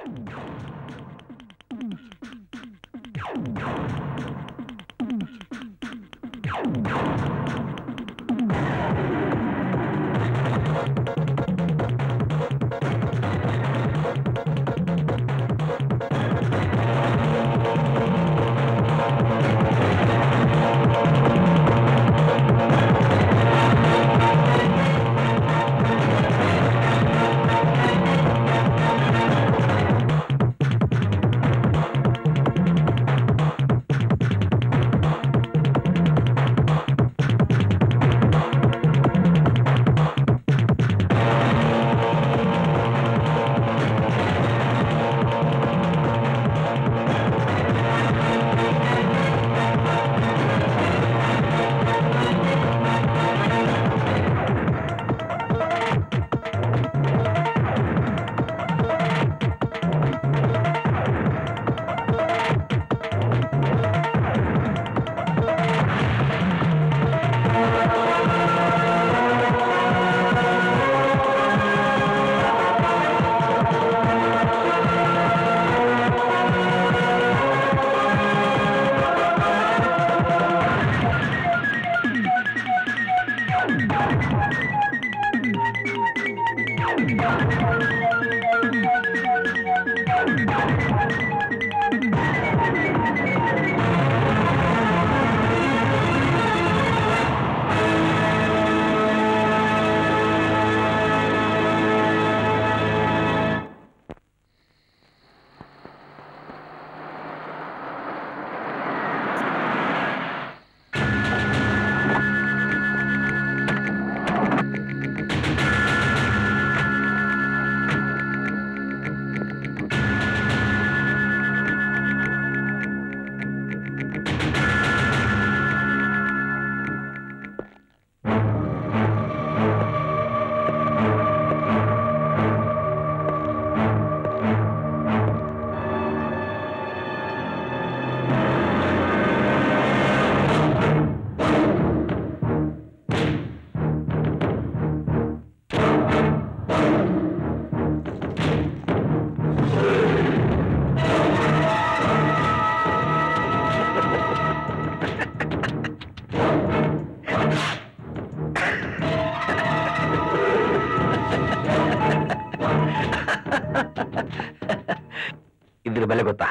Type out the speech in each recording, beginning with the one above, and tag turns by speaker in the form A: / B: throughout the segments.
A: ಇದ್ರ ಬೆಲೆ ಗೊತ್ತಾ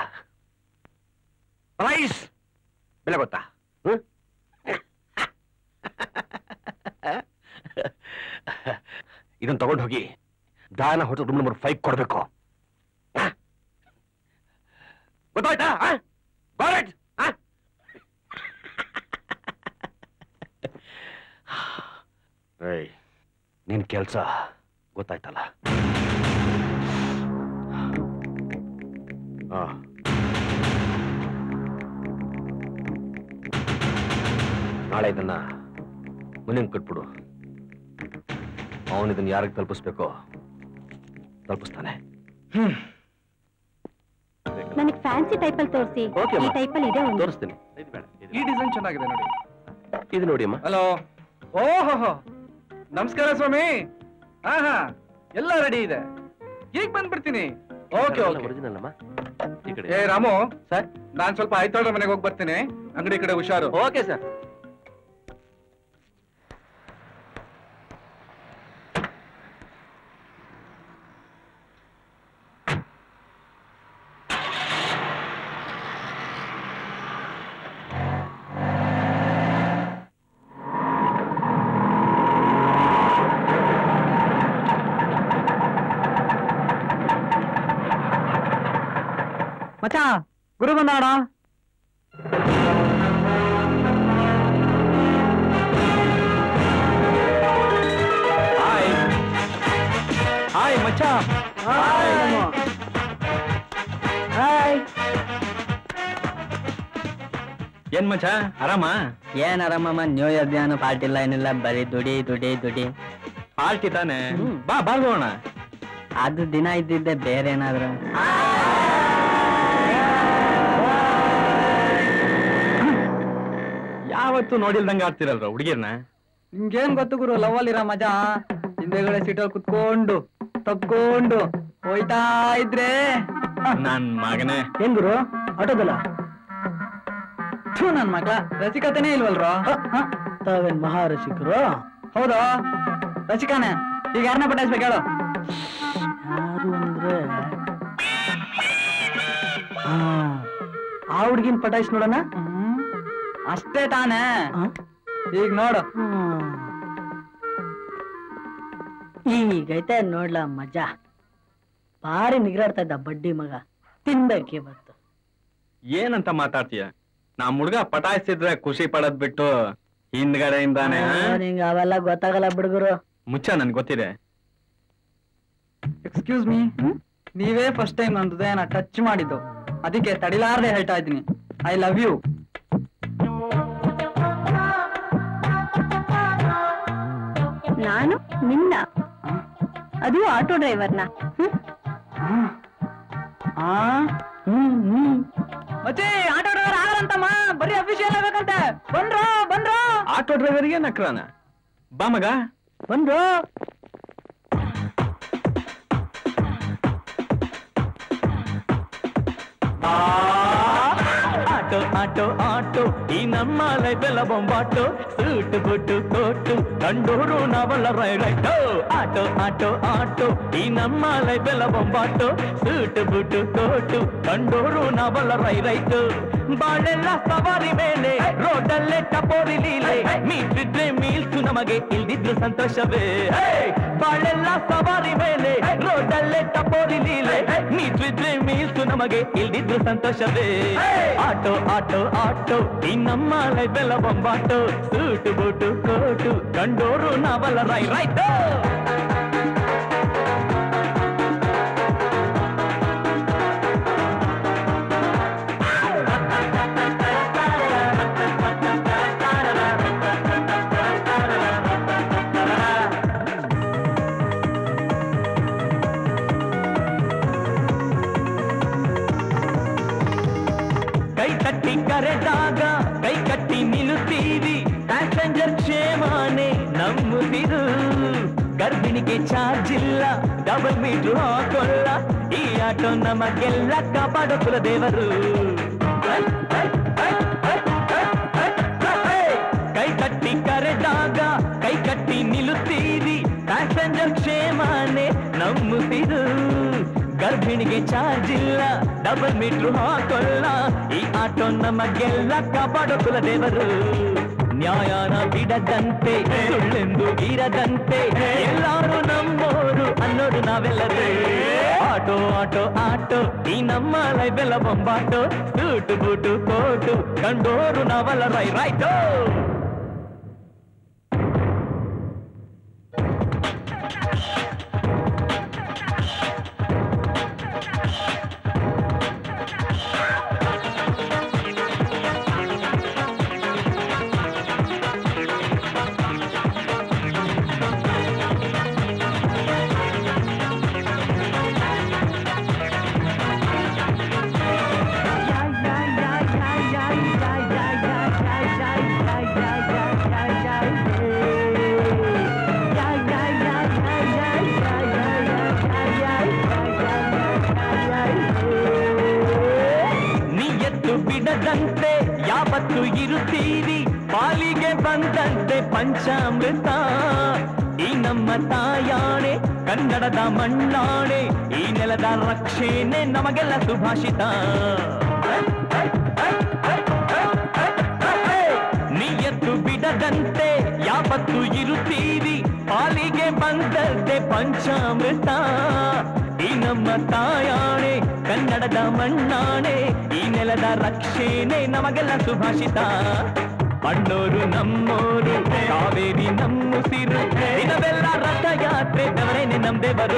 A: ಪ್ರೈಸ್ ಬೆಲೆ ಗೊತ್ತಾ ಹ್ಮ್? ಇದನ್ನ ತಗೊಂಡು ಹೋಗಿ ದಾನ ಹೋಟೆಲ್ ರೂಮ್ ನಂಬರ್ ಫೈವ್ ಕೊಡ್ಬೇಕು ಹ? ಗೊತ್ತಾಯ್ತಾ ಹ? Got it? ಹ? ಏಯ್, ನಿನ್ ಕೆಲ್ಸ ಗೊತ್ತಾಯ್ತಲ್ಲ ಆ. ನಾಳೆ ಇದನ್ನ ಮುನಿಂಗ್ ಕೊಟ್ಬಿಡು ಅವನು ಇದನ್ನ ಯಾರಿಗೆ ತಲುಪಿಸ್ಬೇಕೋ ತಲುಪಿಸ್ತಾನೆ
B: ನನಗೆ ಫ್ಯಾನ್ಸಿ ಟೈಪಲ್ಲಿ ತೋರಿಸಿ
A: Okay,
B: ಈ
A: ಅಮ್ಮ.
B: ಟೈಪಲ್ಲಿ ಇದೆ ಒಂದು
A: ತೋರಿಸ್ತೀನಿ
C: ಈ ಡಿಸೈನ್ ಚೆನ್ನಾಗಿದೆ ನೋಡಿ
A: ಇದು ನೋಡಿ ಅಮ್ಮ
C: ಹಲೋ ಓಹೋ ನಮಸ್ಕಾರ ಸ್ವಾಮಿ ಹಾ ಹಾ ಎಲ್ಲ ರೆಡಿ ಇದೆ ಈಗ ಬಂದ್ಬಿಡ್ತೀನಿ ಓಕೆ ಓಕೆ
A: ಒರಿಜಿನಲ್ ಅಮ್ಮ ಈ ಕಡೆ
C: ಏ ರಾಮು
A: ಸರ್
C: ನಾನ್ ಸ್ವಲ್ಪ ಆಯ್ತಾಳ್ರ ಮನೆಗೆ ಹೋಗಿ ಬರ್ತೀನಿ ಅಂಗಡಿ ಕಡೆ ಹುಷಾರು
A: ಓಕೆ ಸರ್
D: ಮಚ್ಚ ಗುರು ಬಂದಾಡ
C: ಹಾಯ್ ಹಾಯ್ ಮಚ್ಚ
D: ಹಾಯ್
C: ಏನ್ ಮಚ್ಚ ಆರಾಮ
D: ಏನ್ ಆರಾಮಮ್ಮ ನ್ಯೂ ಇಯರ್ ದಿನ ಪಾರ್ಟಿ ಇಲ್ಲ ಏನಿಲ್ಲ ಬರೀ ದುಡಿ ದುಡಿ ದುಡಿ
C: ಪಾರ್ಟಿ ತಾನೆ
D: ಹ್ಮ್.
C: ಬಾ ಬಾಳ್ಗೋಣ
D: ಅದು ದಿನ ಇದ್ದಿದ್ದೆ ಬೇರೆ ಏನಾದ್ರು
C: ಯಾವತ್ತು ನೋಡಿಲ್ದಂಗ ಆಡ್ತಿರಲ್ರ ಹುಡುಗಿರ್ನ
D: ನಿಮ್ಗೇನ್ ಗೊತ್ತು ಗುರು ಲವಲ್ಲಿರ ಮಜಾ ಹಿಂದೆಗಡೆ ಸೀಟಲ್ಲಿ ಕುತ್ಕೊಂಡು ತಪ್ಕೊಂಡು ಹೋಯ್ತಾ ಇದ್ರೆ
E: ನನ್ ಮಗನೇ
D: ಹೆಂಗುರು ಆಟೋದಲ್ಲ
C: ಥೂ ನನ್ ಮಗ ರಸಿಕತೆನೇ ಇಲ್ವಲ್ರೋ
D: ತಾವೇನ್ ಮಹಾರಸಿಕರು
C: ಹೌದಾ ರಸಿಕಾನೆ ಈಗ ಯಾರನ್ನ ಪಟಾಯಿಸ್ಬೇಕು ಹೇಳು
D: ಯಾರು ಅಂದ್ರೆ ಆ, ಆ ಹುಡ್ಗಿನ್ ಪಟಾಯಿಸ್ ನೋಡೋಣ
C: ಹ್ಮ್. ಅಷ್ಟೇ ತಾನೇ
D: ಆ?
C: ಈಗ ನೋಡು
D: ಹ್ಮ್. ಈಗೈತೆ ನೋಡ್ಲ ಮಜಾ ಭಾರಿ ನಿಗ್ರಾಡ್ತಾ ಇದ್ದ ಬಡ್ಡಿ ಮಗ ತಿನ್ಬೇಕೆ ಬತ್ತು
E: ಏನಂತ ಮಾತಾಡ್ತೀಯ ನಮ್ ಹುಡ್ಗ ಪಟಾಯಿಸಿದ್ರೆ ಖುಷಿ ಪಡೋದ್ ಬಿಟ್ಟು ಹಿಂದ್ಗಡೆಯಿಂದಾನೆ ಆ?
D: ನಿಂಗ ಅವೆಲ್ಲ ಗೊತ್ತಾಗಲ್ಲ ಬಿಡುಗರು
E: ಮುಚ್ಚ ನನ್ ಗೊತ್ತಿದೆ
C: ಎಕ್ಸ್ಕ್ಯೂಸ್ ಮೀ ನೀವೇ ಫಸ್ಟ್ ಟೈಮ್ ನನ್ನ ಹೃದಯನ ಟಚ್ ಮಾಡಿದ್ದು ಅದಕ್ಕೆ ತಡಿಲಾರ್ದೆ ಹೇಳ್ತಾ ಇದ್ದೀನಿ ಐ ಲವ್ ಯು
B: ನಾನು ನಿನ್ನ ಅದು ಆಟೋ ಡ್ರೈವರ್ನ
C: ಮತ್ತೆ ಆಟೋ ಡ್ರೈವರ್ ಆಗಲ್ಲಂತಮ್ಮ ಬರೀ ಅಫಿಷಿಯಲ್ ಆಗ್ಬೇಕಂತೆ ಬಂದ್ರು ಬಂದ್ರು
E: ಆಟೋ ಡ್ರೈವರ್ಗೆ ನಕ್ರಾನ ಬಾ ಮಗ
D: ಬಂದ್ರು
F: ಆಟೋ ಆಟೋ ಆಟೋ ಈ ನಮ್ಮ ಲೈಫೆಲ್ಲ ಬೊಂಬಾಟೋ ಸೂಟು ಬುಟ್ಟು ಕೋಟು ಕಂಡೂರು ನಾವೆಲ್ಲ ರೈಡೈಟೋ ಆಟೋ ಆಟೋ ಆಟೋ ಈ ನಮ್ಮ ಲೈಫೆಲ್ಲ ಬೊಂಬಾಟೋ ಸೂಟು ಬುಟ್ಟು ಕೋಟು ಕಂಡೂರು ನಾವೆಲ್ಲ ರೈರೈಟು ಬಾಳೆಲ್ಲ ಸವಾರಿ ಮೇಲೆ ರೋಡಲ್ಲೇ ಟಪೋರಿ ಲೀಲೆ ಮೀಟಿದ್ರೆ ಮೀಲ್ಸು ನಮಗೆ ಇಲ್ದಿದ್ರು ಸಂತೋಷವೇ ಹೇ! ಬಾಳೆಲ್ಲ ಸವಾರಿ ಮೇಲೆ ರೋಡಲ್ಲೇ ಟಪೋರಿ ಲೀಲೆ ಮೀಟಿದ್ರೆ ಮೀಲ್ಸು ನಮಗೆ ಇಲ್ದಿದ್ರು ಸಂತೋಷವೇ ಆಟೋ ಆಟೋ ಆಟೋ ಈ ನಮ್ಮ ಲೈಫೆಲ್ಲ ಬೊಂಬಾಟೋ ಸೂಟು ಬೂಟು ಕೋಟು ಕಂಡೋರು ನಾವಲ್ಲ ರೈ ರೈಟೋ ಕೈ ತಟ್ಟಿ ಕರೆದಾಗ ಕೈ ಕಟ್ಟಿ ನಿಲ್ಲುತ್ತೀರಿ ಪ್ಯಾಸೆಂಜರ್ ಕ್ಷೇಮಾನೆ ನಂಬುತ್ತಿರು ಗರ್ಭಿಣಿಗೆ ಚಾರ್ಜ್ ಇಲ್ಲ ಡಬಲ್ ಮೀಟರ್ ಹಾಕೊಳ್ಳ ಈ ಆಟೋ ನಮಗೆಲ್ಲ ಕಾಪಾಡೋ ಕುಲದೇವರು ಕೈ ಕಟ್ಟಿ ಕರೆದಾಗ ಕೈ ಕಟ್ಟಿ ನಿಲ್ಲುತ್ತೀರಿ ಪ್ಯಾಸೆಂಜರ್ ಕ್ಷೇಮಾನೆ ನಂಬುತ್ತಿರು ಗರ್ಭಿಣಿಗೆ ಚಾರ್ಜ್ ಇಲ್ಲ ಡಬಲ್ ಮೀಟರ್ ಹಾಕೊಳ್ಳ ಈ ಆಟೋ ನಮಗೆಲ್ಲ ಕಾಪಾಡೋ ಕುಲದೇವರು ನ್ಯಾಯನ ಬಿಡದಂತೆ ಸುಳ್ಳೆಂದು ಇರದಂತೆ ಎಲ್ಲಾರು ನಮ್ಮೋರು ಅನ್ನೋರು ನಾವೆಲ್ಲರೂ ಆಟೋ ಆಟೋ ಆಟೋ ಈ ನಮ್ಮ ಲೈಫೆಲ್ಲ ಬೊಂಬಾಟೋ ಸೂಟು ಬೂಟು ಕೋಟು ಕಂಡೋರು ನಾವೆಲ್ಲ ರೈ ರೈಟೋ ನಿಯತ್ತು ಬಿಡದಂತೆ ಯಾವತ್ತು ಇರುತ್ತೀರಿ ಪಾಲಿಗೆ ಬಂದಂತೆ ಪಂಚಾಮೃತ ಈ ನಮ್ಮ ತಾಯಾಣೆ ಕನ್ನಡದ ಮಣ್ಣಾಣೆ ಈ ನೆಲದ ರಕ್ಷಣೆ ನಮಗೆಲ್ಲ ಸುಭಾಷಿತ ನಿಯತ್ತು ಬಿಡದಂತೆ ಯಾವತ್ತು ಇರುತ್ತೀರಿ ಪಾಲಿಗೆ ಬಂದಂತೆ ಪಂಚಾಮೃತ ಈ ನಮ್ಮ ತಾಯಾಣೆ ಕನ್ನಡದ ಮಣ್ಣಾಣೆ ಈ ನೆಲದ ರಕ್ಷಣೆ ನಮಗೆಲ್ಲ ಸುಭಾಷಿತ ಮಣ್ಣೋರು ನಮ್ಮೋರು ಕಾವೇರಿ ನಮ್ಮುಸಿರು ದಿನವೆಲ್ಲ ರಥಯಾತ್ರೆ ಬೆವರೇನೆ ನಮ್ದೆ ಬರು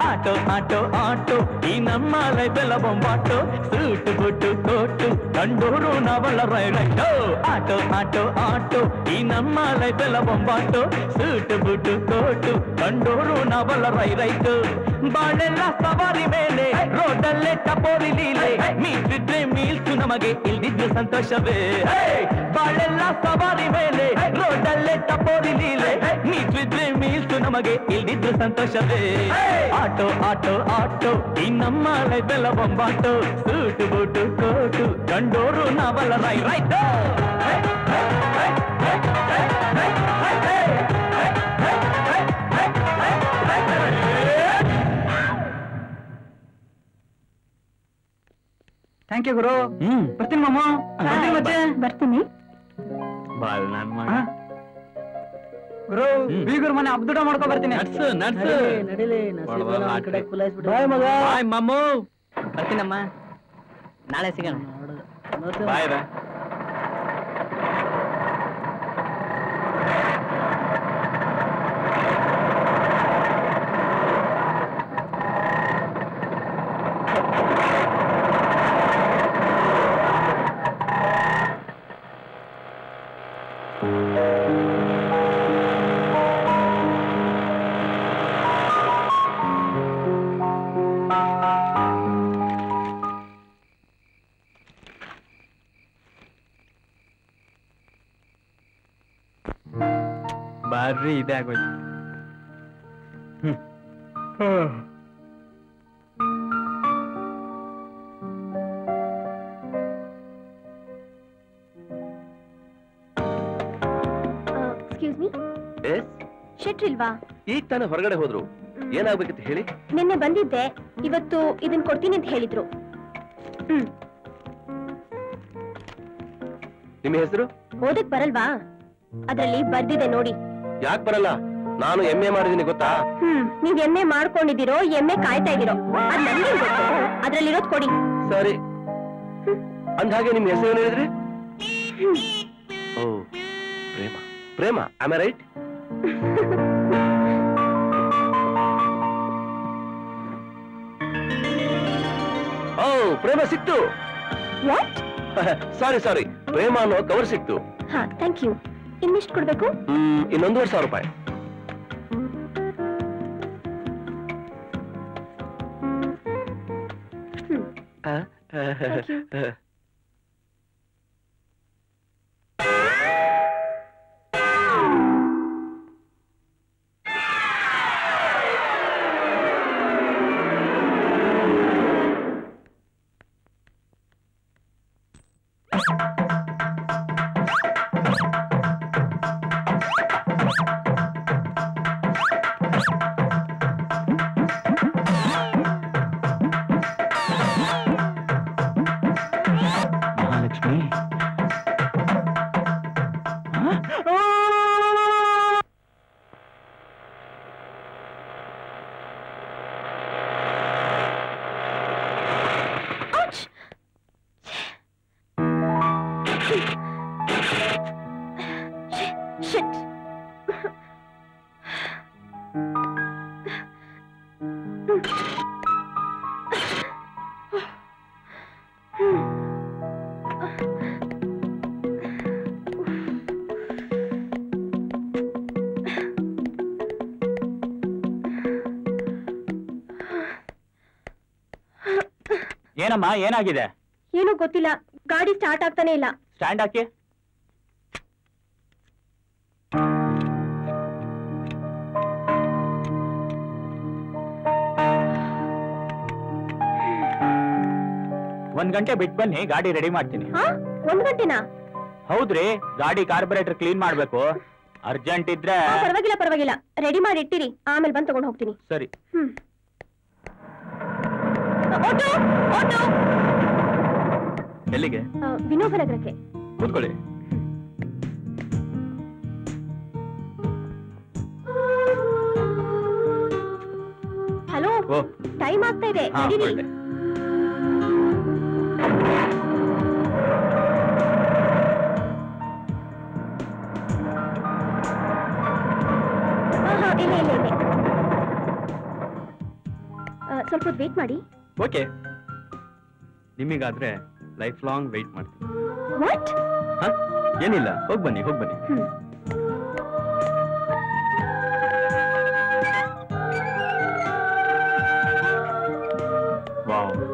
F: ಆಟೋ ಆಟೋ ಆಟೋ ಈ ನಮ್ಮ ಲೈಫೆಲ್ಲ ಬೊಂಬಾಟೋ ಸೂಟು ಬುಟ್ಟು ಕೋಟು ಕಂಡೋರು ನಾವಲ್ಲ ರೈಡೋ ಆಟೋ ಆಟೋ ಆಟೋ ಈ ನಮ್ಮ ಲೈಫೆಲ್ಲ ಬೊಂಬಾಟೋ ಸೂಟು ಬುಟ್ಟು ಕೋಟು ಕಂಡೋರು ನಾವಲ್ಲ ರೈ ರೈಟು ಬಾಳೆಲ್ಲ ಸವಾರಿ ಮೇಲೆ ರೋಡಲ್ಲೇ ಟಪೋರಿ ಲೀಲೆ ಮೀಟಿದ್ರೆ ಮೀಲ್ಸು ನಮಗೆ ಇಲ್ದಿದ್ದು ಸಂತೋಷವೇ ಬಾಳೆಲ್ಲ ಸವಾರಿ ಮೇಲೆ ರೋಡಲ್ಲೇ ಟಪೋರಿ ಲೀಲೆ ಮೀಟಿದ್ರೆ ಮೀಲ್ಸು ನಮಗೆ ಇಲ್ದಿದ್ದು ಸಂತೋಷವೇ ಆಟೋ ಆಟೋ ಆಟೋ ಈ ನಮ್ಮ ಲೈಫೆಲ್ಲ ಬೊಂಬಾಟೋ ಸೂಟು ಬೂಟು ಕೋಟು ಕಂಡೋರು ನಾವಲ್ಲ ರೈ ರೈಟ್
C: ಥ್ಯಾಂಕ್ ಯು ಗುರು
E: ಹ್ಮ್
C: ಬರ್ತೀನಿ ಮಾಮ ಬರ್ತೀನಿ ಮಚ್ಚೆ
B: ಬರ್ತೀನಿ
E: ಬಾಳ್ ನನ್ ಮಗ
C: ಹಾ? ಗುರು
E: ಹ್ಮ್.
C: ಬೀಗರ್ ಮನೆ ಅಬ್ದುಡ ಮಾಡ್ಕೊ ಬರ್ತೀನಿ
E: ನಡ್ಸು ನಡ್ಸು
D: ನಡಿಲಿ, ನಡಿಲಿ
E: ಒಳ ಒಳ
D: ನಸೀಬೆಲ್ಲ ಒಂದ್
E: ಆಟ್ರಿ.
D: ಕಡೆ ಕುಲಾಯಿಸ್ಬಿಟ್ಟು
C: ಬಾಯ್ ಮಗ.
E: ಬಾಯ್ ಮಮ್ಮು
G: ಬರ್ತೀನಮ್ಮ ನಾಳೆ ಸಿಗೋಣ
D: ನೋಡು. ನೋಡ್ತೀನಿ.
E: ಬಾಯ್ ರಾ ಬಾರ್ರಿ ಇದೇ ಆಗೋಯ್ತು ಹ್ಮ್
B: ಎಕ್ಸ್ಕ್ಯೂಸ್ ಮೀ ಶೆಟ್ರಿಲ್ವಾ
A: ಈಗ ತಾನೇ ಹೊರಗಡೆ ಹೋದ್ರು ಏನಾಗ್ಬೇಕಿತ್ತು ಹೇಳಿ
B: ನಿನ್ನೆ ಬಂದಿದ್ದೆ ಇವತ್ತು ಇದನ್ ಕೊಡ್ತೀನಿ ಅಂತ ಹೇಳಿದ್ರು ಹ್ಮ್
A: ನಿಮ್ಮ ಹೆಸರು
B: ಓದಕ್ ಬರಲ್ವಾ ಅದ್ರಲ್ಲಿ ಬರ್ದಿದೆ ನೋಡಿ
A: ಯಾಕೆ ಬರಲ್ಲ ನಾನು ಎಂ ಎ ಮಾಡಿದೀನಿ ಗೊತ್ತಾ
B: ಹ್ಮ್ ನೀವ್ ಎಮ್ಮೆ ಮಾಡ್ಕೊಂಡಿದ್ದೀರೋ ಎಮ್ಮೆ ಕಾಯ್ತಾ ಇದೀರೋ ಅದ್ ನನ್ಗೆ ಗೊತ್ತು ಅದ್ರಲ್ಲಿರೋದ್ ಕೊಡಿ
A: ಸರಿ ಅಂದ್ಹಾಗೆ ನಿಮ್ ಹೆಸರು ಏನ್ ಹೇಳಿದ್ರಿ ಓ ಪ್ರೇಮ ಪ್ರೇಮ ಆಮ್ ರೈಟ್ ಓ ಪ್ರೇಮ ಸಿಕ್ತು
B: ವಾಟ್
A: ಸಾರಿ ಸಾರಿ ಪ್ರೇಮ ಅನ್ನೋ ಕವರ್ ಸಿಕ್ತು
B: ಹಾ ಥ್ಯಾಂಕ್ ಯು ಇನ್ನೆಷ್ಟು ಕೊಡ್ಬೇಕು
A: ಹ್ಮ್ ಇನ್ನೊಂದೂವರೆ ಸಾವಿರ ರೂಪಾಯಿ
B: ಹ್ಮ್
A: ಆ, ಆ,
B: Thank you.
A: ಆ.
F: ಮಹಾಲಕ್ಷ್ಮಿ
B: Ouch! Shit.
F: ಏನಮ್ಮ ಏನಾಗಿದೆ
B: ಏನೂ ಗೊತ್ತಿಲ್ಲ ಗಾಡಿ ಸ್ಟಾರ್ಟ್ ಆಗ್ತಾನೆ ಇಲ್ಲ
F: ಸ್ಟ್ಯಾಂಡ್ ಹಾಕಿ ಒಂದ್ ಗಂಟೆ ಬಿಟ್ಟು ಬನ್ನಿ ಗಾಡಿ ರೆಡಿ ಮಾಡ್ತೀನಿ
B: ಹಾ ಒಂದ್ ಗಂಟೆನಾ
F: ಹೌದ್ರಿ ಗಾಡಿ ಕಾರ್ಬೊರೇಟರ್ ಕ್ಲೀನ್ ಮಾಡ್ಬೇಕು ಅರ್ಜೆಂಟ್ ಇದ್ರೆ
B: ಆ, ಪರವಾಗಿಲ್ಲ ಪರವಾಗಿಲ್ಲ ರೆಡಿ ಮಾಡಿ ಇಟ್ಟಿರಿ ಆಮೇಲೆ ಬಂದು ತಗೊಂಡು ಹೋಗ್ತೀನಿ
F: ಸರಿ
B: ಹ್ಮ್ ಆಟೋ ಆಟೋ
E: ಎಲ್ಲಿಗೆ
B: ಆ, ವಿನೋಬ ನಗರಕ್ಕೆ
E: ಕೂತ್ಕೊಳ್ಳಿ
B: ಹಲೋ
E: ಓ
B: ಟೈಮ್ ಆಗ್ತಾ ಇದೆ
E: ಹಾ
B: ನಡೀರಿ
E: ಒಳ್ಳೆ
B: ಹಾ ಹಾ ಇಲ್ಲ ಇಲ್ಲ ಇಲ್ಲ ಸ್ವಲ್ಪ ಹೊತ್ತು ವೇಟ್ ಮಾಡಿ
E: ಓಕೆ ನಿಮಗಾದ್ರೆ ಲೈಫ್ ಲಾಂಗ್ ವೆಯ್ಟ್ ಮಾಡ್ತೀನಿ
B: ವಾಟ್
E: ಹಾ ಏನಿಲ್ಲ ಹೋಗ್ ಬನ್ನಿ ಹೋಗ್ ಬನ್ನಿ
B: ಹ್ಮ್
E: ವಾವ್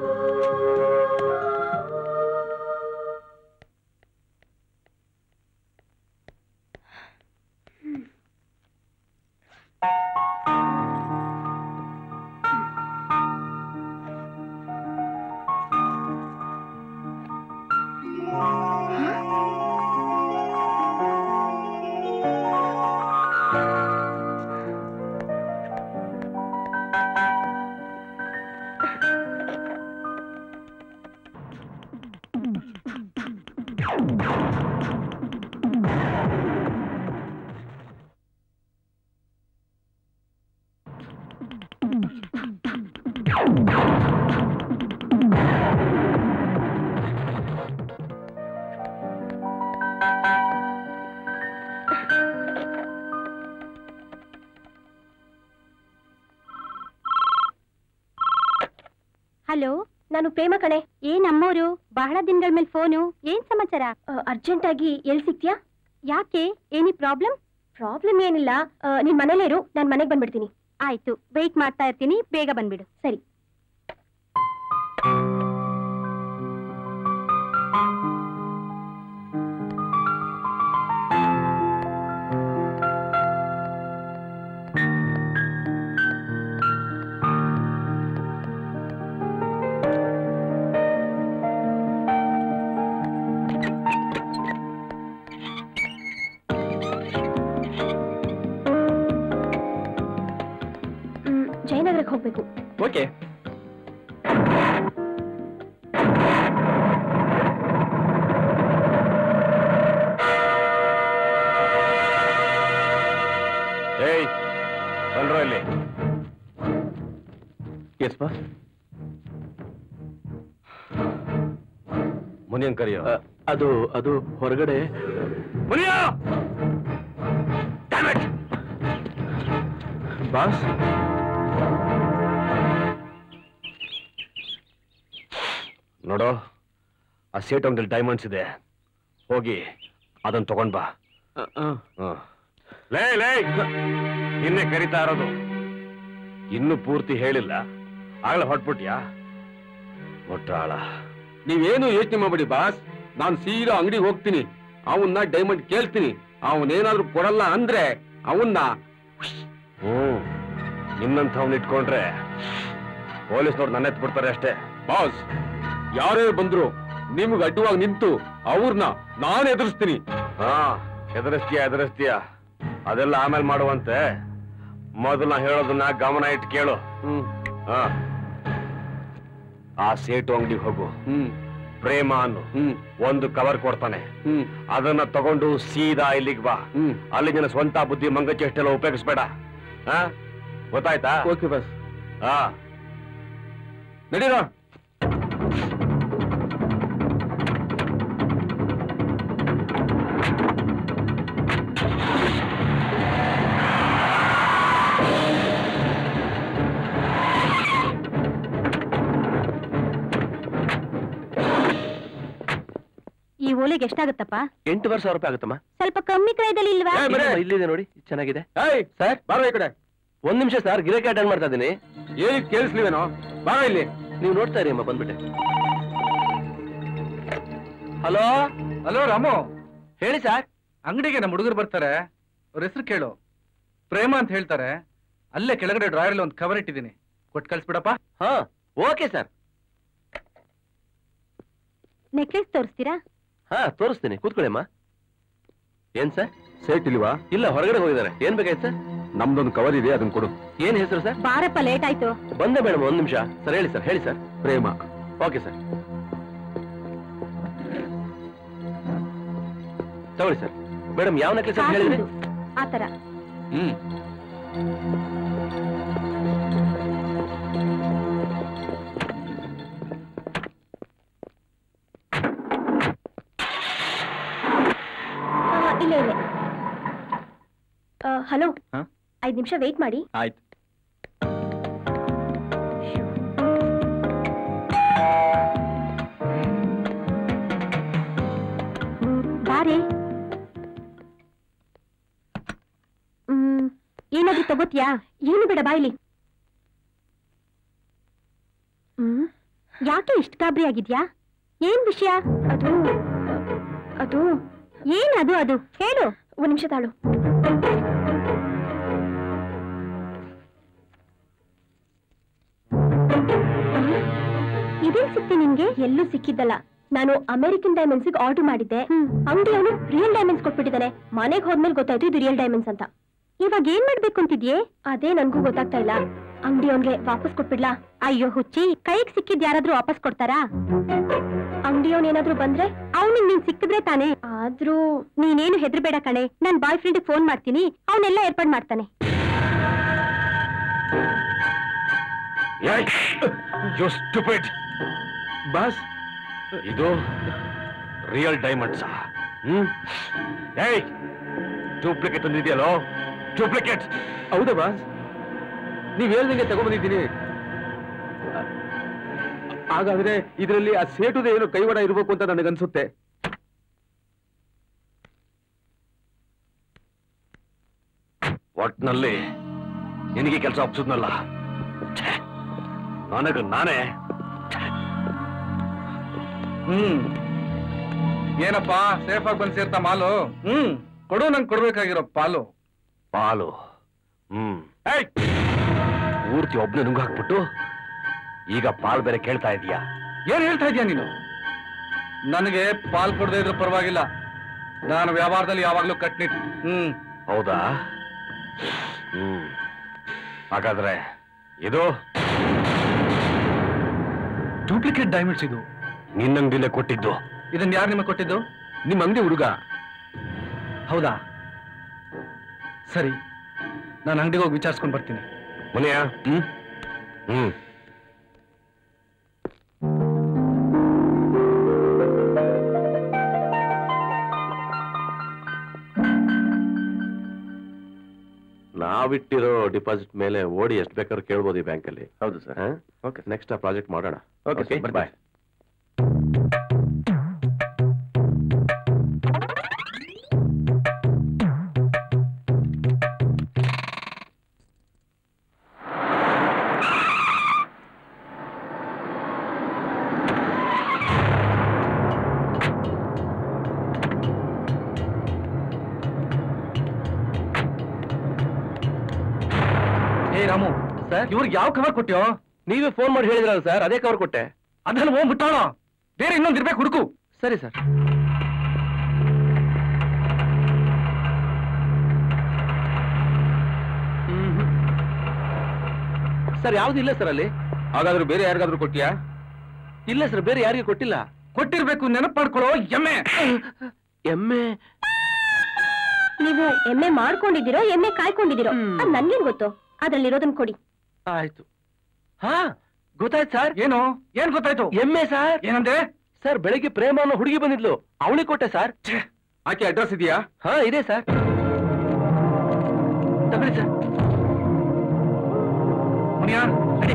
B: ಹಲೋ ನಾನು ಪ್ರೇಮ ಕಣೆ ಏನ್ ಅಮ್ಮೋರು ಬಹಳ ದಿನಗಳ ಮೇಲೆ ಫೋನು ಏನ್ ಸಮಾಚಾರ ಅರ್ಜೆಂಟ್ ಆಗಿ ಎಲ್ ಸಿಗ್ತೀಯಾ ಯಾಕೆ ಏನಿ ಪ್ರಾಬ್ಲಮ್ ಪ್ರಾಬ್ಲಮ್ ಏನಿಲ್ಲ ಆ, ನೀನ್ ಮನೇಲೇ ಇರು ನಾನು ಮನೆಗೆ ಬಂದ್ಬಿಡ್ತೀನಿ ಆಯ್ತು ವೆಯ್ಟ್ ಮಾಡ್ತಾ ಇರ್ತೀನಿ ಬೇಗ ಬಂದ್ಬಿಡು ಸರಿ ಮ್, ಜಯನಗರಕ್ಕೆ ಹೋಗ್ಬೇಕು
E: ಓಕೆ
A: ಏಯ್ ಬಲ್ರೋ ಇಲ್ಲಿ
E: ಎಸ್ ಬಾ
A: ಮುನಿಯನ್ ಕರಿಯೋ
E: ಅದು ಅದು ಹೊರಗಡೆ
A: ಮುನಿಯ
E: ಬಾಸ್
A: ನೋಡು ಆ ಸೇಟ್ ಅಂಗಡಿಲಿ ಡೈಮಂಡ್ಸ್ ಇದೆ ಹೋಗಿ ಅದನ್ನ ತಗೊಂಡ್ ಬಾ ಹ್ಮ್. ಲೇ ಲೇ ನಿನ್ನೆ ಕರಿತಾ ಇರೋದು ಇನ್ನು ಪೂರ್ತಿ ಹೇಳಿಲ್ಲ ಆಗ್ಲೇ ಹೊಟ್ಬಿಟ್ಯಾ ಮೊಟ್ಟಾಳ
H: ನೀವೇನು ಯೋಚನೆ ಮಾಡಬೇಡಿ ಬಾಸ್ ನಾನು ಸೀದಾ ಅಂಗಡಿಗೆ ಹೋಗ್ತೀನಿ ಅವನ್ನ ಡೈಮಂಡ್ ಕೇಳ್ತೀನಿ ಅವನೇನಾದ್ರೂ ಕೊಡಲ್ಲ ಅಂದ್ರೆ ಅವನ್ನ
A: ಹ್ಮ್ ನಿನ್ನಂಥವ್ನ ಇಟ್ಕೊಂಡ್ರೆ ಪೊಲೀಸ್ನವ್ರು ನನ್ನ ಎತ್ಬಿಡ್ತಾರೆ ಅಷ್ಟೇ
H: ಬಾಸ್ ಯಾರೇ ಬಂದ್ರು ನಿಮ್ಗೆ ಅಡ್ಡವಾಗಿ ನಿಂತು ಅವ್ರನ್ನ ನಾನು ಎದುರಿಸ್ತೀನಿ
A: ಹಾ ಎದುರಿಸ್ತೀಯ ಎದುರಿಸ್ತೀಯ ಅದೆಲ್ಲ ಆಮೇಲೆ ಮಾಡುವಂತೆ ಮೊದಲು ನಾ ಹೇಳೋದನ್ನ ಗಮನ ಇಟ್ಟು ಕೇಳು
H: ಹ್ಮ್
A: ಹಾ ಆ ಸೇಟು ಅಂಗಡಿಗೆ ಹೋಗು
H: ಹ್ಮ್
A: ಪ್ರೇಮ ಅನ್ನು
H: ಹ್ಮ್
A: ಒಂದು ಕವರ್ ಕೊಡ್ತಾನೆ
H: ಹ್ಮ್
A: ಅದನ್ನ ತಗೊಂಡು ಸೀದಾ ಇಲ್ಲಿಗೆ ಬಾ
H: ಹ್ಮ್
A: ಅಲ್ಲಿ ನಿನ್ನ ಸ್ವಂತ ಬುದ್ಧಿ ಮಂಗಚೆಷ್ಟೆಲ್ಲ ಉಪಯೋಗಿಸ್ಬೇಡ ಹಾ ಗೊತ್ತಾಯ್ತಾ
H: ಓಕೆ ಬಾಸ್
A: ಹಾ
H: ನಡೀರಾ
B: ಈ ಓಲೆಗೆ ಎಷ್ಟಾಗುತ್ತಪ್ಪ
I: ಎಂಟೂವರೆ ಸಾವಿರ ರೂಪಾಯಿ ಆಗುತ್ತಮ್ಮ
B: ಸ್ವಲ್ಪ ಕಮ್ಮಿ ಕ್ರಯದಲ್ಲಿ ಇಲ್ವಾ
H: ಏ, ಬರೇ.
I: ಇಲ್ಲಮ್ಮ, ಇಲ್ಲಿದೆ ನೋಡಿ ಚೆನ್ನಾಗಿದೆ
H: ಏಯ್
I: ಸರ್
H: ಬಾರೋ ಈ ಕಡೆ
I: ಒಂದ್ ನಿಮಿಷ ಸರ್ ಗಿರಾಕಿ ಅಟೆಂಡ್ ಮಾಡ್ತಾ ಇದ್ದೀನಿ
H: ಏನಿಗೆ ಕೇಳಿಸ್ಲಿವೇನೋ ಬಾರೋ ಇಲ್ಲಿ
I: ನೀವು ನೋಡ್ತಾ ಇರಿ ಅಮ್ಮ ಬಂದ್ಬಿಟ್ಟೆ ಹಲೋ
C: ಹಲೋ ರಾಮು
I: ಹೇಳಿ ಸರ್
C: ಅಂಗಡಿಗೆ ನಮ್ಮ ಹುಡುಗರು ಬರ್ತಾರೆ ಅವ್ರ ಹೆಸರು ಕೇಳು ಪ್ರೇಮ ಅಂತ ಹೇಳ್ತಾರೆ ಅಲ್ಲೇ ಕೆಳಗಡೆ ಡ್ರಾಯರ್ ಒಂದು ಕವರ್ ಇಟ್ಟಿದ್ದೀನಿ ಕೊಟ್ಟು ಕಳ್ಸ್ಬಿಡಪ್ಪ
I: ಹಾ ಓಕೆ ಸರ್
B: ನೆಕ್ಲೆಸ್ ತೋರಿಸ್ತೀರಾ
I: ಹಾ ತೋರಿಸ್ತೀನಿ ಕೂತ್ಕೊಳ್ಳಿ ಅಮ್ಮ ಏನ್ ಸರ್
H: ಸೇಟ್ ಇಲ್ವಾ
I: ಇಲ್ಲ ಹೊರಗಡೆ ಹೋಗಿದ್ದಾರೆ ಏನ್ ಬೇಕಾಯ್ತು ಸರ್
H: ನಮ್ದೊಂದು ಕವರ್ ಇದೆ ಅದನ್ನ ಕೊಡು
I: ಏನ್ ಹೆಸರು ಸರ್
B: ಬಾರಪ್ಪ ಲೇಟ್ ಆಯ್ತು
I: ಬಂದೆ ಮೇಡಮ್ ಒಂದ್ ನಿಮಿಷ ಸರ್ ಹೇಳಿ ಸರ್ ಹೇಳಿ ಸರ್
H: ಪ್ರೇಮ
I: ಓಕೆ ಸರ್ ತಗೊಳ್ಳಿ ಸರ್ ಮೇಡಮ್ ಯಾವ ನೆಕ್ಲೆಸ್ ಅಂತ ಹೇಳಿದ್ರಿ
B: ಕಾಸಿಂದು. ಆ ತರ
H: ಹ್ಮ್
B: ಆ, ಇಲ್ಲ ಇಲ್ಲ ಹಲೋ
E: ಹಾ?
B: ಐದ್ ನಿಮಿಷ ವೇಟ್ ಮಾಡಿ
E: ಆಯ್ತು
B: ಬಾರೆ ಹ್ಮ್ ಏನಾದ್ರೂ ತಗೋತ್ಯಾ ಏನು ಬೇಡ ಬಾಯ್ಲಿ ಹ್ಮ್ ಯಾಕೆ ಇಷ್ಟ ಗಾಬರಿ ಆಗಿದ್ಯಾ ಏನ್ ವಿಷಯ ಅದು ಅದು ಏನದು ಅದು ಹೇಳು ಒಂದ್ ನಿಮಿಷ ತಾಳು ಇದೇನ್ ಸಿಕ್ತಿ ನಿನ್ಗೆ ಎಲ್ಲೂ ಸಿಕ್ಕಿದ್ದಲ್ಲ ನಾನು ಅಮೆರಿಕನ್ ಡೈಮಂಡ್ಸ್ ಆರ್ಡರ್ ಮಾಡಿದ್ದೆ ಅಂಗಡಿ ಅವನು ರಿಯಲ್ ಡೈಮಂಡ್ಸ್ ಕೊಟ್ಬಿಟ್ಟಿದ್ದಾನೆ ಮನೆಗೆ ಹೋದ್ಮೇಲೆ ಗೊತ್ತಾಯ್ತು ಇದು ರಿಯಲ್ ಡೈಮಂಡ್ಸ್ ಅಂತ ಇವಾಗ ಏನ್ ಮಾಡ್ಬೇಕು ಅಂತಿದ್ಯೆ ಅದೇ ನನ್ಗೂ ಗೊತ್ತಾಗ್ತಾ ಇಲ್ಲ ಅಂಗಡಿ ಅವನ್ಗೆ ವಾಪಸ್ ಕೊಟ್ಬಿಡ್ಲಾ ಅಯ್ಯೋ ಹುಚ್ಚಿ ಕೈಗೆ ಸಿಕ್ಕಿದ್ ಯಾರಾದ್ರೂ ವಾಪಸ್ ಕೊಡ್ತಾರಾ ಅಂಗಡಿಯವನ್ ಏನಾದ್ರೂ ಬಂದ್ರೆ ಅವನಿಗೆ ನೀನ್ ಸಿಕ್ಕಿದ್ರೆ ತಾನೇ ಆದ್ರೂ ನೀನೇನು ಹೆದರ್ಬೇಡ ಕಣೆ ನನ್ ಬಾಯ್ ಫ್ರೆಂಡ್ ಫೋನ್ ಮಾಡ್ತೀನಿ ಅವನೆಲ್ಲ ಏರ್ಪಾಡ್ ಮಾಡ್ತಾನೆ
A: ಯು ಸ್ಟುಪಿಡ್
H: ಬಾಸ್
A: ಇದು ರಿಯಲ್ ಡೈಮಂಡ್ಸ್ ಹ್ಮ್ ಏಯ್ ಡೂಪ್ಲಿಕೇಟ್ ತಂದಿದ್ಯಲ್ಲೋ ಡೂಪ್ಲಿಕೇಟ್
H: ಹೌದಾ ಬಾಸ್ ನೀವ್ ಹೇಳ್ದಂಗೆ ತಗೊಂಡ್ಬಂದಿದ್ದೀನಿ ಹಾಗಾದ್ರೆ ಇದರಲ್ಲಿ ಆ ಸೇಟುದ ಏನೋ ಕೈವಾಡ ಇರಬೇಕು ಅಂತ ನನಗನ್ಸುತ್ತೆ
A: ಒಟ್ನಲ್ಲಿ ನಿನಗೆ ಕೆಲಸ ಒಪ್ಸಿದ್ನಲ್ಲ ಛೆ, ನನಗ ನಾನೇ
C: ಹ್ಮ್ ಏನಪ್ಪ ಸೇಫ್ ಆಗಿ ಬಂದ್ ಸೇರ್ತಾ ಮಾಲು ಹ್ಮ್ ಕೊಡು ನಂಗೆ ಕೊಡ್ಬೇಕಾಗಿರೋ ಪಾಲು
A: ಪಾಲು ಹ್ಮ್ ಏಯ್! ಪೂರ್ತಿ ಒಬ್ನೇ ನುಂಗ್ ಹಾಕ್ಬಿಟ್ಟು ಈಗ ಪಾಲ್ ಬೇರೆ ಕೇಳ್ತಾ ಇದೀಯಾ
C: ಏನ್ ಹೇಳ್ತಾ ಇದೀಯ ನೀನು ನನಗೆ ಪಾಲ್ ಕೊಡದೇ ಇದ್ರೂ ಪರವಾಗಿಲ್ಲ ನಾನು ವ್ಯವಹಾರದಲ್ಲಿ ಯಾವಾಗ್ಲೂ ಕಟ್ನಿಟ್ ಹ್ಮ್
A: ಹೌದಾ ಹ್ಮ್ ಹಾಗಾದ್ರೆ ಇದು
C: ಡೂಪ್ಲಿಕೇಟ್ ಡೈಮಂಡ್ಸ್ ಇದು
A: ನಿನ್ನಂಗಡಿಲೇ ಕೊಟ್ಟಿದ್ದು
C: ಇದನ್ನ ಯಾರು ನಿಮಗೆ ಕೊಟ್ಟಿದ್ದು
H: ನಿಮ್ಮ ಅಂಗಡಿ ಹುಡುಗ
C: ಹೌದಾ ಸರಿ ನಾನು ಅಂಗಡಿಗೆ ಹೋಗಿ ವಿಚಾರಿಸ್ಕೊಂಡು ಬರ್ತೀನಿ
A: ಮುನಿಯ ಹ್ಮ್ ಹ್ಮ್ ನಾವಿಟ್ಟಿರೋ ಡಿಪಾಸಿಟ್ ಮೇಲೆ ಓಡಿ ಎಷ್ಟು ಬೇಕಾದ್ರೂ ಕೇಳ್ಬೋದು ಈ ಬ್ಯಾಂಕಲ್ಲಿ ಹೌದು ಸರ್ ಓಕೆ ನೆಕ್ಸ್ಟ್ ಆ ಪ್ರಾಜೆಕ್ಟ್ ಮಾಡೋಣ
H: Okay, sir.
A: ಬಾಯ್
C: ಏ ರಾಮು ಸರ್ ಇವ್ರಿಗೆ ಯಾವ ಕವರ್ ಕೊಟ್ಟ್ಯೋ
I: ನೀವೇ ಫೋನ್ ಮಾಡಿ ಹೇಳಿದ್ರಲ್ಲ ಸರ್ ಅದೇ ಕವರ್ ಕೊಟ್ಟೆ
C: ಅದನ್ನ ಹೋಗ್ ಮುಟ್ಟಾಳ ಬೇರೆ ಇನ್ನೊಂದು ಇರ್ಬೇಕು ಹುಡುಕು
I: ಸರಿ ಸರ್ ಸರ್ ಯಾವ್ದು ಇಲ್ಲ ಸರ್ ಅಲ್ಲಿ
H: ಹಾಗಾದ್ರೆ ಬೇರೆ ಯಾರಿಗಾದ್ರೂ ಕೊಟ್ಟಿಯಾ
I: ಇಲ್ಲ ಸರ್ ಬೇರೆ ಯಾರಿಗೂ ಕೊಟ್ಟಿಲ್ಲ
C: ಕೊಟ್ಟಿರ್ಬೇಕು ನೆನಪು ಮಾಡ್ಕೊಳ್ಳೋ ಎಮ್ಮೆ
I: ಎಮ್ಮೆ
B: ನೀವು ಎಮ್ಮೆ ಮಾಡ್ಕೊಂಡಿದ್ದೀರೋ ಎಮ್ಮೆ ಕಾಯ್ಕೊಂಡಿದ್ದೀರೋ ಅದ್ ನನ್ಗೇನ್ ಗೊತ್ತು ಅದ್ರಲ್ಲಿರೋದನ್ನ ಕೊಡಿ
I: ಆಯ್ತು ಹಾ ಗೊತ್ತಾಯ್ತು ಸರ್
C: ಏನು ಏನ್ ಗೊತ್ತಾಯ್ತು
I: ಎಮ್ಮೆ ಸರ್
C: ಏನಂದೆ
I: ಸರ್ ಬೆಳಗ್ಗೆ ಪ್ರೇಮ ಅನ್ನೋ ಹುಡುಗಿ ಬಂದಿದ್ಲು ಅವಳಿಗೆ ಕೊಟ್ಟೆ ಸರ್
H: ಆಕೆ ಅಡ್ರೆಸ್ ಇದೆಯಾ
I: ಹಾ ಇದೆ ಸರ್ ತಗೊಳ್ಳಿ ಸರ್
C: ಮುನಿಯಾ ನಡಿ.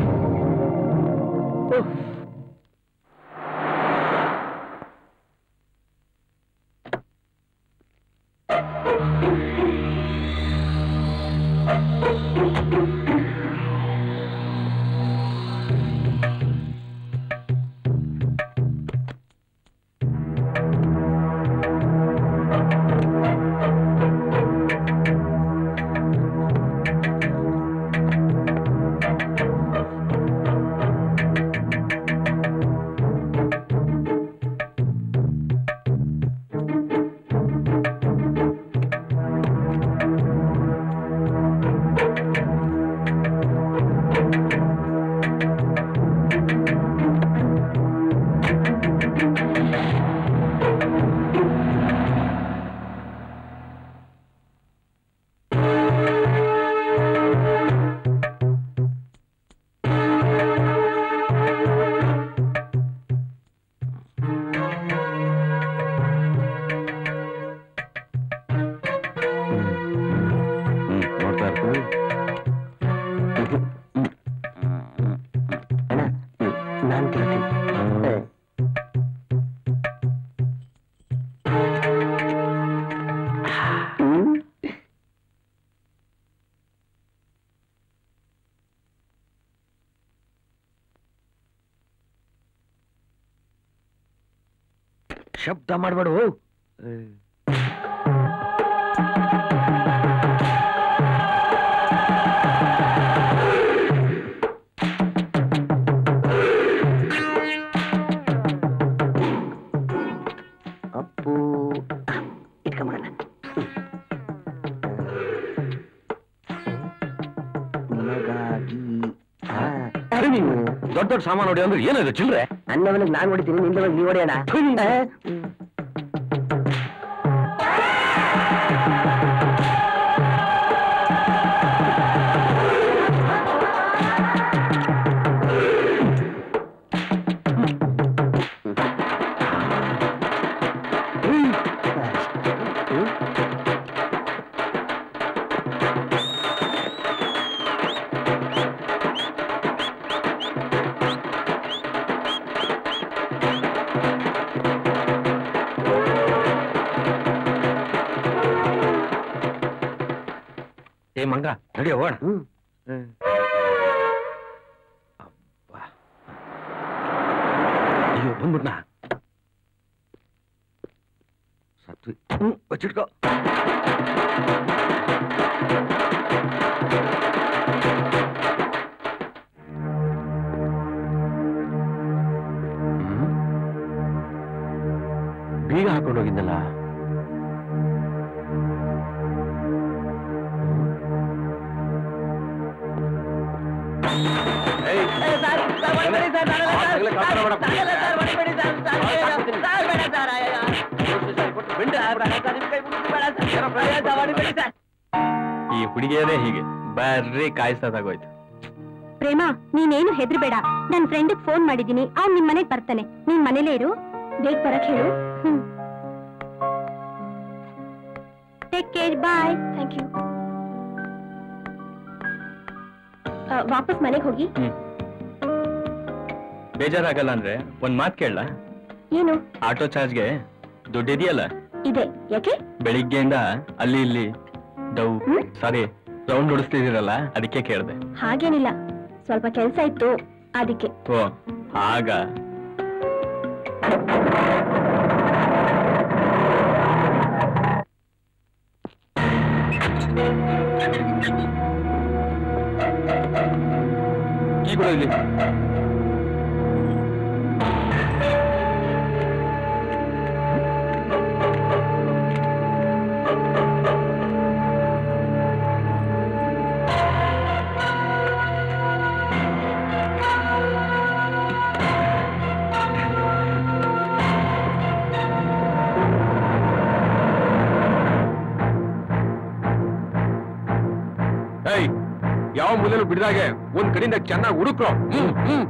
A: ಶಬ್ದ ಮಾಡಬೇಡ
J: ಅಪ್ಪು ಇಟ್ಕೊಂಬಿಡೋಣ ನಿನಗಾಗಿ
A: ದೊಡ್ಡ ದೊಡ್ಡ ಸಾಮಾನು ನೋಡಿ ಅಂದ್ರೆ ಏನಿದೆ ಚಿಲ್ರೆ
J: ಅನ್ನವನಿಗೆ ನಾನು ಹೊಡಿತೀನಿ ನಿಂದವಾಗ ನೀವು ಹೊಡೆಯೋಣ
A: ಏ ಮಂಗ ನಡಿ ಹೋಗೋಣ ಅಬ್ಬಾ. ಅಯ್ಯೋ ಬಂದ್ಬಿಟ್ನಾ ಸತ್ವಿ ಹ್ಮ್ ಬಚ್ಚಿಟ್ಕೋ ಹ್ಮ್? ಬೀಗ ಹಾಕೊಂಡು ಹೋಗಿದ್ದಲ್ಲ
E: ಈ ಹುಡುಗಿಯರೇ ಹೀಗೆ ಬರ್ರಿ ಕಾಯಿಸೋದಾಗೋಯ್ತು
B: ಪ್ರೇಮ ನೀನೇನು ಹೆದ್ರಬೇಡ ನನ್ ಫ್ರೆಂಡಿಗೆ ಫೋನ್ ಮಾಡಿದೀನಿ ಅವ್ನ್ ನಿಮ್ ಮನೆಗ್ ಬರ್ತಾನೆ ನೀನ್ ಮನೇಲೇ ಇರು ಬೇಗ ಬರಕ್ ಹೇಳು take care bye thank you ವಾಪಸ್ ಮನೆಗೆ ಹೋಗಿ
E: ಹ್ಮ್ ಬೇಜಾರಾಗಲ್ಲ ಅಂದ್ರೆ ಒಂದ್ ಮಾತ್ ಕೇಳಲ್ಲ
B: ಏನು
E: ಆಟೋ ಚಾರ್ಜ್ಗೆ ದುಡ್ಡು ಇದೆಯಲ್ಲ
B: ಇದೆ ಯಾಕೆ
E: ಬೆಳಿಗ್ಗೆಯಿಂದ ಅಲ್ಲಿ ಇಲ್ಲಿ ಡೌ
B: ಹ್ಮ್?
E: ಸಾರಿ ರೌಂಡ್ ಹೊಡಿಸ್ತಿದ್ದೀರಲ್ಲ ಅದಕ್ಕೆ ಕೇಳ್ದೆ
B: ಹಾಗೇನಿಲ್ಲ ಸ್ವಲ್ಪ ಕೆಲ್ಸ ಇತ್ತು ಅದಕ್ಕೆ
E: ಓ ಆಗ
H: ಈ ಕೂಡ ಇಲ್ಲಿ ಏಯ್ ಯಾವ ಮೂಲೆಯಲ್ಲೂ ಬಿಡಿದಾಗೆ ಒಂದ್ ಕಡೆಯಿಂದ ಚೆನ್ನಾಗಿ ಹುಡುಕ್ರೋ ಹ್ಮ್ ಹ್ಮ್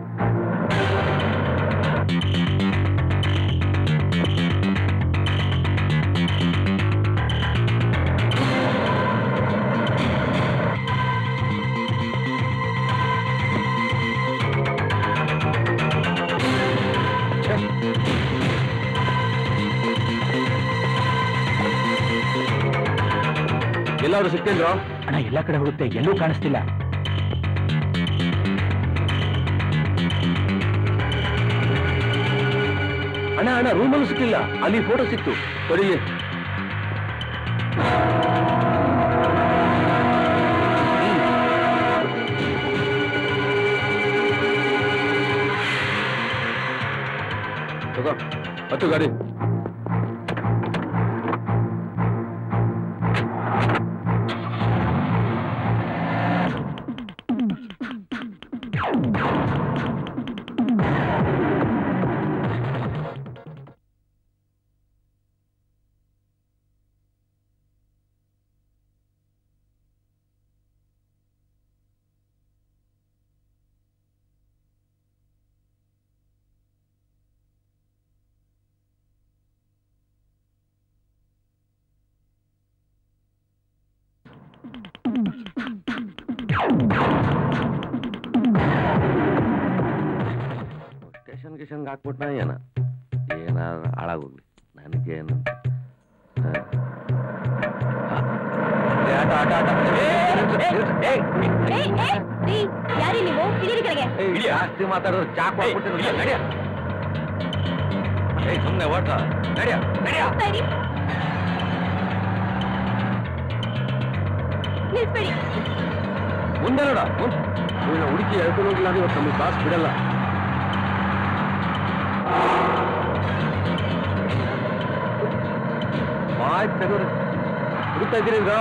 H: ಎಲ್ಲಾದ್ರೂ ಸಿಕ್ತಿಲ್ರೋ
G: ಅಣ್ಣ ಎಲ್ಲ ಕಡೆ ಹುಡುಕ್ತೆ ಎಲ್ಲೂ ಕಾಣಿಸ್ತಿಲ್ಲ
A: ಅಣ್ಣ ಅಣ್ಣ ರೂಮಲ್ಲೂ ಸಿಕ್ಕಿಲ್ಲ ಅಲ್ಲಿ ಫೋಟೋ ಸಿಕ್ತು
H: ಕೊಡಿಲಿ ತಗೋ ಹತ್ತು ಗಾಡಿ
A: ಸ್ಟೇಷನ್ ಗಿಷನ್ಗೆ ಹಾಕ್ಬಿಟ್ನ ಏನ ಏನಾದ್ರು ಹಾಳಾಗೋಗ್ಲಿ ನನಗೇನು ಹ. ಏ, ಆಟ ಆಟ ಆಟ ಏ, ಏ, ಏ,
B: ಯಾರಿ ನೀವು ಹಿಡೀರಿ ಕೆಳಗೆ
A: ಏ, ಜಾಸ್ತಿ ಮಾತಾಡೋದು ಚಾಕು ಹಾಕ್ಬಿಟ್ಟಿರೋ ನಡಿಯ ಏಯ್ ಸುಮ್ಮನೆ ಓಟ ನಡಿಯ ನಡಿಯ
B: ಸರಿ ನಿಲ್ಸ್ಬೇಡಿ
A: ಮುಂದೆ ನೋಡ ಇವನ ಹುಡುಕಿ ಎಳ್ಕೊಂಡು ಹೋಗಿಲ್ಲ ಅಂದ್ರೆ ಇವತ್ತು ನಮಗೆ ಬಾಸ್ ಬಿಡಲ್ಲ ಆಯ್ತು ತೆಗೋರಿ ಹುಡುಕ್ತಾ ಇದ್ದೀರಿ ಈಗ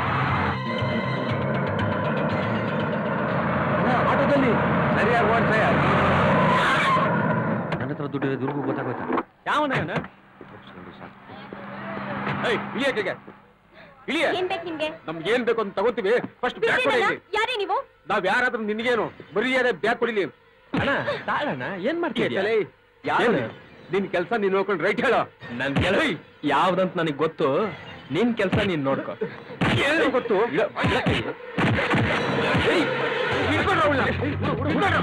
A: ಅಣ್ಣ, ಆಟೋದಲ್ಲಿ ಸರಿಯಾಗಿ ಓಡ್ಸ ನನ್ನ ಹತ್ರ ದುಡ್ಡು ದುರ್ಗು ಗೊತ್ತಾಗೋಯ್ತಾ
E: ಯಾವನ ಇವನು
H: ಏಯ್ ಇಳಿಯಕ್ಕೆ ಇಳಿಯ
B: ಏನ್ ಬೇಕು ನಿಮ್ಗೆ
H: ನಮ್ಗೆ ಏನ್ ಬೇಕು ಅಂತ ತಗೋತೀವಿ ಫಸ್ಟ್ ಬ್ಯಾಗ್ ಕೊಡಿ ಇಲ್ಲಿ.
B: ಯಾರೇ ನೀವು
H: ನಾವ್ ಯಾರಾದ್ರೂ ನಿನ್ಗೇನು ಮರ್ಯಾದೆ ಬ್ಯಾಗ್ ಕೊಡಿಲಿ
E: ಅಣ್ಣ ತಾಳಣ್ಣ ಏನ್ ಮಾಡ್ತೀಯ
H: ತಲೆ
E: ಏನು?
H: ನಿನ್ ಕೆಲ್ಸ ನೀನ್ ನೋಡ್ಕೊಂಡು ರೈಟ್ ಹೇಳ
E: ನನ್ ಕೆಲಸ ಯಾವ್ದಂತ ನನಗ್ ಗೊತ್ತು ನಿನ್ ಕೆಲ್ಸ ನೀನ್ ನೋಡ್ಕೊ
H: ಏನು ಗೊತ್ತು
E: ಇಳ- ಇಳಕ್ಕೆ ಇಳು.
H: ಏಯ್, ಹಿಡ್ಕೊಂಡ್ರು ಅವ್ಳ್ನ. ಹಿಡ್ಕೊಂಡ್ರು.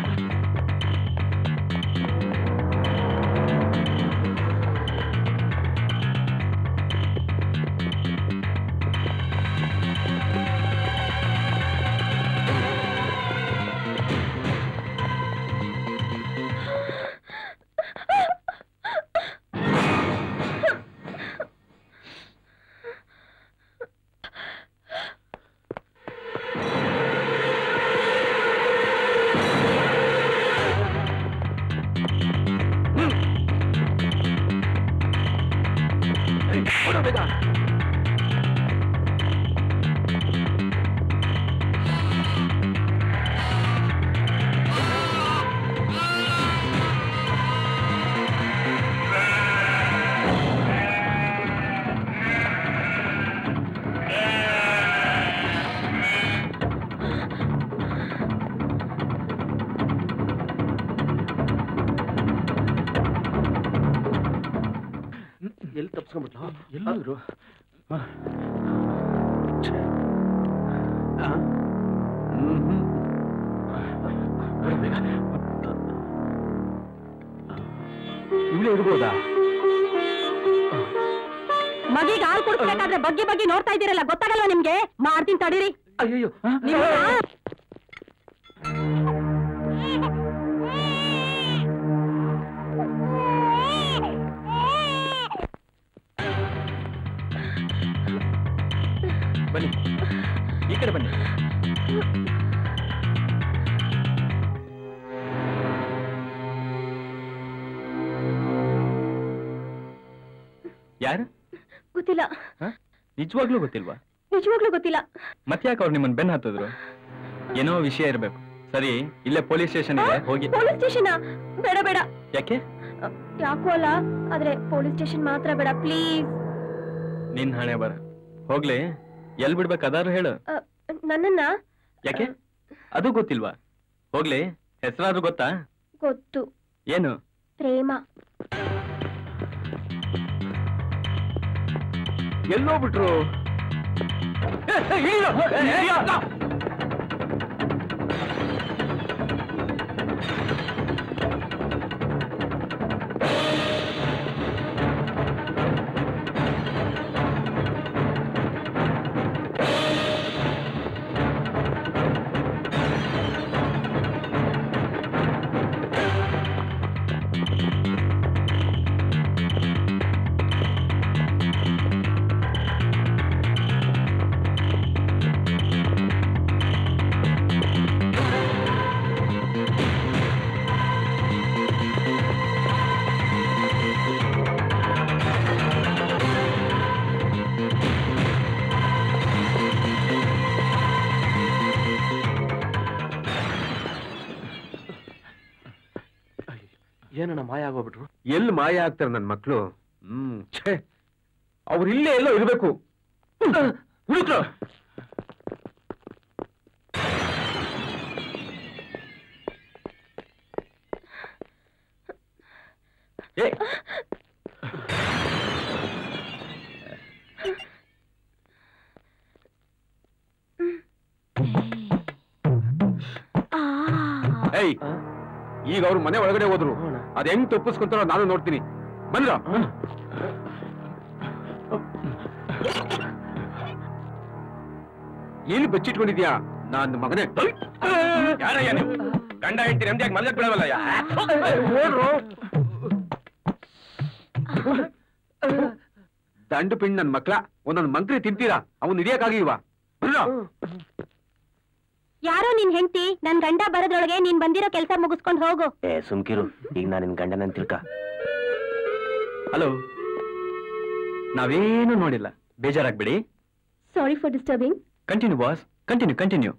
H: ಕೊಡು ಬೇಗ.
A: ಎಲ್ಲಿ ತಪ್ಸ್ಕೊಂಡ್ಬಿಟ್ಲ ಎಲ್ಲರೂ ಇವಳೇ ಇರ್ಬೋದಾ
B: ಮಗಿಗೆ ಹಾಲು ಕುಡಿಸ್ಬೇಕಾದ್ರೆ ಬಗ್ಗೆ ಬಗ್ಗೆ ನೋಡ್ತಾ ಇದ್ದೀರಲ್ಲ ಗೊತ್ತಾಗಲ್ಲ ನಿಮ್ಗೆ ಮಾಡ್ತೀನಿ ತಡೀರಿ
A: ಅಯ್ಯೋ
B: ನೀವು
E: ಬನ್ನಿ ಈ ಕಡೆ ಬನ್ನಿ ಯಾರು
B: ಗೊತ್ತಿಲ್ಲ
E: ಹ? ನಿಜವಾಗ್ಲೂ ಗೊತ್ತಿಲ್ವಾ
B: ನಿಜವಾಗ್ಲೂ ಗೊತ್ತಿಲ್ಲ
E: ಮತ್ತ್ಯಾಕೆ ಅವ್ರು ನಿಮ್ಮನ್ನ ಬೆನ್ ಹತ್ತಿದ್ರು ಏನೋ ವಿಷಯ ಇರ್ಬೇಕು ಸರಿ ಇಲ್ಲೇ ಪೊಲೀಸ್ ಸ್ಟೇಷನ್ ಇದೆ ಹೋಗಿ
B: ಪೊಲೀಸ್ ಸ್ಟೇಷನ್ ಬೇಡ ಬೇಡ
E: ಯಾಕೆ
B: ಅ, ಯಾಕೋ ಅಲ್ಲ ಆದ್ರೆ ಪೊಲೀಸ್ ಸ್ಟೇಷನ್ ಮಾತ್ರ ಬೇಡ ಪ್ಲೀಸ್
E: ನಿನ್ ಹಣೆ ಬರ ಹೋಗ್ಲಿ ಎಲ್ ಬಿಡ್ಬೇಕು ಅದಾರು ಹೇಳು
B: ನನ್ನನ್ನ
E: ಯಾಕೆ ಅದು ಗೊತ್ತಿಲ್ವಾ ಹೋಗ್ಲಿ ಹೆಸರಾದ್ರೂ ಗೊತ್ತಾ
B: ಗೊತ್ತು
E: ಏನು
B: ಪ್ರೇಮ
H: ಎಲ್ಲೋಗ್ಬಿಟ್ರು
A: ಏನಣ್ಣ ಮಾಯ ಆಗೋಗ್ಬಿಟ್ರು
H: ಎಲ್ಲಿ ಮಾಯ ಆಗ್ತಾರೆ ನನ್ ಮಕ್ಳು ಹ್ಮ್ ಛೇ ಅವ್ರು ಇಲ್ಲೇ ಎಲ್ಲೋ ಇರ್ಬೇಕು ಹುಡುಕ್ರು
E: ಏ
H: ಏಯ್ ಈಗ ಅವ್ರು ಮನೆ ಒಳಗಡೆ ಹೋದ್ರು ಅದ್ ಹೆಂಗ್ ತಪ್ಪಿಸ್ಕೊಂತಾರೋ ನಾನು ನೋಡ್ತೀನಿ ಬಂದ್ರ ಎಲ್ಲಿ ಬಚ್ಚಿಟ್ಕೊಂಡಿದ್ಯಾ ನಾನ್ ಮಗನೇ
A: ಯಾರಯ್ಯ ನೀವು ಗಂಡ ಹೆಂಡತಿ ನೆಮ್ಮದಿಯಾಗಿ ಮಲ್ಗಕ್ ಬಿಡವಲ್ಲ
H: ನೋಡ್ರು ದಂಡು ಪಿಂಡ್ ನನ್ ಮಕ್ಳ ಒಂದೊಂದ್ ಮಂಕ್ರಿ ತಿಂತೀರಾ ಅವನ್ ಹಿಡಿಯಕ್ಕಾಗಿಲ್ವಾ ಬರ್ರೋ.
B: ಯಾರೋ ನಿನ್ ಹೆಂಡತಿ ನನ್ ಗಂಡ ಬರೋದ್ರೊಳಗೆ ನೀನ್ ಬಂದಿರೋ ಕೆಲಸ ಮುಗಿಸ್ಕೊಂಡು ಹೋಗು
J: ಏ ಸುಮ್ಕಿರು ಈಗ ನಾನು ನಿನ್ ಗಂಡನಂತ ತಿಳ್ಕ
E: ಹಲೋ ನಾವೇನು ನೋಡಿಲ್ಲ ಬೇಜಾರಾಗ್ಬಿಡಿ
B: sorry for disturbing
E: continue boss continue continue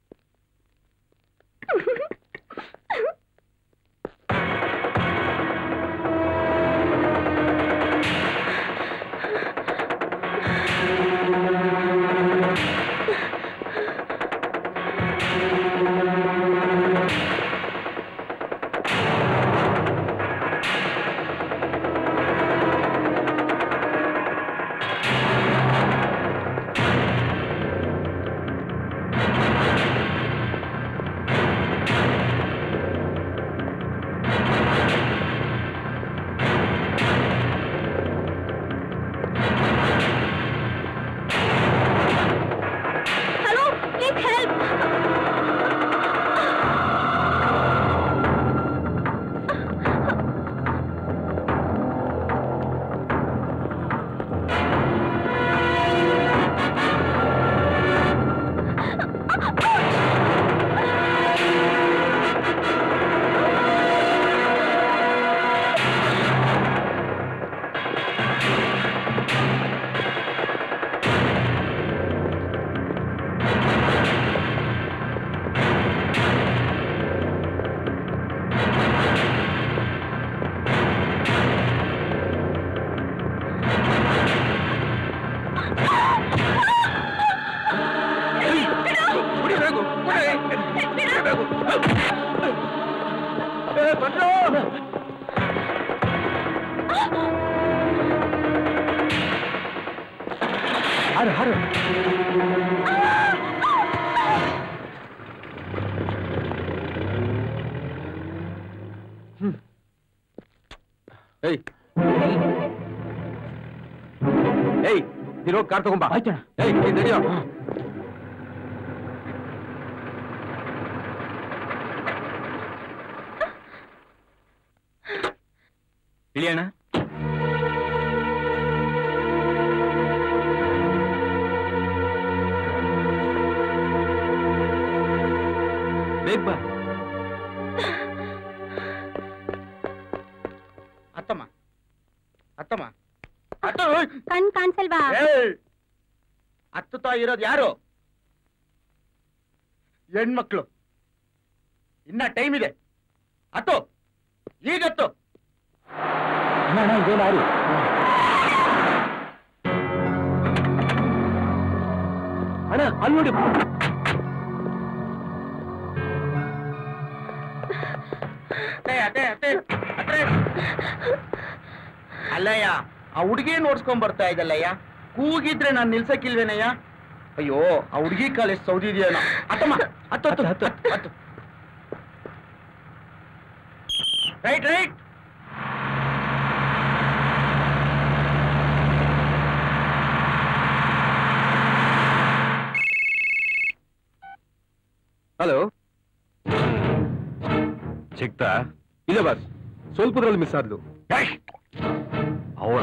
B: hello please help
H: ಕುಡಿಬೇಕು, ಕುಡಿ. ಕುಡಿಬೇಕು. ಏ, ಬಂದ್ರು.
E: ಹಾರು ಹಾರು
H: ಏಯ್ ಏಯ್ ನೀನು ಕಾರ್ ತಗೊಂಬ
E: ಆಯ್ತಣ್ಣ.
H: ಏಯ್ ನೀನ್ ನಡಿಯೋ
E: ಇಳಿಯೋಣ ಬೇಗ ಬಾ
C: ಅತ್ತಮ್ಮ ಅತ್ತಮ್ಮ ಅತ್ತ
B: ಕಣ್ ಕಾಣ್ಸಲ್ವಾ
C: ಹತ್ತುತ್ತಾ ಇರೋದು ಯಾರು ಹೆಣ್ಮಕ್ಳು ಇನ್ನ ಟೈಮ್ ಇದೆ ಹತ್ತು ಈಗತ್ತು
E: ಅಣ್ಣ ಅಣ್ಣ ಇದೇ ಲಾರಿ ಅಣ್ಣ ಅಲ್ಲಿ ನೋಡಿ
C: ಅತ್ತೆ ಅತ್ತೆ ಅತ್ತೆ ಅತ್ತೆ ಅಲ್ಲಯ್ಯ ಆ ಹುಡುಗಿ ನೋಡ್ಸ್ಕೊಂಡ್ ಬರ್ತಾ ಇದ್ದಲ್ಲಯ್ಯ ಕೂಗಿದ್ರೆ ನಾನು ನಿಲ್ಸಕ್ಕಿಲ್ವೇನಯ್ಯ ಅಯ್ಯೋ ಆ ಹುಡುಗಿ ಕಾಲ ಎಷ್ಟು ಸೌದಿದೆಯೇನೋ ಅತ್ತಮ್ಮ ಹತ್ತು ಹತ್ತು ಹತ್ತು ಹತ್ತು ರೈಟ್ ರೈಟ್
H: ಹಲೋ
A: ಸಿಕ್ತಾ
H: ಇಲ್ಲ ಬಾಸ್ ಸ್ವಲ್ಪದ್ರಲ್ಲಿ ಮಿಸ್ ಆದ್ಲು
A: ಅವಳ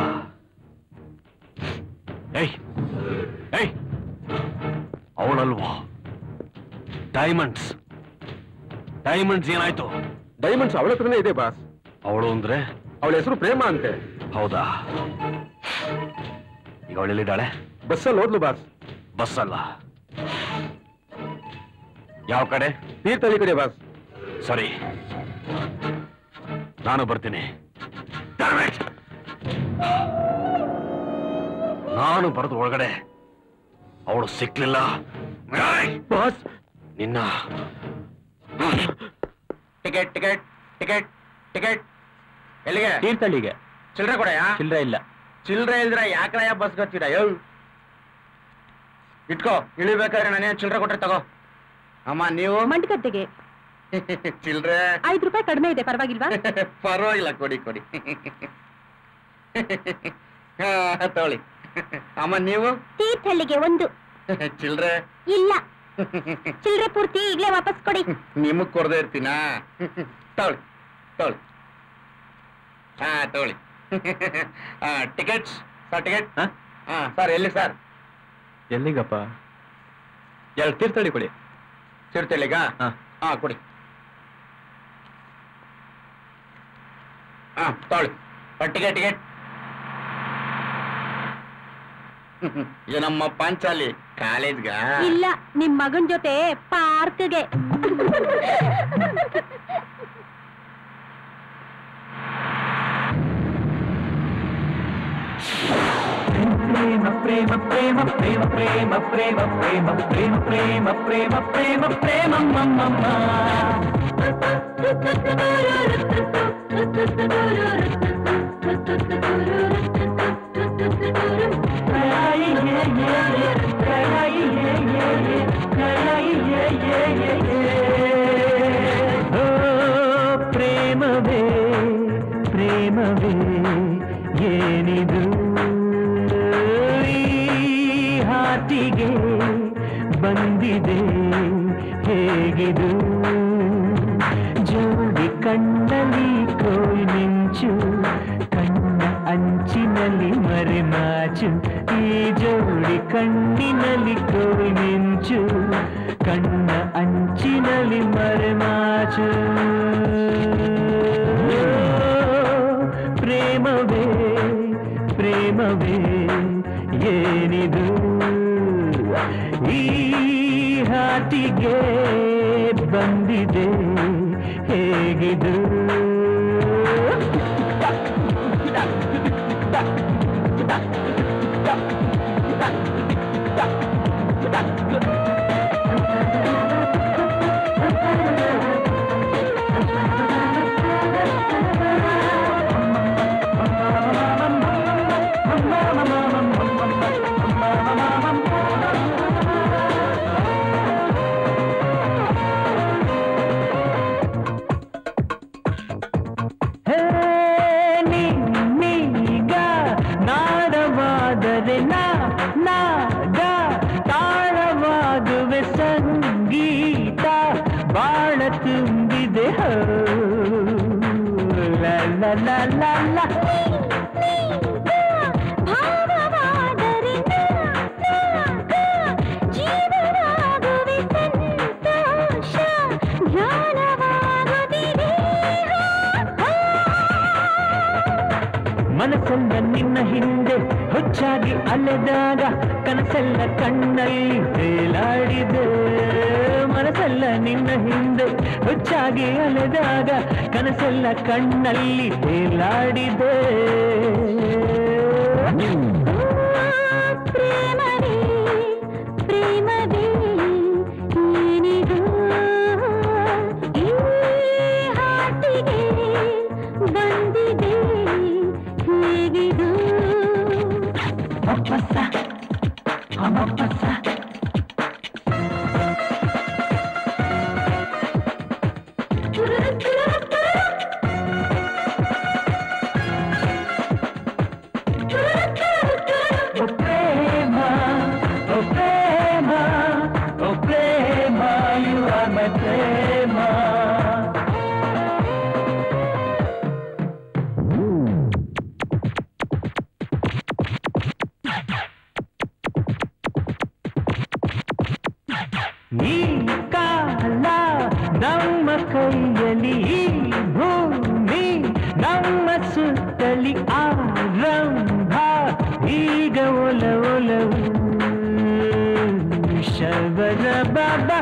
A: ಏಯ್ ಏಯ್ ಅವಳಲ್ವಾ ಡೈಮಂಡ್ಸ್ ಡೈಮಂಡ್ಸ್ ಏನಾಯ್ತು
H: ಡೈಮಂಡ್ಸ್ ಅವಳ ಹತ್ರನೇ ಇದೆ ಬಾಸ್
A: ಅವಳು ಅಂದ್ರೆ
H: ಅವಳ ಹೆಸರು ಪ್ರೇಮ ಅಂತೆ
A: ಹೌದಾ ಈಗ ಅವಳೆಲ್ಲಿದ್ದಾಳೆ
H: ಬಸ್ಸಲ್ಲಿ ಹೋದ್ಲು ಬಾಸ್
A: ಬಸ್ ಅಲ್ಲ ಯಾವ ಕಡೆ
H: ತೀರ್ಥಹಳ್ಳಿ ಕಡೆ ಬಾಸ್
A: ಸರಿ ನಾನು ಬರ್ತೀನಿ Damn it! ನಾನು ಬರೆದ ಒಳಗಡೆ ಅವಳು ಸಿಕ್ಲಿಲ್ಲ ಬಾಸ್ ನಿನ್ನ
C: ಟಿಕೆಟ್ ಟಿಕೆಟ್ ಟಿಕೆಟ್ ಟಿಕೆಟ್ ಎಲ್ಲಿಗೆ
E: ತೀರ್ಥಹಳ್ಳಿಗೆ
C: ಚಿಲ್ಲರೆ ಕೊಡಯ್ಯ
E: ಚಿಲ್ಲರೆ ಇಲ್ಲ
C: ಚಿಲ್ಲರೆ ಇಲ್ದ್ರೆ ಯಾಕಳಯ್ಯ ಬಸ್ ಗೊತ್ತೀರ ಯೋ ಇಟ್ಕೋ ಇಳಿಬೇಕಾದ್ರೆ ನಾನೇನು ಚಿಲ್ಲರೆ ಕೊಟ್ರೆ ತಗೋ ಅಮ್ಮ ನೀವು
B: ಮಂಡ್ಗದ್ದೆಗೆ
C: ಚಿಲ್ಲರೆ
B: ಐದು ರೂಪಾಯಿ ಕಡಿಮೆ ಇದೆ ಪರವಾಗಿಲ್ವಾ
C: ಪರವಾಗಿಲ್ಲ ಕೊಡಿ ಕೊಡಿ ಹಾ, ತಗೊಳ್ಳಿ ಅಮ್ಮ ನೀವು
B: ತೀರ್ಥಹಳ್ಳಿಗೆ ಒಂದು
C: ಚಿಲ್ಲರೆ
B: ಇಲ್ಲ ಚಿಲ್ಲರೆ ಪೂರ್ತಿ ಈಗಲೇ ವಾಪಸ್ ಕೊಡಿ
C: ನಿಮಗ್ ಕೊಡದೆ ಇರ್ತೀನಾ ತಗೊಳ್ಳಿ ತಗೊಳ್ಳಿ ಹಾ ತಗೊಳ್ಳಿ ಟಿಕೆಟ್ಸ್ ಸರ್ ಟಿಕೆಟ್
E: ಹ?
C: ಹಾ ಸರ್ ಎಲ್ಲಿ ಸರ್
E: ಎಲ್ಲಿಗಪ್ಪ ಎರಡು ತೀರ್ಥಹಳ್ಳಿ ಕೊಡಿ
C: ಸಿಡ್ತಿಲ್ಲಿಗ
E: ಹಾ.
C: ಹಾ ಕೊಡಿ ಹಾ ತೊಗೊಳ್ಳಿ ಟಿಕೆಟ್ ಟಿಕೆಟ್ ಏನಮ್ಮ ಪಾಂಚಾಲಿ ಕಾಲೇಜ್ಗ
B: ಇಲ್ಲ ನಿಮ್ ಮಗನ್ ಜೊತೆ ಪಾರ್ಕ್ಗೆ
F: ಪ್ರೇಮ ಪ್ರೇಮ ಪ್ರೇಮ ಪ್ರೇಮ ಪ್ರೇಮ ಪ್ರೇಮ ಪ್ರೇಮ ಪ್ರೇಮ ಪ್ರೇಮ ಪ್ರೇಮ ಪ್ರೇಮ ಪ್ರೇಮ ಮಮ್ಮಮ್ಮ ಓ ಪ್ರೇಮವೇ ಪ್ರೇಮವೇ ಏನಿದು ಈ ಹಾಟಿಗೆ ಬಂದಿದೆ ಹೇಗಿದು ಜೋಡಿ ಕಣ್ಣಲ್ಲಿ ಕೋಲ್ ಮಿಂಚು ಕಣ್ಣ ಅಂಚಿನಲ್ಲಿ ಮರೆಮಾಚು ಈ ಜೋಡಿ ಕಣ್ಣಿನಲ್ಲಿ ಕೋಲ್ ಮಿಂಚು ಕಣ್ಣ ಅಂಚಿನಲ್ಲಿ ಮರೆಮಾಚು ಪ್ರೇಮವೇ ಪ್ರೇಮವೇ ಏನಿದು ಈ ಹಾಟಿಗೆ ಬಂದಿದೆ ಹೇಗಿದು ಹೇ ನೀಗ ನಾಡವಾದರೆ ನಾ ನಾಗ ತಾಳವಾಗುವೆ ಸಂಗೀತ ಬಾಳ ತುಂಬಿದೆ ಹೋ ಲ ಲ ಲ ಲ ಲ.
B: ಭಾವವಾದರೆ ಜೀವನಾಗುವೆ ಸಂತೋಷ ಧ್ಯಾನವಾಗುತ್ತಿದೆ
F: ಮನಸ್ಸೆಲ್ಲ ನಿನ್ನ ಹಿಂದೆ ಹುಚ್ಚಾಗಿ ಅಲೆದಾಗ ಕನಸೆಲ್ಲ ಕಣ್ಣಲ್ಲಿ ತೇಲಾಡಿದೆ ಮನಸ್ಸೆಲ್ಲ ನಿನ್ನ ಹಿಂದೆ ಹುಚ್ಚಾಗಿ ಅಲೆದಾಗ ಕನಸೆಲ್ಲ ಕಣ್ಣಲ್ಲಿ ತೇಲಾಡಿದೆ
B: ಪ್ರೇಮವೇ ಪ್ರೇಮವೇ ಏನಿದು ಈ ಹಾಟಿಗೆ ಬಂದಿದೆ ಹೇಗಿದು
F: ಒಪ್ಪಸ ಒಮ್ಮಪ್ಪಸ ಓ ಪ್ರೇಮ ಓ ಪ್ರೇಮ ಓ ಪ್ರೇಮ ಯು ಆರ್ ಮೈ ಪ್ರೇಮ ಈ ಕಾಲ ನಮ್ಮ ಕೈಯಲ್ಲಿ ಈ ಭೂಮಿ ನಮ್ಮ ಸುತ್ತಲಿ ಆರಂಭ ಈಗ ಒಲ ಒಲವು ಶಬರ ಬಾಬಾ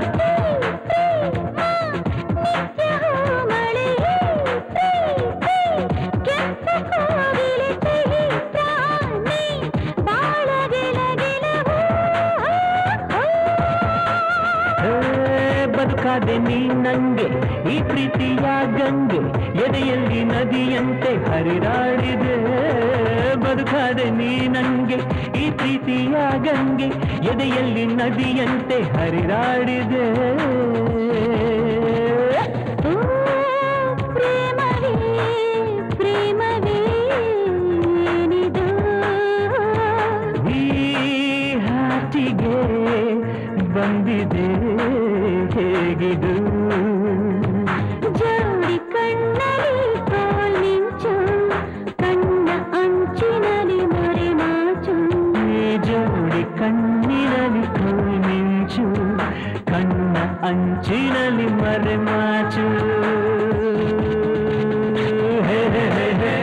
F: ಏ, ಬದುಕಾದೆ ನೀ ನಂಗೆ ಈ ಪ್ರೀತಿಯ ಗಂಗೆ ಎದೆಯಲ್ಲಿ ನದಿಯಂತೆ ಹರಿದಾಡಿದೆ ಬದುಕಾದೆ ನೀ ನಂಗೆ ಈ ಪ್ರೀತಿಯ ಗಂಗೆ ಎದೆಯಲ್ಲಿ ನದಿಯಂತೆ ಹರಿದಾಡಿದೆ
B: ಪ್ರೇಮವೇ ಪ್ರೇಮವೇ ಏನಿದು
F: ಈ ಹಾಟಿಗೆ ಬಂದಿದೆ ಹೇಗಿದು
B: ಜೋಡಿ ಕಣ್ಣಲ್ಲಿ ಕೋಲ್ ಮಿಂಚು ಕಣ್ಣ
F: ಚೀನಲಿ ಮರೆ ಮಾಚು ಹೇ ಹೇ ಹೇ ಹೇ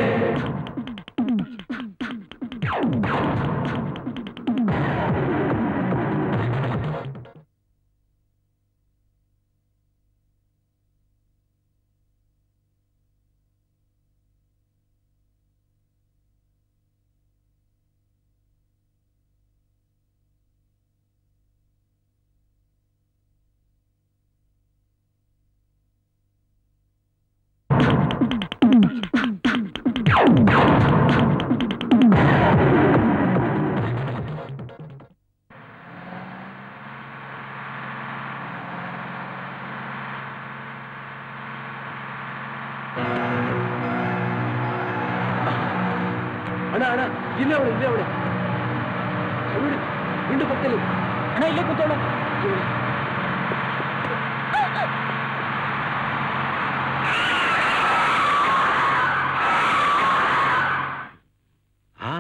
H: ಅಣ್ಣ ಅಣ್ಣ ಇಲ್ಲೇ ಅವಳೆ ಇಲ್ಲೇ ಅವಳೆ ನೋಡಿ ಹಿಂಡು ಪಕ್ಕದಲ್ಲಿ
F: ಅಣ್ಣ ಇಲ್ಲೇ ಕೂತೋಣ
A: ಹಾ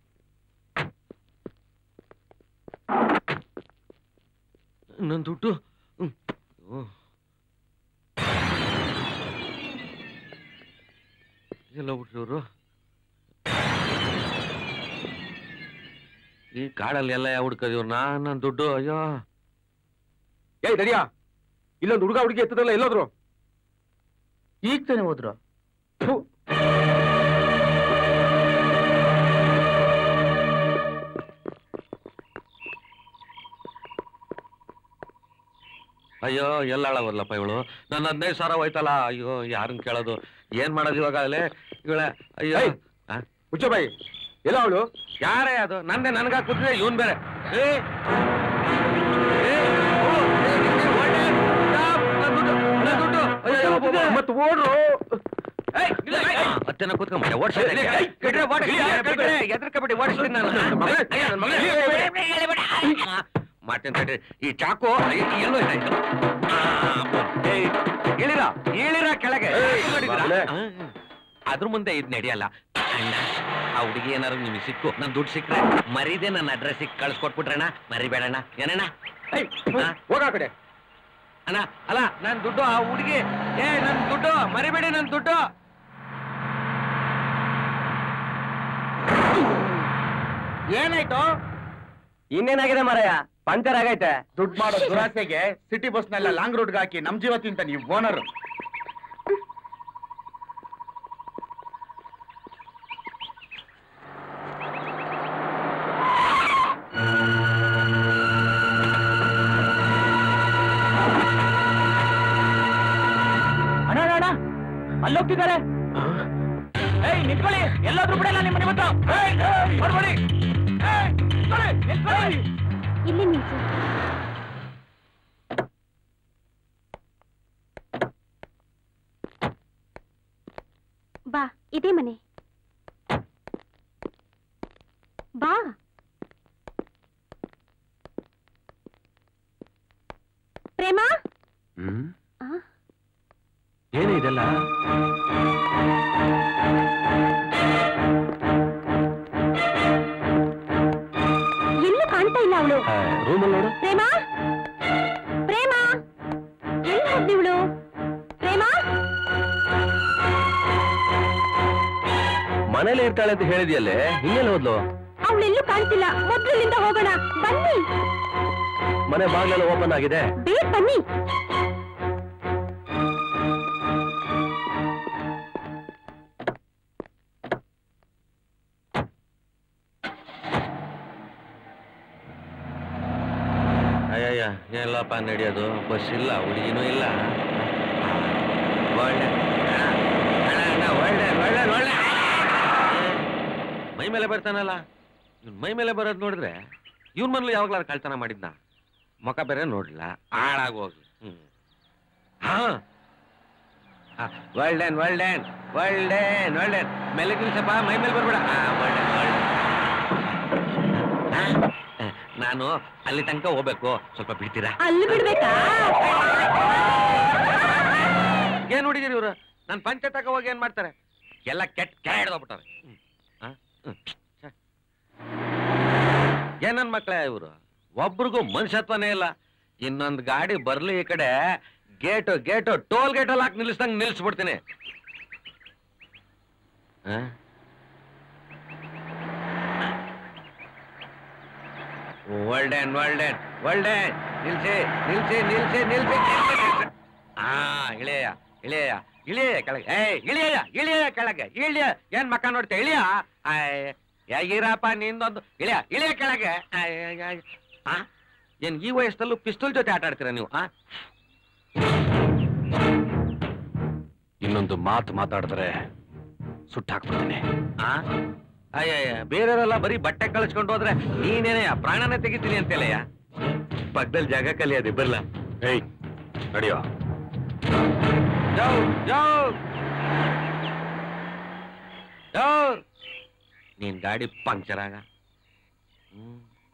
A: ನನ್ನ ದುಡ್ಡು ಹ್ಮ್. ಓ. ಎಲ್ಲ ಬಿಟ್ರು ಈ ಕಾಡಲ್ಲಿ ಎಲ್ಲ ಯಾವ ಹುಡ್ಕದಿವ್ರು ನಾನ್ ನನ್ನ ದುಡ್ಡು ಅಯ್ಯೋ
H: ಏಯ್ ದಡಿಯಾ ಇಲ್ಲೊಂದು ಹುಡುಗ ಹುಡುಗಿ ಎತ್ತದಲ್ಲ ಎಲ್ಲೋದ್ರು
C: ಈಗ ತಾನೇ ಹೋದ್ರು
H: ಥು.
A: ಅಯ್ಯೋ ಎಲ್ಲ ಹಾಳಾಗೋದ್ಲಪ್ಪ ಇವಳು ನನ್ನ ಹದಿನೈದು ಸಾವಿರ ಹೋಯ್ತಲ್ಲ ಅಯ್ಯೋ ಯಾರನ್ನ ಕೇಳೋದು ಏನ್ ಮಾಡೋದು ಇವಾಗ ಅಲ್ಲೇ ಇವಳೆ ಅಯ್ಯೋ
H: ಏಯ್!
A: ಆ?
H: ಮುಚ್ಚ ಬಾಯಿ ಎಲ್ಲ ಅವಳು
A: ಯಾರೇ ಅದು ನಂದೆ ನನ್ಗ ಕೂತಿದೆ ಇವನ್ ಬೇರೆ ಏ! ಏ! ಓ! ಏ, ಏ, ಒಳ್ಳೆ! ಸ್ಟಾಪ್! ನನ್ ದುಡ್ಡು! ನನ್ ದುಡ್ಡು! ಅಯ್ಯೋ, ಅಯ್ಯೋ, ಒಬ್ಬ, ಒಬ್ಬ.
H: ಮತ್ತೆ ಓಡ್ರು
A: ಏಯ್, ಇಲ್ಲ, ಏಯ್, ಹತ್ತೆನ ಕೂತ್ಕೊಂಬಿಟ್ಟೆ ಓಡಿಸ್ತೀನಿ ಎದ್ರಕಬಿಟ್ಟು ಓಡಿಸ್ತೀನಿ ನಾನು
H: ಮಗನೇ,
A: ಅಯ್ಯೋ, ನನ್ ಮಗನೇ.
H: ಏಯ್, ಏಯ್, ಏಯ್,
A: ಮಾಡ್ತೀನಿ ತಡ್ರಿ ಈ ಚಾಕು ಅಯ್ಯೋ, ಎಲ್ಲೋ ಇದಾಯ್ತು ಏಯ್, ಇಳಿರ ಇಳಿರ ಕೆಳಗೆ
H: ಏಯ್,
A: ನೋಡಿದ್ರಾ?
H: ಮಗನೇ.
A: ಆ, ಅದ್ರ ಮುಂದೆ ಇದ್ ನಡೆಯಲ್ಲ ಅಣ್ಣ ಆ ಹುಡುಗಿ ಏನಾರು ನಿಮಗೆ ಸಿಕ್ಕು ನನ್ ದುಡ್ಡು ಸಿಕ್ಕ್ರೆ ಮರಿದೆ ನನ್ನ ಅಡ್ರೆಸ್ಸಿಗೆ ಕಳ್ಸ್ಕೊಟ್ಬಿಟ್ರಣ್ಣ ಮರಿಬೇಡಣ್ಣ ಏನಣ್ಣ
H: ಏಯ್,
A: ಆ?
H: ಹೋಗ ಆ ಕಡೆ
A: ಅಣ್ಣ ಅಲ್ಲ ನನ್ ದುಡ್ಡು ಆ ಹುಡುಗಿ ಏ ನನ್ ದುಡ್ಡು ಮರಿಬೇಡಿ ನನ್ ದುಡ್ಡು
C: ಏನಾಯ್ತು
J: ಇನ್ನೇನಾಗಿದೆ ಮಾರಾಯ ಪಂಚರ್ ಆಗೈತೆ
C: ದುಡ್ಡು ಮಾಡೋ ದುರಾಸೆಗೆ ಸಿಟಿ ಬಸ್ನೆಲ್ಲ ಲಾಂಗ್ ರೂಟ್ಗೆ ಹಾಕಿ ನಮ್ ಜೀವ ತಿಂತ ನೀವು ಓನರ್
F: ಅಣ್ಣ ಅಣ್ಣ, ಅಣ್ಣ ಅಲ್ಲೋಗ್ತಿದ್ದಾರೆ ಏಯ್ ನಿಂತ್ಕೊಳ್ಳಿ ಎಲ್ಲಾದ್ರೂ ಬಿಡಲ್ಲ ನಿಮ್ಮ ಮನೆ ಬಂತು ಏಯ್, ಏಯ್, ಹೊರ್ಬಡಿ. ಏಯ್, ನಿಂತ್ಕೊಳ್ಳಿ, ನಿಂತ್ಕೊಳ್ಳಿ.
B: ಇಲ್ಲಿ ನಿಲ್ಸು ಬಾ ಇದೇ ಮನೆ ಬಾ ಪ್ರೇಮ
A: ಹ್ಮ್
B: ಆ?
A: ಏನು ಇದೆಲ್ಲ
B: ಎಲ್ಲೂ ಕಾಣ್ತಾ ಇಲ್ಲ ಅವಳು
A: ರೂಮಲ್ಲಿ ನೋಡು
B: ಪ್ರೇಮ ಪ್ರೇಮ ಎಲ್ಲಿ ಹೋದ್ಲಿ ಇವಳು ಪ್ರೇಮ
A: ಮನೇಲಿ ಇರ್ತಾಳೆ ಅಂತ ಹೇಳಿದ್ಯಲ್ಲೇ ಹಿಂಗೆಲ್ಲ ಹೋದ್ಲು
B: ಅವಳೆಲ್ಲೂ ಕಾಣ್ತಿಲ್ಲ ಮೊದ್ಲು ಇಲ್ಲಿಂದ ಹೋಗೋಣ ಬನ್ನಿ
A: ಮನೆ ಬಾಗ್ಲೆಲ್ಲ ಓಪನ್ ಆಗಿದೆ
B: ಬೇಗ ಬನ್ನಿ
A: ಅಯ್ಯಯ್ಯ ಎಲ್ಲಪ್ಪ ನಡೆಯೋದು ಬಸ್ ಇಲ್ಲ ಹುಡುಗಿನೂ ಇಲ್ಲ ಒಳ್ಳೆ ಅಣ್ಣ, ಅಣ್ಣ, ಅಣ್ಣ, ಒಳ್ಳೆ ಒಳ್ಳೆ ಒಳ್ಳೆ ಮೈ ಮೇಲೆ ಬರ್ತಾನಲ್ಲ ಇವ್ನ್ ಮೈ ಮೇಲೆ ಬರೋದು ನೋಡಿದ್ರೆ ಇವನ್ ಮನೇಲಿ ಯಾವಾಗ್ಲಾರು ಕಳ್ತನ ಮಾಡಿದ್ನ ಮುಖ ಬೇರೆ ನೋಡ್ಲಿಲ್ಲ ಹಾಳಾಗೋಗಿ ಹ್ಮ್ ಹಾ ಒಳ್ಳೆನ್ ಒಳ್ಳೆನ್ ಒಳ್ಳೆನ್ ಒಳ್ಳೆನ್ ಮೇಲೆ ನಿಲ್ಸಪ್ಪ ಮೈ ಮೇಲೆ ಬರ್ಬೇಡ ಆ, ಒಳ್ಳೆ ಒಳ್ಳೆ ಆ, ಆ, ನಾನು ಅಲ್ಲಿ ತನಕ ಹೋಗ್ಬೇಕು ಸ್ವಲ್ಪ ಬಿಡ್ತೀರಾ
B: ಅಲ್ಲಿ ಬಿಡ್ಬೇಕಾ
A: ಏನ್ ಹುಡುಗಿರಿ ಇವ್ರು ನನ್ ಪಂಚ ತಕ ಹೋಗಿ ಏನ್ ಮಾಡ್ತಾರೆ ಎಲ್ಲ ಕೆಟ್ಟ ಕೆಳ ಹಿಡ್ದೋಗ್ಬಿಟ್ಟಾರೆ ಏನನ್ ಮಕ್ಳೇ ಇವ್ರು ಒಬ್ರಿಗೂ ಮನುಷ್ಯತ್ವನೇ ಇಲ್ಲ ಇನ್ನೊಂದು ಗಾಡಿ ಬರ್ಲಿ ಈ ಕಡೆ ಗೇಟು ಗೇಟು ಟೋಲ್ ಗೇಟ್ ಅಲ್ಲಿ ಹಾಕಿ ನಿಲ್ಲಿಸ್ದಂಗ್ ನಿಲ್ಲಿಸ್ಬಿಡ್ತೀನಿ ಆ? ಒಳ್ಳೆನ್ ಒಳ್ಳೆನ್ ಒಳ್ಳೆನ್ ನಿಲ್ಸಿ ನಿಲ್ಸಿ ನಿಲ್ಸಿ ನಿಲ್ಸಿ ನಿಲ್ಸಿ ನಿಲ್ಸಿ ಆ ಇಳಿಯ ಇಳಿಯ ಇಳಿಯ ಕೆಳಗೆ ಏ ಇಳಿಯ ಇಳಿಯ ಕೆಳಗೆ ಇಳಿಯ ಏನ್ ಮಕ್ಕ ನೋಡ್ತೀಯ ಇಳಿಯ ಹೇಗಿರಪ್ಪ ನಿಂದೊಂದು ಇಳಿಯ ಇಳಿಯ ಕೆಳಗೆ ಆಯ್, ಆಯ್, ಆಯ್. ಆ? ಏನ್ ಈ ವಯಸ್ಸಲ್ಲೂ ಪಿಸ್ತೂಲ್ ಜೊತೆ ಆಟ ಆಡ್ತೀರಾ ನೀವು ಆ
H: ಇನ್ನೊಂದು ಮಾತು ಮಾತಾಡಿದ್ರೆ ಸುಟ್ಟಾಕ್ಬಿಡ್ತೀನಿ
A: ಆ? ಅಯ್ಯಯ್ಯ ಬೇರೆಯವರೆಲ್ಲ ಬರೀ ಬಟ್ಟೆ ಕಳಿಸ್ಕೊಂಡು ಹೋದ್ರೆ ನೀನೇನೆ ಪ್ರಾಣನೇ ತೆಗಿತೀನಿ ಅಂತೇಲಯ್ಯ ಪಕ್ಕದಲ್ಲಿ ಜಾಗ ಕಲಿಯೋದು ಬರ್ಲ
H: ಏಯ್ ನಡಿಯೋ
A: ಜೌ ಜೌ ಜೌ ನೀನ್ ಗಾಡಿ ಪಂಕ್ಚರ್ ಆಗ ಹ್ಮ್.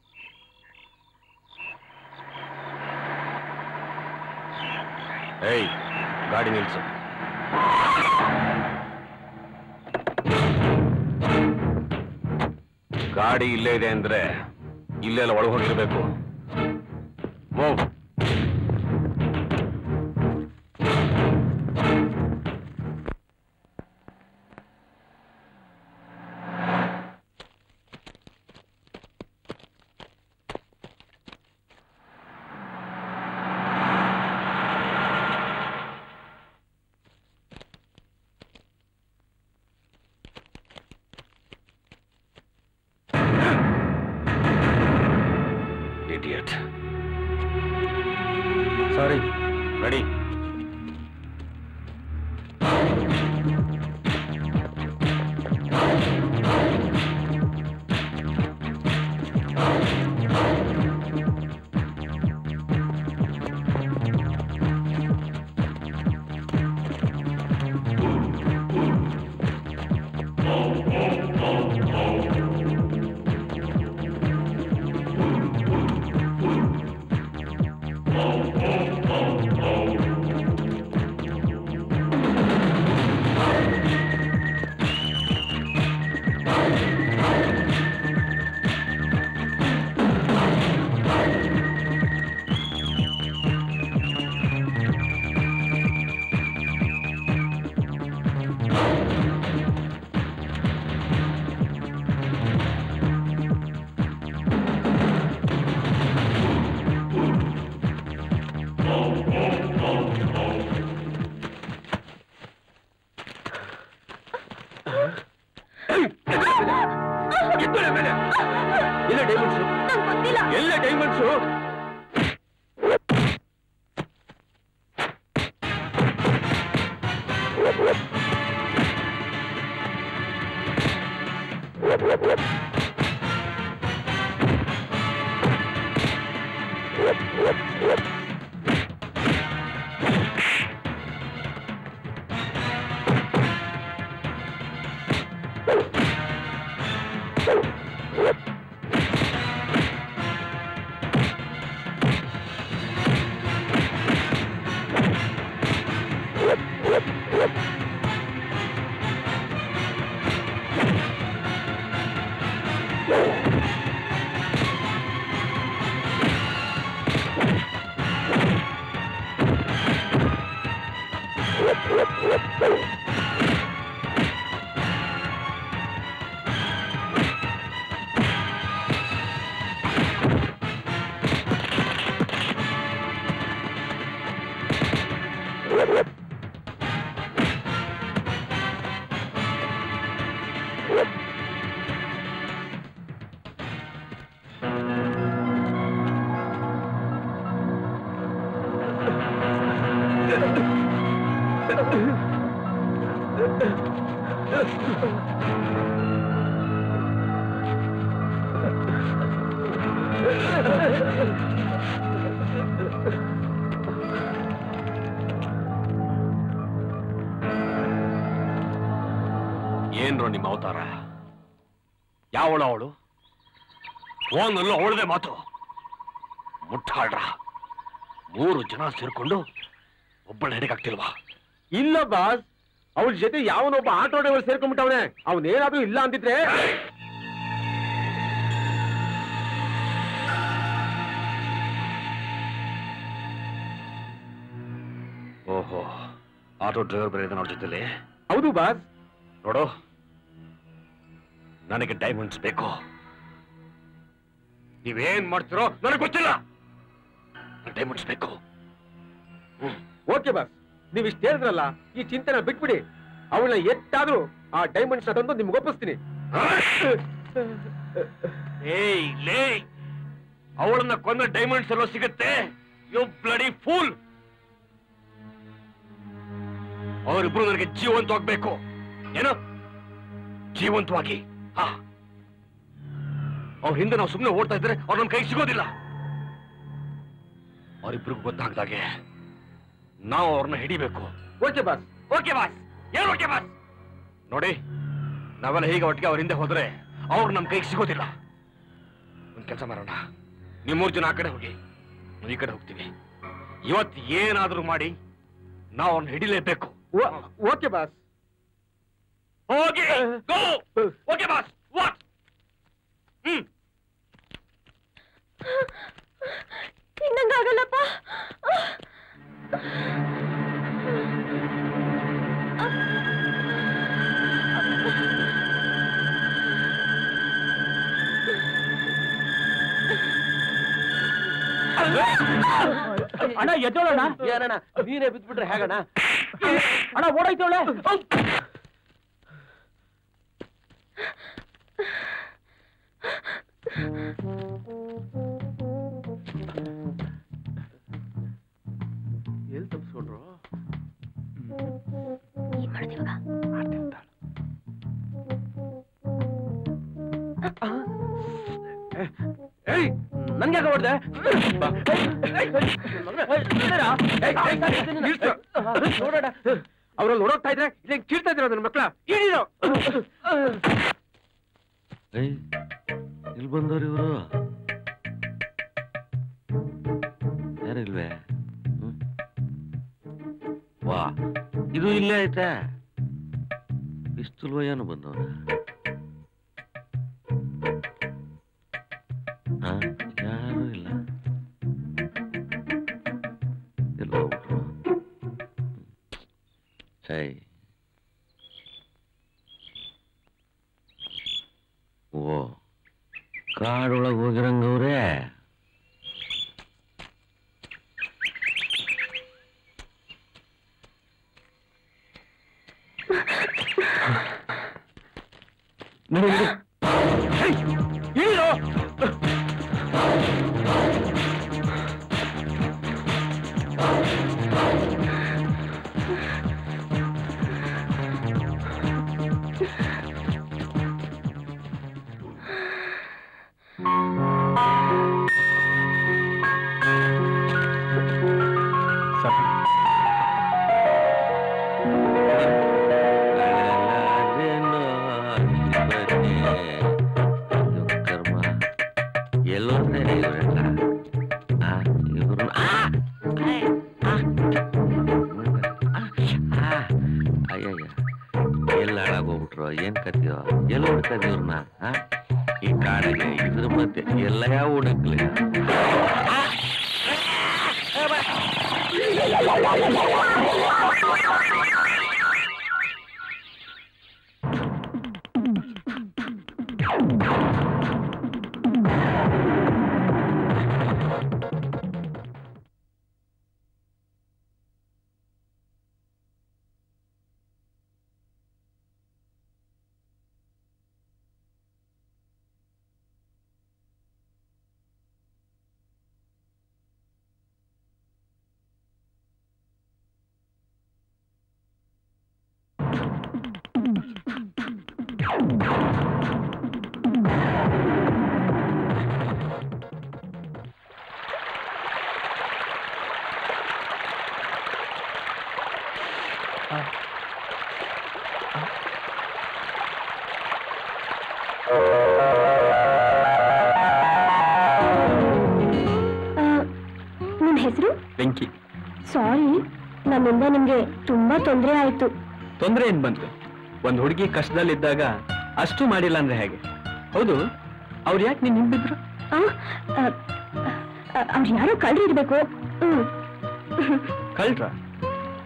H: ಏಯ್ ಗಾಡಿ ನಿಲ್ಸು ಗಾಡಿ ಇಲ್ಲೇ ಇದೆ ಅಂದ್ರೆ ಇಲ್ಲೆಲ್ಲ ಒಳಗೆ ಹೋಗಿರ್ಬೇಕು ಮೂವ್ ಇಡಿಯಟ್
A: ಸಾರಿ
H: ರೆಡಿ
A: ಇಲ್ಲ ಡೈಮಂಡ್ಸು ಎಲ್ಲ ಡೈಮಂಡ್ಸು
H: ಏನ್ರೋ ನಿಮ್ಮ ಅವತಾರ ಯಾವಳು ಅವಳು ಫೋನಲ್ಲೂ ಅವಳದೆ ಮಾತು ಮುಟ್ಟಾಳ್ರ ಮೂರು ಜನ ಸೇರ್ಕೊಂಡು ಒಬ್ಬಳ ಹೆಡೆಗಾಗ್ತಿಲ್ವಾ
A: ಇಲ್ಲ ಬಾಸ್ ಅವಳ ಜೊತೆ ಯಾವನೊಬ್ಬ ಆಟೋ ಡ್ರೈವರ್ ಸೇರ್ಕೊಂಡ್ಬಿಟ್ಟವನೆ ಅವನೇನಾದ್ರೂ ಇಲ್ಲ ಅಂತಿದ್ರೆ ಓಹೋ ಆಟೋ ಡ್ರೈವರ್ ಬೇರೆ ಇದ್ದಾನೆ ಅವ್ರ ಜೊತೆಲಿ
H: ಹೌದು ಬಾಸ್
A: ನೋಡು ನನಗೆ ಡೈಮಂಡ್ಸ್ ಬೇಕು ನೀವೇನ್ ಮಾಡ್ತಿರೋ ನನಗೆ ಗೊತ್ತಿಲ್ಲ ಡೈಮಂಡ್ಸ್ ಬೇಕು
H: ಓಕೆ ಬಾಸ್ ನೀವ್ ಇಷ್ಟ ಹೇಳಿದ್ರಲ್ಲ ಈ ಚಿಂತೆನ ಬಿಟ್ಬಿಡಿ ಅವಳನ್ನ ಎತ್ತಾದ್ರೂ ಆ ಡೈಮಂಡ್ಸ್ ತಂದು ನಿಮ್ಗೆ ಒಪ್ಪಿಸ್ತೀನಿ
A: ಏಯ್ ಲೇ ಅವಳನ್ನ ಕೊಂದ ಡೈಮಂಡ್ಸ್ ಎಲ್ಲೋ ಸಿಗುತ್ತೆ ಯು ಬ್ಲಡಿ ಫೂಲ್ ಅವರಿಬ್ರು ನನಗೆ ಜೀವಂತವಾಗ್ಬೇಕು ಏನು ಜೀವಂತವಾಗಿ ಹಾ ಅವ್ರ ಹಿಂದೆ ನಾವು ಸುಮ್ಮನೆ ಓಡ್ತಾ ಇದ್ರೆ ಅವ್ರು ನಮ್ಮ ಕೈಗೆ ಸಿಗೋದಿಲ್ಲ ಅವರಿಬ್ರಿಗೂ ಗೊತ್ತಾಗ್ದಾಗೆ ನಾವು ಅವ್ರನ್ನ ಹಿಡಿಬೇಕು
H: ಓಕೆ ಬಾಸ್
A: ಓಕೆ ಬಾಸ್ ಏನು ಓಕೆ ಬಾಸ್ ನೋಡಿ ನಾವೆಲ್ಲ ಹೀಗೆ ಒಟ್ಟಿಗೆ ಅವ್ರ ಹಿಂದೆ ಹೋದ್ರೆ ಅವ್ರು ನಮ್ಮ ಕೈಗೆ ಸಿಗೋದಿಲ್ಲ ಒಂದ್ ಕೆಲಸ ಮಾಡೋಣ ನೀವು ಮೂರು ಜನ ಆ ಕಡೆ ಹೋಗಿ ನಾವು ಈ ಕಡೆ ಹೋಗ್ತೀವಿ ಇವತ್ತು ಏನಾದ್ರೂ ಮಾಡಿ ನಾವು ಅವ್ರನ್ನ ಹಿಡಿಲೇಬೇಕು
H: ಓಕೆ ಬಾಸ್
A: ಹೋಗಿ ಗೋ ಓಕೆ ಬಾಸ್ ವಾಟ್ ಹ್ಮ್
B: ಇನ್ನಂಗಾಗಲ್ಲಪ್ಪ
J: ಅಣ್ಣ ಎದ್ದೋಳಣ್ಣ ಏನಣ್ಣ ನೀನೇ ಬಿದ್ಬಿಟ್ರೆ ಹೇಗಣ್ಣ ಅಣ್ಣ ಓಡಾಯ್ತವಳೆ
H: ಎಲ್ಲಿ ತಪ್ಪಿಸ್ಕೊಂಡ್ರು
B: ಏನ್ ಮಾಡೋದು ಇವಾಗ
H: ಏಯ್
J: ನನ್ಗೆ ಯಾಕೆ ಹೊಡ್ದೆ
H: ನೋಡೋಣ ಅವ್ರಲ್ಲಿ ಓಡೋಗ್ತಾ ಇದ್ರೆ ಇಲ್ಲಿ ಕೀಳ್ತಾ ಇದ್ರು ನನ್ನ ಮಕ್ಳ ಇಡೀರೋ
A: ಇಲ್ಲಿ ಬಂದವ್ರು ಇವರು ಯಾರಿಲ್ವೇ ವಾ ಇದು ಇಲ್ಲೇ ಐತೆ ಇಷ್ಟು ಏನು ಬಂದವನ ಯಾರು ಇಲ್ಲ ಎಲ್ಲ ಹೋಗ್ಬಿಟ್ರು ಹೇ ಓ ಕಾಡೊಳಗೆ ಹೋಗಿರಂಗವ್ರೆ ಎಲ್ಲೋದ್ರೆ ಇವರೆಲ್ಲ ಆ, ಇವ್ರನ್ನ ಆ! ಆ! ಆ! ಆ! ಅಯ್ಯಯ್ಯ ಎಲ್ಲ ಹಾಳಾಗೋಗ್ಬಿಟ್ರು ಏನ್ ಕತಿಯೋ ಎಲ್ಲ ಹುಡ್ಕದ್ ಇವ್ರನ್ನ ಆ? ಈ ಕಾಡಿಗೆ ಇದ್ರ ಮಧ್ಯೆ ಎಲ್ಲ ಯಾವ ಹುಡುಕ್ಲಿ
B: ನಿಮ್ ಹೆಸರು
E: ಬೆಂಕಿ
B: ಸಾರಿ ನನ್ನಿಂದ ನಿಮ್ಗೆ ತುಂಬಾ ತೊಂದರೆ ಆಯ್ತು
E: ತೊಂದ್ರೆ ಏನ್ ಬಂತು ಒಂದ್ ಹುಡುಗಿ ಕಷ್ಟದಲ್ಲಿದ್ದಾಗ ಅಷ್ಟು ಮಾಡಿಲ್ಲ ಅಂದ್ರೆ ಹೇಗೆ ಹೌದು ಅವ್ರು ಯಾಕೆ ನೀನ್ ಹಿಂಬಿದ್ರು
B: ಅವ್ರು ಯಾರೋ ಕಳ್ರಿ ಇರ್ಬೇಕು ಹ್ಮ್
E: ಕಳ್ರ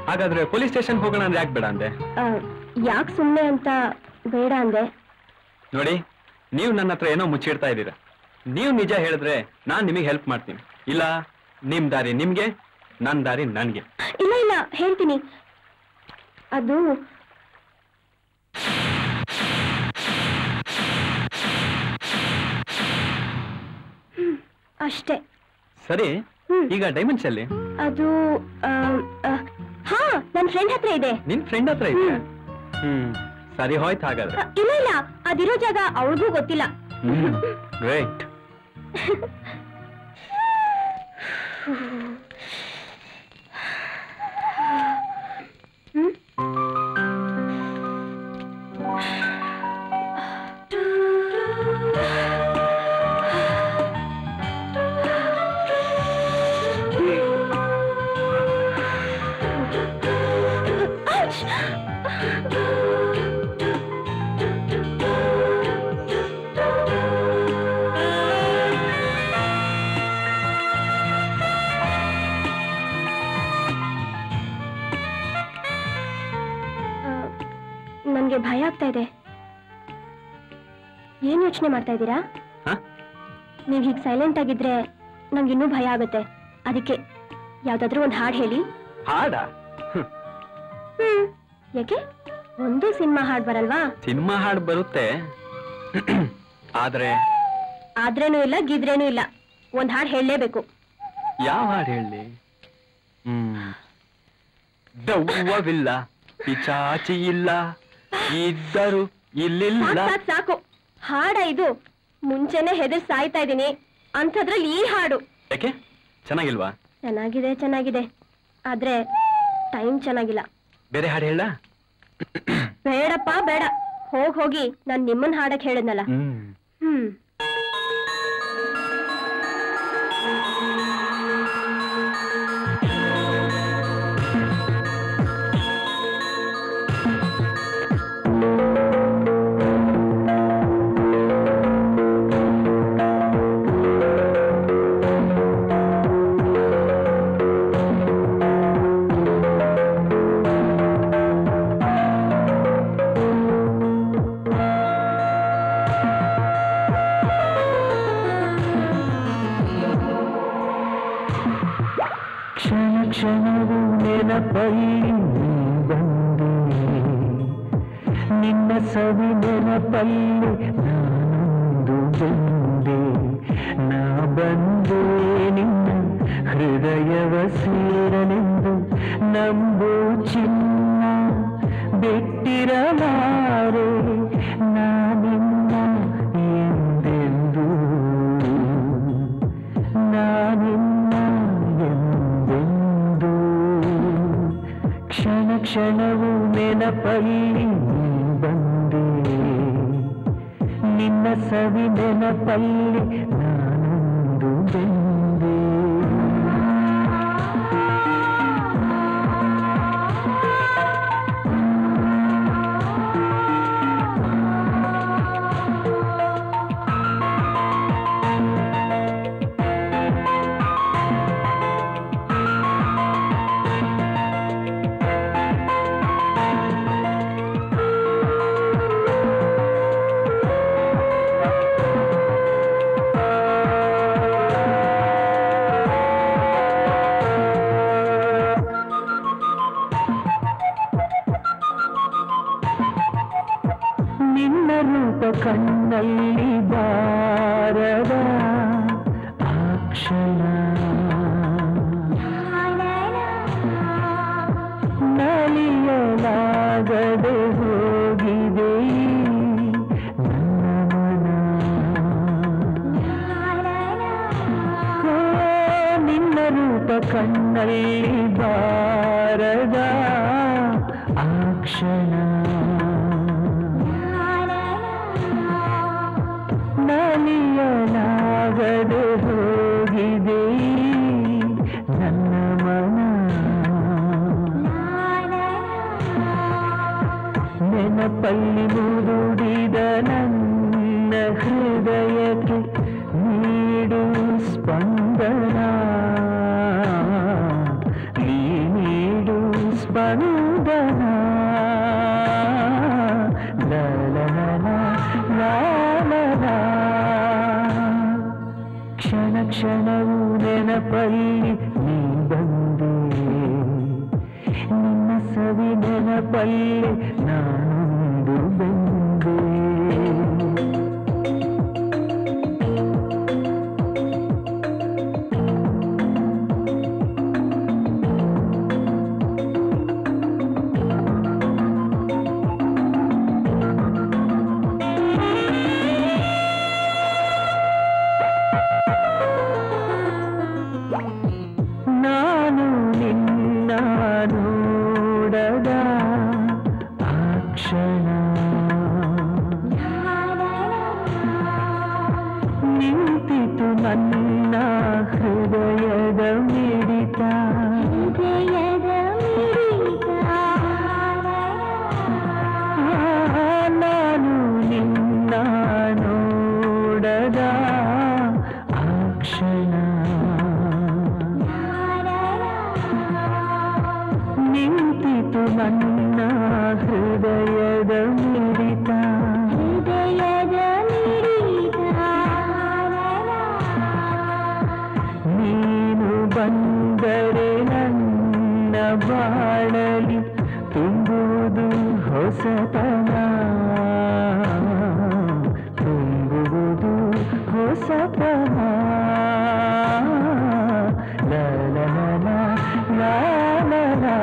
E: ಹಾಗಾದ್ರೆ ಪೊಲೀಸ್ ಸ್ಟೇಷನ್ ಹೋಗೋಣ ಅಂದ್ರೆ ಯಾಕೆ ಬೇಡ ಅಂದೆ
B: ಯಾಕೆ ಸುಮ್ಮನೆ ಅಂತ ಬೇಡ ಅಂದೆ
E: ನೋಡಿ ನೀವು ನನ್ನ ಹತ್ರ ಏನೋ ಮುಚ್ಚಿಡ್ತಾ ಇದ್ದೀರಾ ನೀವು ನಿಜ ಹೇಳಿದ್ರೆ ನಾನ್ ನಿಮಗೆ ಹೆಲ್ಪ್ ಮಾಡ್ತೀನಿ ಇಲ್ಲ ನಿಮ್ ದಾರಿ ನಿಮ್ಗೆ ನನ್ ದಾರಿ ನನ್ಗೆ
B: ಇಲ್ಲ ಇಲ್ಲ ಹೇಳ್ತೀನಿ ಅದು ಹ್ಮ್, ಅಷ್ಟೇ
E: ಸರಿ ಈಗ ಡೈಮಂಡ್ಸ್ ಅಲ್ಲಿ
B: ಅದು ಆ, ಆ, ಹಾ ನನ್ನ ಫ್ರೆಂಡ್ ಹತ್ರ ಇದೆ
E: ನಿನ್ ಫ್ರೆಂಡ್ ಹತ್ರ ಇದೆ ಹ್ಮ್ ಸರಿ ಹೋಯ್ತು ಹಾಗಾದ್ರೆ
B: ಆ, ಇಲ್ಲ ಇಲ್ಲ ಅದಿರೋ ಜಾಗ ಅವಳಿಗೂ ಗೊತ್ತಿಲ್ಲ
E: ಹ್ಮ್ ಗ್ರೇಟ್
B: ನನಗೆ ಭಯ ಆಗ್ತಾ ಇದೆ ಏನ್ ಯೋಚನೆ ಮಾಡ್ತಾ ಇದ್ದೀರಾ
E: ಹ?
B: ನೀವು ಹೀಗೆ ಸೈಲೆಂಟ್ ಆಗಿದ್ರೆ ನಂಗೆ ಇನ್ನೂ ಭಯ ಆಗುತ್ತೆ ಅದಕ್ಕೆ ಯಾವ್ದಾದ್ರೂ ಒಂದು ಹಾಡು ಹೇಳಿ
E: ಹಾಡ
B: ಹ್ಮ್ ಯಾಕೆ ಒಂದು ಸಿನಿಮಾ ಹಾಡು ಬರಲ್ವಾ
E: ಸಿನಿಮಾ ಹಾಡು ಬರುತ್ತೆ ಆದ್ರೆ
B: ಆದ್ರೇನೂ ಇಲ್ಲ ಗಿದ್ರೇನೂ ಇಲ್ಲ ಒಂದ್ ಹಾಡು ಹೇಳಲೇಬೇಕು
E: ಯಾವ ಹಾಡು ಹೇಳಿ ಹ್ಮ್ ದವ್ವವಿಲ್ಲ ಪಿಚಾಚಿ ಇಲ್ಲ ಇದ್ದರು ಇಲ್ಲಿಲ್ಲ
B: ಸಾಕು ಸಾಕು ಹಾಡ ಇದು ಮುಂಚೆನೆ ಹೆದರ್ ಸಾಯ್ತಾ ಇದ್ದೀನಿ ಅಂಥದ್ರಲ್ಲಿ ಈ ಹಾಡು
E: ಯಾಕೆ ಚೆನ್ನಾಗಿಲ್ವಾ
B: ಚೆನ್ನಾಗಿದೆ ಚೆನ್ನಾಗಿದೆ ಆದ್ರೆ ಟೈಮ್ ಚೆನ್ನಾಗಿಲ್ಲ
E: ಬೇರೆ ಹಾಡು ಹೇಳ
B: ಬೇಡಪ್ಪ ಬೇಡ ಹೋಗ್ ಹೋಗಿ ನಾನ್ ನಿಮ್ಮನ್ ಹಾಡಕ್ ಹೇಳಿದ್ನಲ್ಲ
E: ಹ್ಮ್
B: ಹ್ಮ್
F: ಕ್ಷಣ ಕ್ಷಣವು ನೆನಪಲ್ಲಿ ನೀ ಬಂದೆ ನಿನ್ನ ಸವಿ ನೆನಪಲ್ಲಿ ನಾನೊಂದು ಬಂದೆ ನಾ ಬಂದೆ ನಿನ್ನ ಹೃದಯವ ಸೇರಲೆಂದು ನಂಬು ಚಿನ್ನ ಬಿಟ್ಟಿರಲಾರೆ ನಾನಿನ್ನ ಎಂದೆಂದೂ ನಾನಿನ್ನ ಎಂದೆಂದೂ ಕ್ಷಣ ಕ್ಷಣವು ನೆನಪಲ್ಲಿ ನೀ ಬಂದೆ ನಿನ್ನ ಸವಿ ನೆನಪಲ್ಲಿ ನಾನೊಂದು ಬೆಂದೆ ನಿನ್ನ ರೂಪ ಕಣ್ಣಲ್ಲಿ ಬಾರದ ಆ ಕ್ಷಣ ನಲಿಯಲಾಗದೆ ಹೋಗಿದೆ ನನ್ನ ಮನ ಓ, ನಿನ್ನ ರೂಪ ಕಣ್ಣಲ್ಲಿ ಬಾರದ ಆ ಕ್ಷಣ ನಲಿಯಲಾಗದೆ ಹೋಗಿದೆ ನನ್ನ ಮನ ನೆನಪಲ್ಲಿ ಮುದುಡಿದ ನನ್ನ ಹೃದಯಕ್ಕೆ ನೀಡು ಸ್ಪಂದನ ನೀ ನೀಡು ಸ್ಪಂದನ ಕ್ಷಣ ಕ್ಷಣವೂ ನೆನಪಲ್ಲಿ ನೀ ಬಂದೆ ನಿನ್ನ ಸವಿ ನೆನಪಲ್ಲಿ ನಾನೊಂದು ಬಂದೆ ನಾನು ನಿನ್ನ ನೋಡದ ಆ ಕ್ಷಣ ನಿಂತಿತು ನನ್ನ ಹೃದಯದ ಮಿಡಿತ ಆ, ನಾನು ನಿನ್ನ ನೋಡದ ಆ ಕ್ಷಣ ನಿಂತಿತು ನನ್ನ ಹೃದಯದ ಮಿಡಿತ ನೀನು ಬಂದರೆ ನನ್ನ ಬಾಳಲಿ ತುಂಬುವುದು ಹೊಸತನ ತುಂಬುವುದು ಹೊಸತನ ಲ ಲ ಲ ಲ ಲ ಲ ಲ.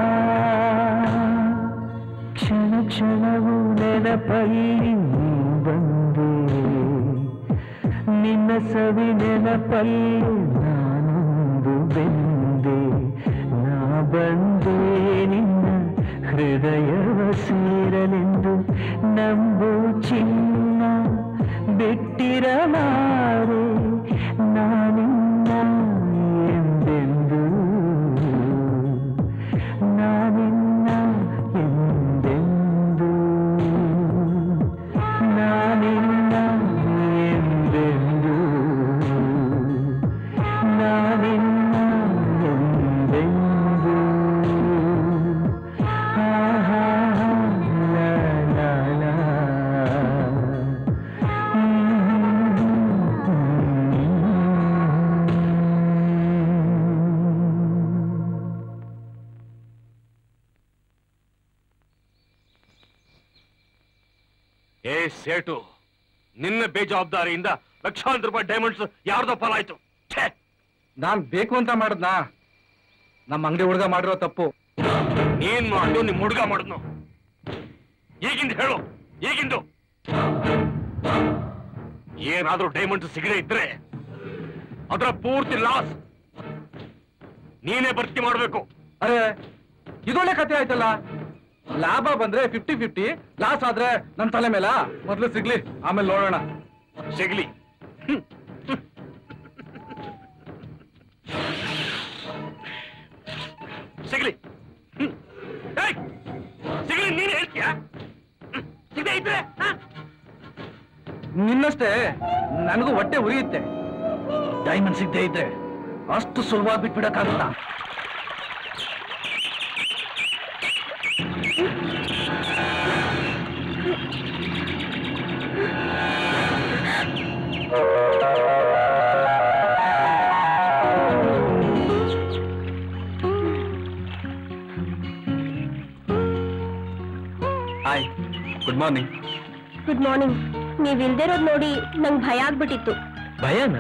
F: ಕ್ಷಣ ಕ್ಷಣವೂ ನೆನಪಲ್ಲಿ ನೀ ಬಂದೆ ನಿನ್ನ ಸವಿ ನೆನಪಲ್ಲಿ ನಾನೊಂದು ಬೆಂದೆ ನಾ ಬಂದೆ ನಿನ್ನ ಹೃದಯವ ಸೇರಲೆಂದು ನಂಬು ಚಿನ್ನ ಬಿಟ್ಟಿರಲಾರೆ ನಾನಿನ್ನ ಎಂದೆಂದು ನಾನಿನ್ನ ಎಂದೆಂದು ನಾನಿನ್ನ ಎಂದೆಂದು ನಾನಿನ್ನ ಎಂದೆಂದು ಹಾ ಹಾ ಲಾ ಲಾ ಲಾ
H: ಏ ಸೇಟು ನಿನ್ನ ಬೇಜವಾಬ್ದಾರಿಯಿಂದ ಲಕ್ಷಾಂತರ ರೂಪಾಯಿ ಡೈಮಂಡ್ಸ್ ಯಾರ್ದೋ ಪಾಲಾಯ್ತು ಛೇ
C: ನಾನ್ ಬೇಕು ಅಂತ ಮಾಡದ್ನಾ ನಮ್ಮ ಅಂಗಡಿ ಹುಡುಗ ಮಾಡಿರೋ ತಪ್ಪು
H: ನೀನ್ ಮಾಡು ನಿಮ್ ಹುಡುಗ ಮಾಡಿದ್ನು ಈಗಿಂದ ಹೇಳು ಈಗಿಂದು ಏನಾದ್ರೂ ಡೈಮಂಡ್ಸ್ ಸಿಗದೆ ಇದ್ರೆ ಅದರ ಪೂರ್ತಿ ಲಾಸ್ ನೀನೇ ಭರ್ತಿ ಮಾಡ್ಬೇಕು
C: ಅರೆ ಇದೊಳ್ಳೆ ಕತೆ ಆಯ್ತಲ್ಲ ಲಾಭ ಬಂದ್ರೆ ಫಿಫ್ಟಿ ಫಿಫ್ಟಿ ಲಾಸ್ ಆದ್ರೆ ನನ್ ತಲೆ ಮೇಲ ಮೊದ್ಲು ಸಿಗ್ಲಿ ಆಮೇಲೆ ನೋಡೋಣ
H: ಸಿಗ್ಲಿ ಸಿಗ್ಲಿ ಹ್ಮ್. ಏಯ್! ಸಿಗ್ಲಿ ನೀನ್ ಹೇಳ್ತೀಯಾ ಹ್ಮ್. ಸಿಗದೆ ಇದ್ರೆ ಹ?
C: ನಿನ್ನಷ್ಟೇ ನನಗೂ ಹೊಟ್ಟೆ ಉರಿಯುತ್ತೆ ಡೈಮಂಡ್ ಸಿಗದೆ ಇದ್ರೆ ಅಷ್ಟು ಸುಲಭವಾಗಿ ಬಿಟ್ಬಿಡಕ್ಕಾಗುತ್ತಾ
E: hi good morning
B: good morning ನೀವ್ ಇಲ್ದಿರೋದ್ ನೋಡಿ ನಂಗ್ ಭಯ ಆಗ್ಬಿಟ್ಟಿತ್ತು
E: ಭಯನಾ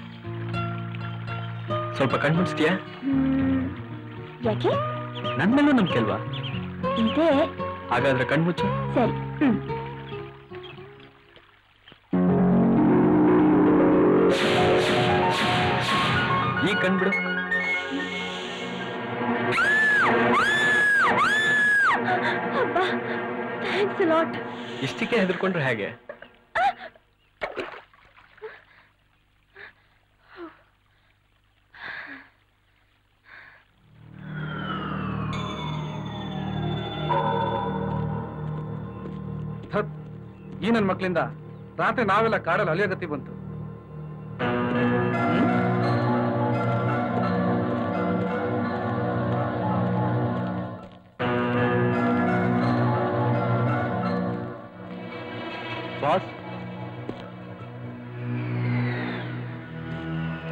E: ಸ್ವಲ್ಪ ಕಣ್ಮುಚ್ತೀಯಾ
B: ಹ್ಮ್, ಯಾಕೆ
E: ನನ್ ಮೇಲೂ ನಂಬಿಕೆ ಅಲ್ವಾ
B: ಇದೆ
E: ಹಾಗಾದ್ರೆ ಕಣ್ಮುಚ್ಚು
B: ಸರಿ ಹ್ಮ್
E: ಈಗ ಕಣ್ಬಿಡು
B: ಅಬ್ಬಾ ಥ್ಯಾಂಕ್ಸ್ ಲಾಟ್
E: ಇಷ್ಟಕ್ಕೆ ಹೆದರ್ಕೊಂಡ್ರೆ ಹೇಗೆ
C: ಥತ್ ಈ ನನ್ ಮಕ್ಳಿಂದ ರಾತ್ರಿ ನಾವೆಲ್ಲ ಕಾಡಲ್ಲಿ ಅಲಿಯೋಗತಿ ಬಂತು
E: ಬಾಸ್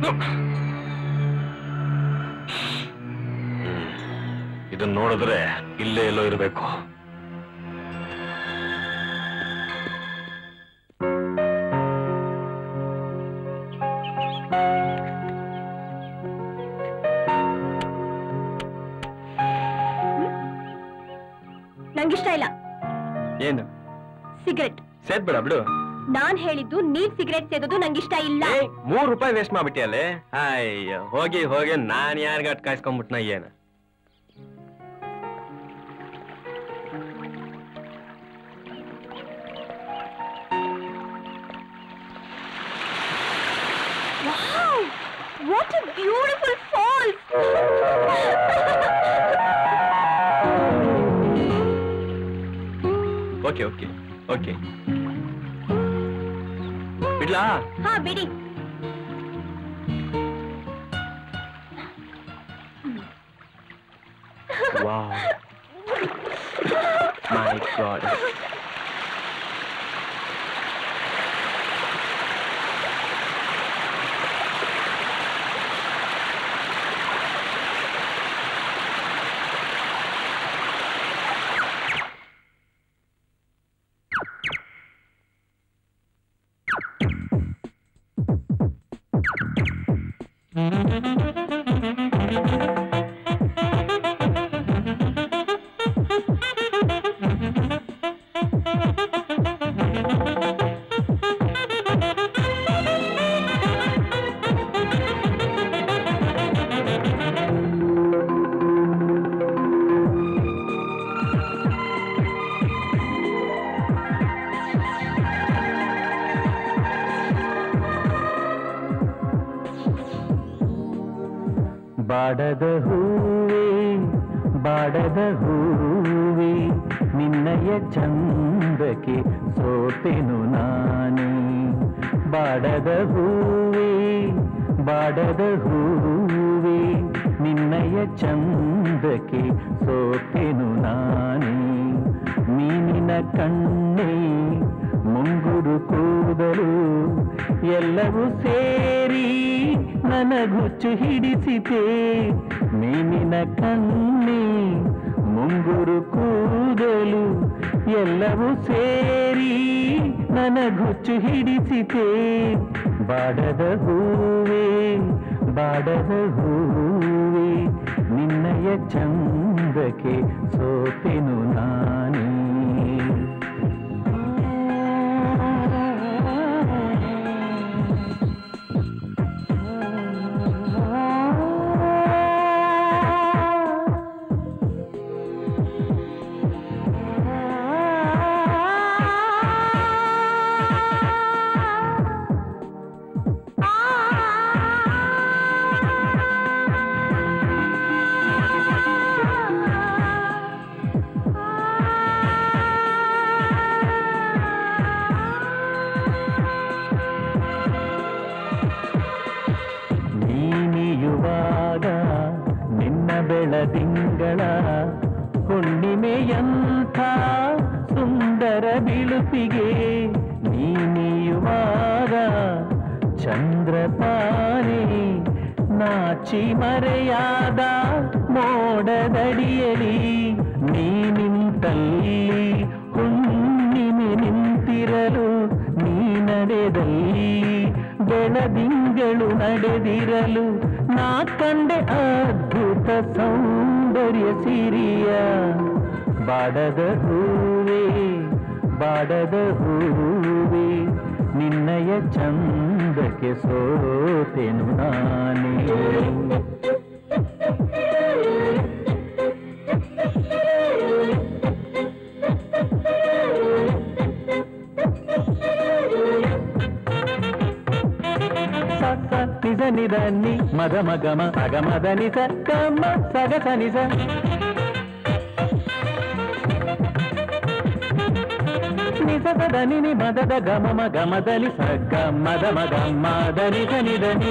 E: ಇದನ್ನ ನೋಡಿದ್ರೆ ಇಲ್ಲೇ ಎಲ್ಲೋ ಇರಬೇಕು
B: ನಂಗಿಷ್ಟ ಇಲ್ಲ
E: ಏನು
B: ಸಿಗರೆಟ್
E: ಸೇದ್ಬೇಡ ಬಿಡು
B: ನಾನ್ ಹೇಳಿದ್ದು ನೀವ್ ಸಿಗರೆಟ್ ಸೇದೋದು ನಂಗಿಷ್ಟ ಇಲ್ಲ
E: ಏ, ಮೂರ್ ರೂಪಾಯಿ ವೇಸ್ಟ್ ಮಾಡ್ಬಿಟ್ಟಿಯಲ್ಲೇ ಅಯ್ಯ ಹೋಗಿ ಹೋಗಿ ನಾನ್ ಯಾರಿಗ ಅಟ್ ಕಾಯ್ಸ್ಕೊಂಡ್ಬಿಟ್ನ ಏನ
B: Wow! What a beautiful falls!
E: Okay okay okay ಬಿಡ್ಲಾ
B: ಹಾ ಬಿಡಿ
E: ವಾವ್ ಮೈ ಗಾಡ್
F: ಬಾಡದ ಹೂವೇ ಬಾಡದ ಹೂವೇ ನಿನ್ನಯ ಚಂದಕ್ಕೆ ಸೋತೆನು ನಾನೇ ಬಾಡದ ಹೂವೇ ಬಾಡದ ಹೂವೇ ನಿನ್ನಯ ಚಂದಕ್ಕೆ ಸೋತೆನು ನಾನೇ ಮೀನಿನ ಕಣ್ಣೇ ಮುಂಗುರು ಕೂದಲು ಎಲ್ಲವೂ ಸೇರಿ ನನಗುಚ್ಚು ಹಿಡಿಸಿತೆ ಮೀನಿನ ಕಣ್ಣೆ ಮುಂಗುರು ಕೂದಲು ಎಲ್ಲವೂ ಸೇರಿ ನನಗುಚ್ಚು ಹಿಡಿಸಿತೆ ಬಾಡದ ಹೂವೇ ಬಾಡದ ಹೂವೇ ನಿನ್ನಯ ಚಂದಕ್ಕೆ ಸೋತೆನು ನಾನೇ ನೀನಿಯುವಾಗ ನಿನ್ನ ಬೆಳದಿಂಗಳ ಹುಣ್ಣಿಮೆಯಂಥ ಸುಂದರ ಬಿಳುಪಿಗೆ ನೀನಿಯುವಾಗ ಚಂದ್ರತಾನೆ ನಾಚಿ ಮರೆಯಾದ ಮೋಡದಡಿಯಲಿ ನೀ ನಿಂತಲ್ಲಿ ಹುಣ್ಣಿಮೆ ನಿಂತಿರಲು ನೀ ನಡೆದಲ್ಲಿ ಬೆಳದಿಂಗಳು ನಡೆದಿರಲು ನಾ ಕಂಡೆ ಅದ್ಭುತ ಸೌಂದರ್ಯ ಸಿರಿಯ ಬಾಡದ ಹೂವೇ ಬಾಡದ ಹೂವೇ ನಿನ್ನಯ ಚಂದಕ್ಕೆ ಸೋತೆನು ನಾನೇ ಸ ಸ ನಿಜ ನಿದ ನಿ ಮದ ಮಗಮ ಸಗ ಮದ ನಿಸ ಕಮ್ಮ ಸಗ ಸ ನಿಸ ನಿಸ ಸದ ನಿ ನಿ ಮದದ ಗಮ ಮ ಗಮದಲ್ಲಿ ಸ ಗ ಮದ ಮಗ ಮದ ನಿಸ ನಿದ ನೀ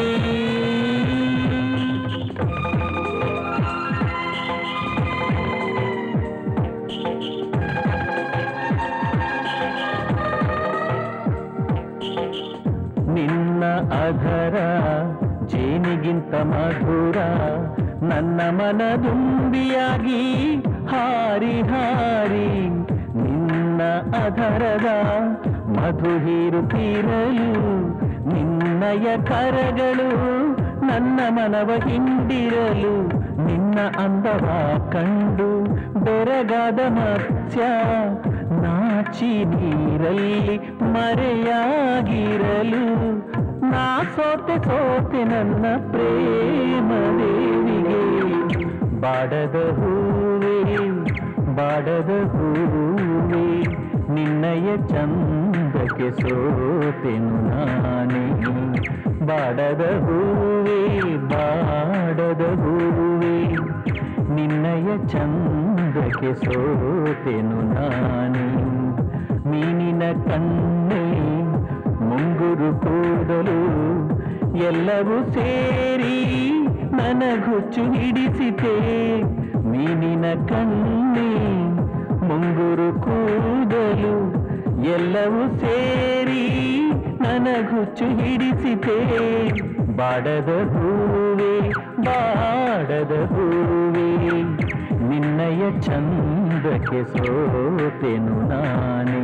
F: ನಿನ್ನ ಅಧರ ಜೇನಿಗಿಂತ ಮಧುರ ನನ್ನ ಮನದುಂಬಿಯಾಗಿ ಹಾರಿ ಹಾರಿ ನಿನ್ನ ಅಧರದ ಮಧು ಹೀರುತ್ತಿರಲು ನಿನ್ನಯ ಕರಗಳು ನನ್ನ ಮನವ ಹಿಂಡಿರಲು ನಿನ್ನ ಅಂದವ ಕಂಡು ಬೆರಗಾದ ಮತ್ಸ್ಯ ನಾಚಿ ನೀರಲ್ಲಿ ಮರೆಯಾಗಿರಲು ನಾ ಸೋತೆ ಸೋತೆ ನನ್ನ ಪ್ರೇಮ ದೇವಿಗೆ ಬಾಡದ ಹೂವೇ ಬಾಡದ ಹೂವೇ ನಿನ್ನಯ ಚಂದಕ್ಕೆ ಸೋತೆನು ನಾನೇ ಬಾಡದ ಹೂವೇ ಬಾಡದ ಹೂವೇ ನಿನ್ನಯ ಚಂದಕ್ಕೆ ಸೋತೆನು ನಾನೇ ಮೀನಿನ ಕಣ್ಣೆ ಮುಂಗುರು ಕೂದಲು ಎಲ್ಲವೂ ಸೇರಿ ನನಗುಚ್ಚು ಹಿಡಿಸಿತೆ ಮೀನಿನ ಕಣ್ಣೆ ಮುಂಗುರು ಕೂದಲು ಎಲ್ಲವೂ ಸೇರಿ ನನಗುಚ್ಚು ಹಿಡಿಸಿತೆ ಬಾಡದ ಹೂವೇ ಬಾಡದ ಹೂವೇ ನಿನ್ನಯ ಚಂದಕ್ಕೆ ಸೋತೆನು ನಾನೇ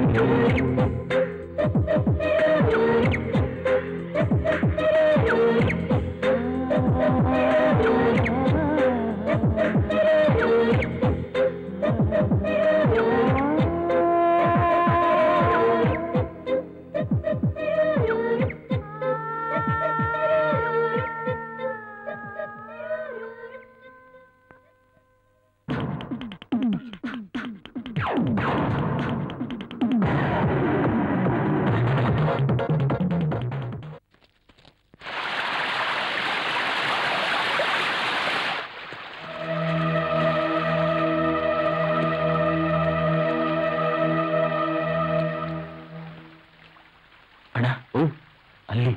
J: ಅಣ್ಣ ಅಲ್ಲಿ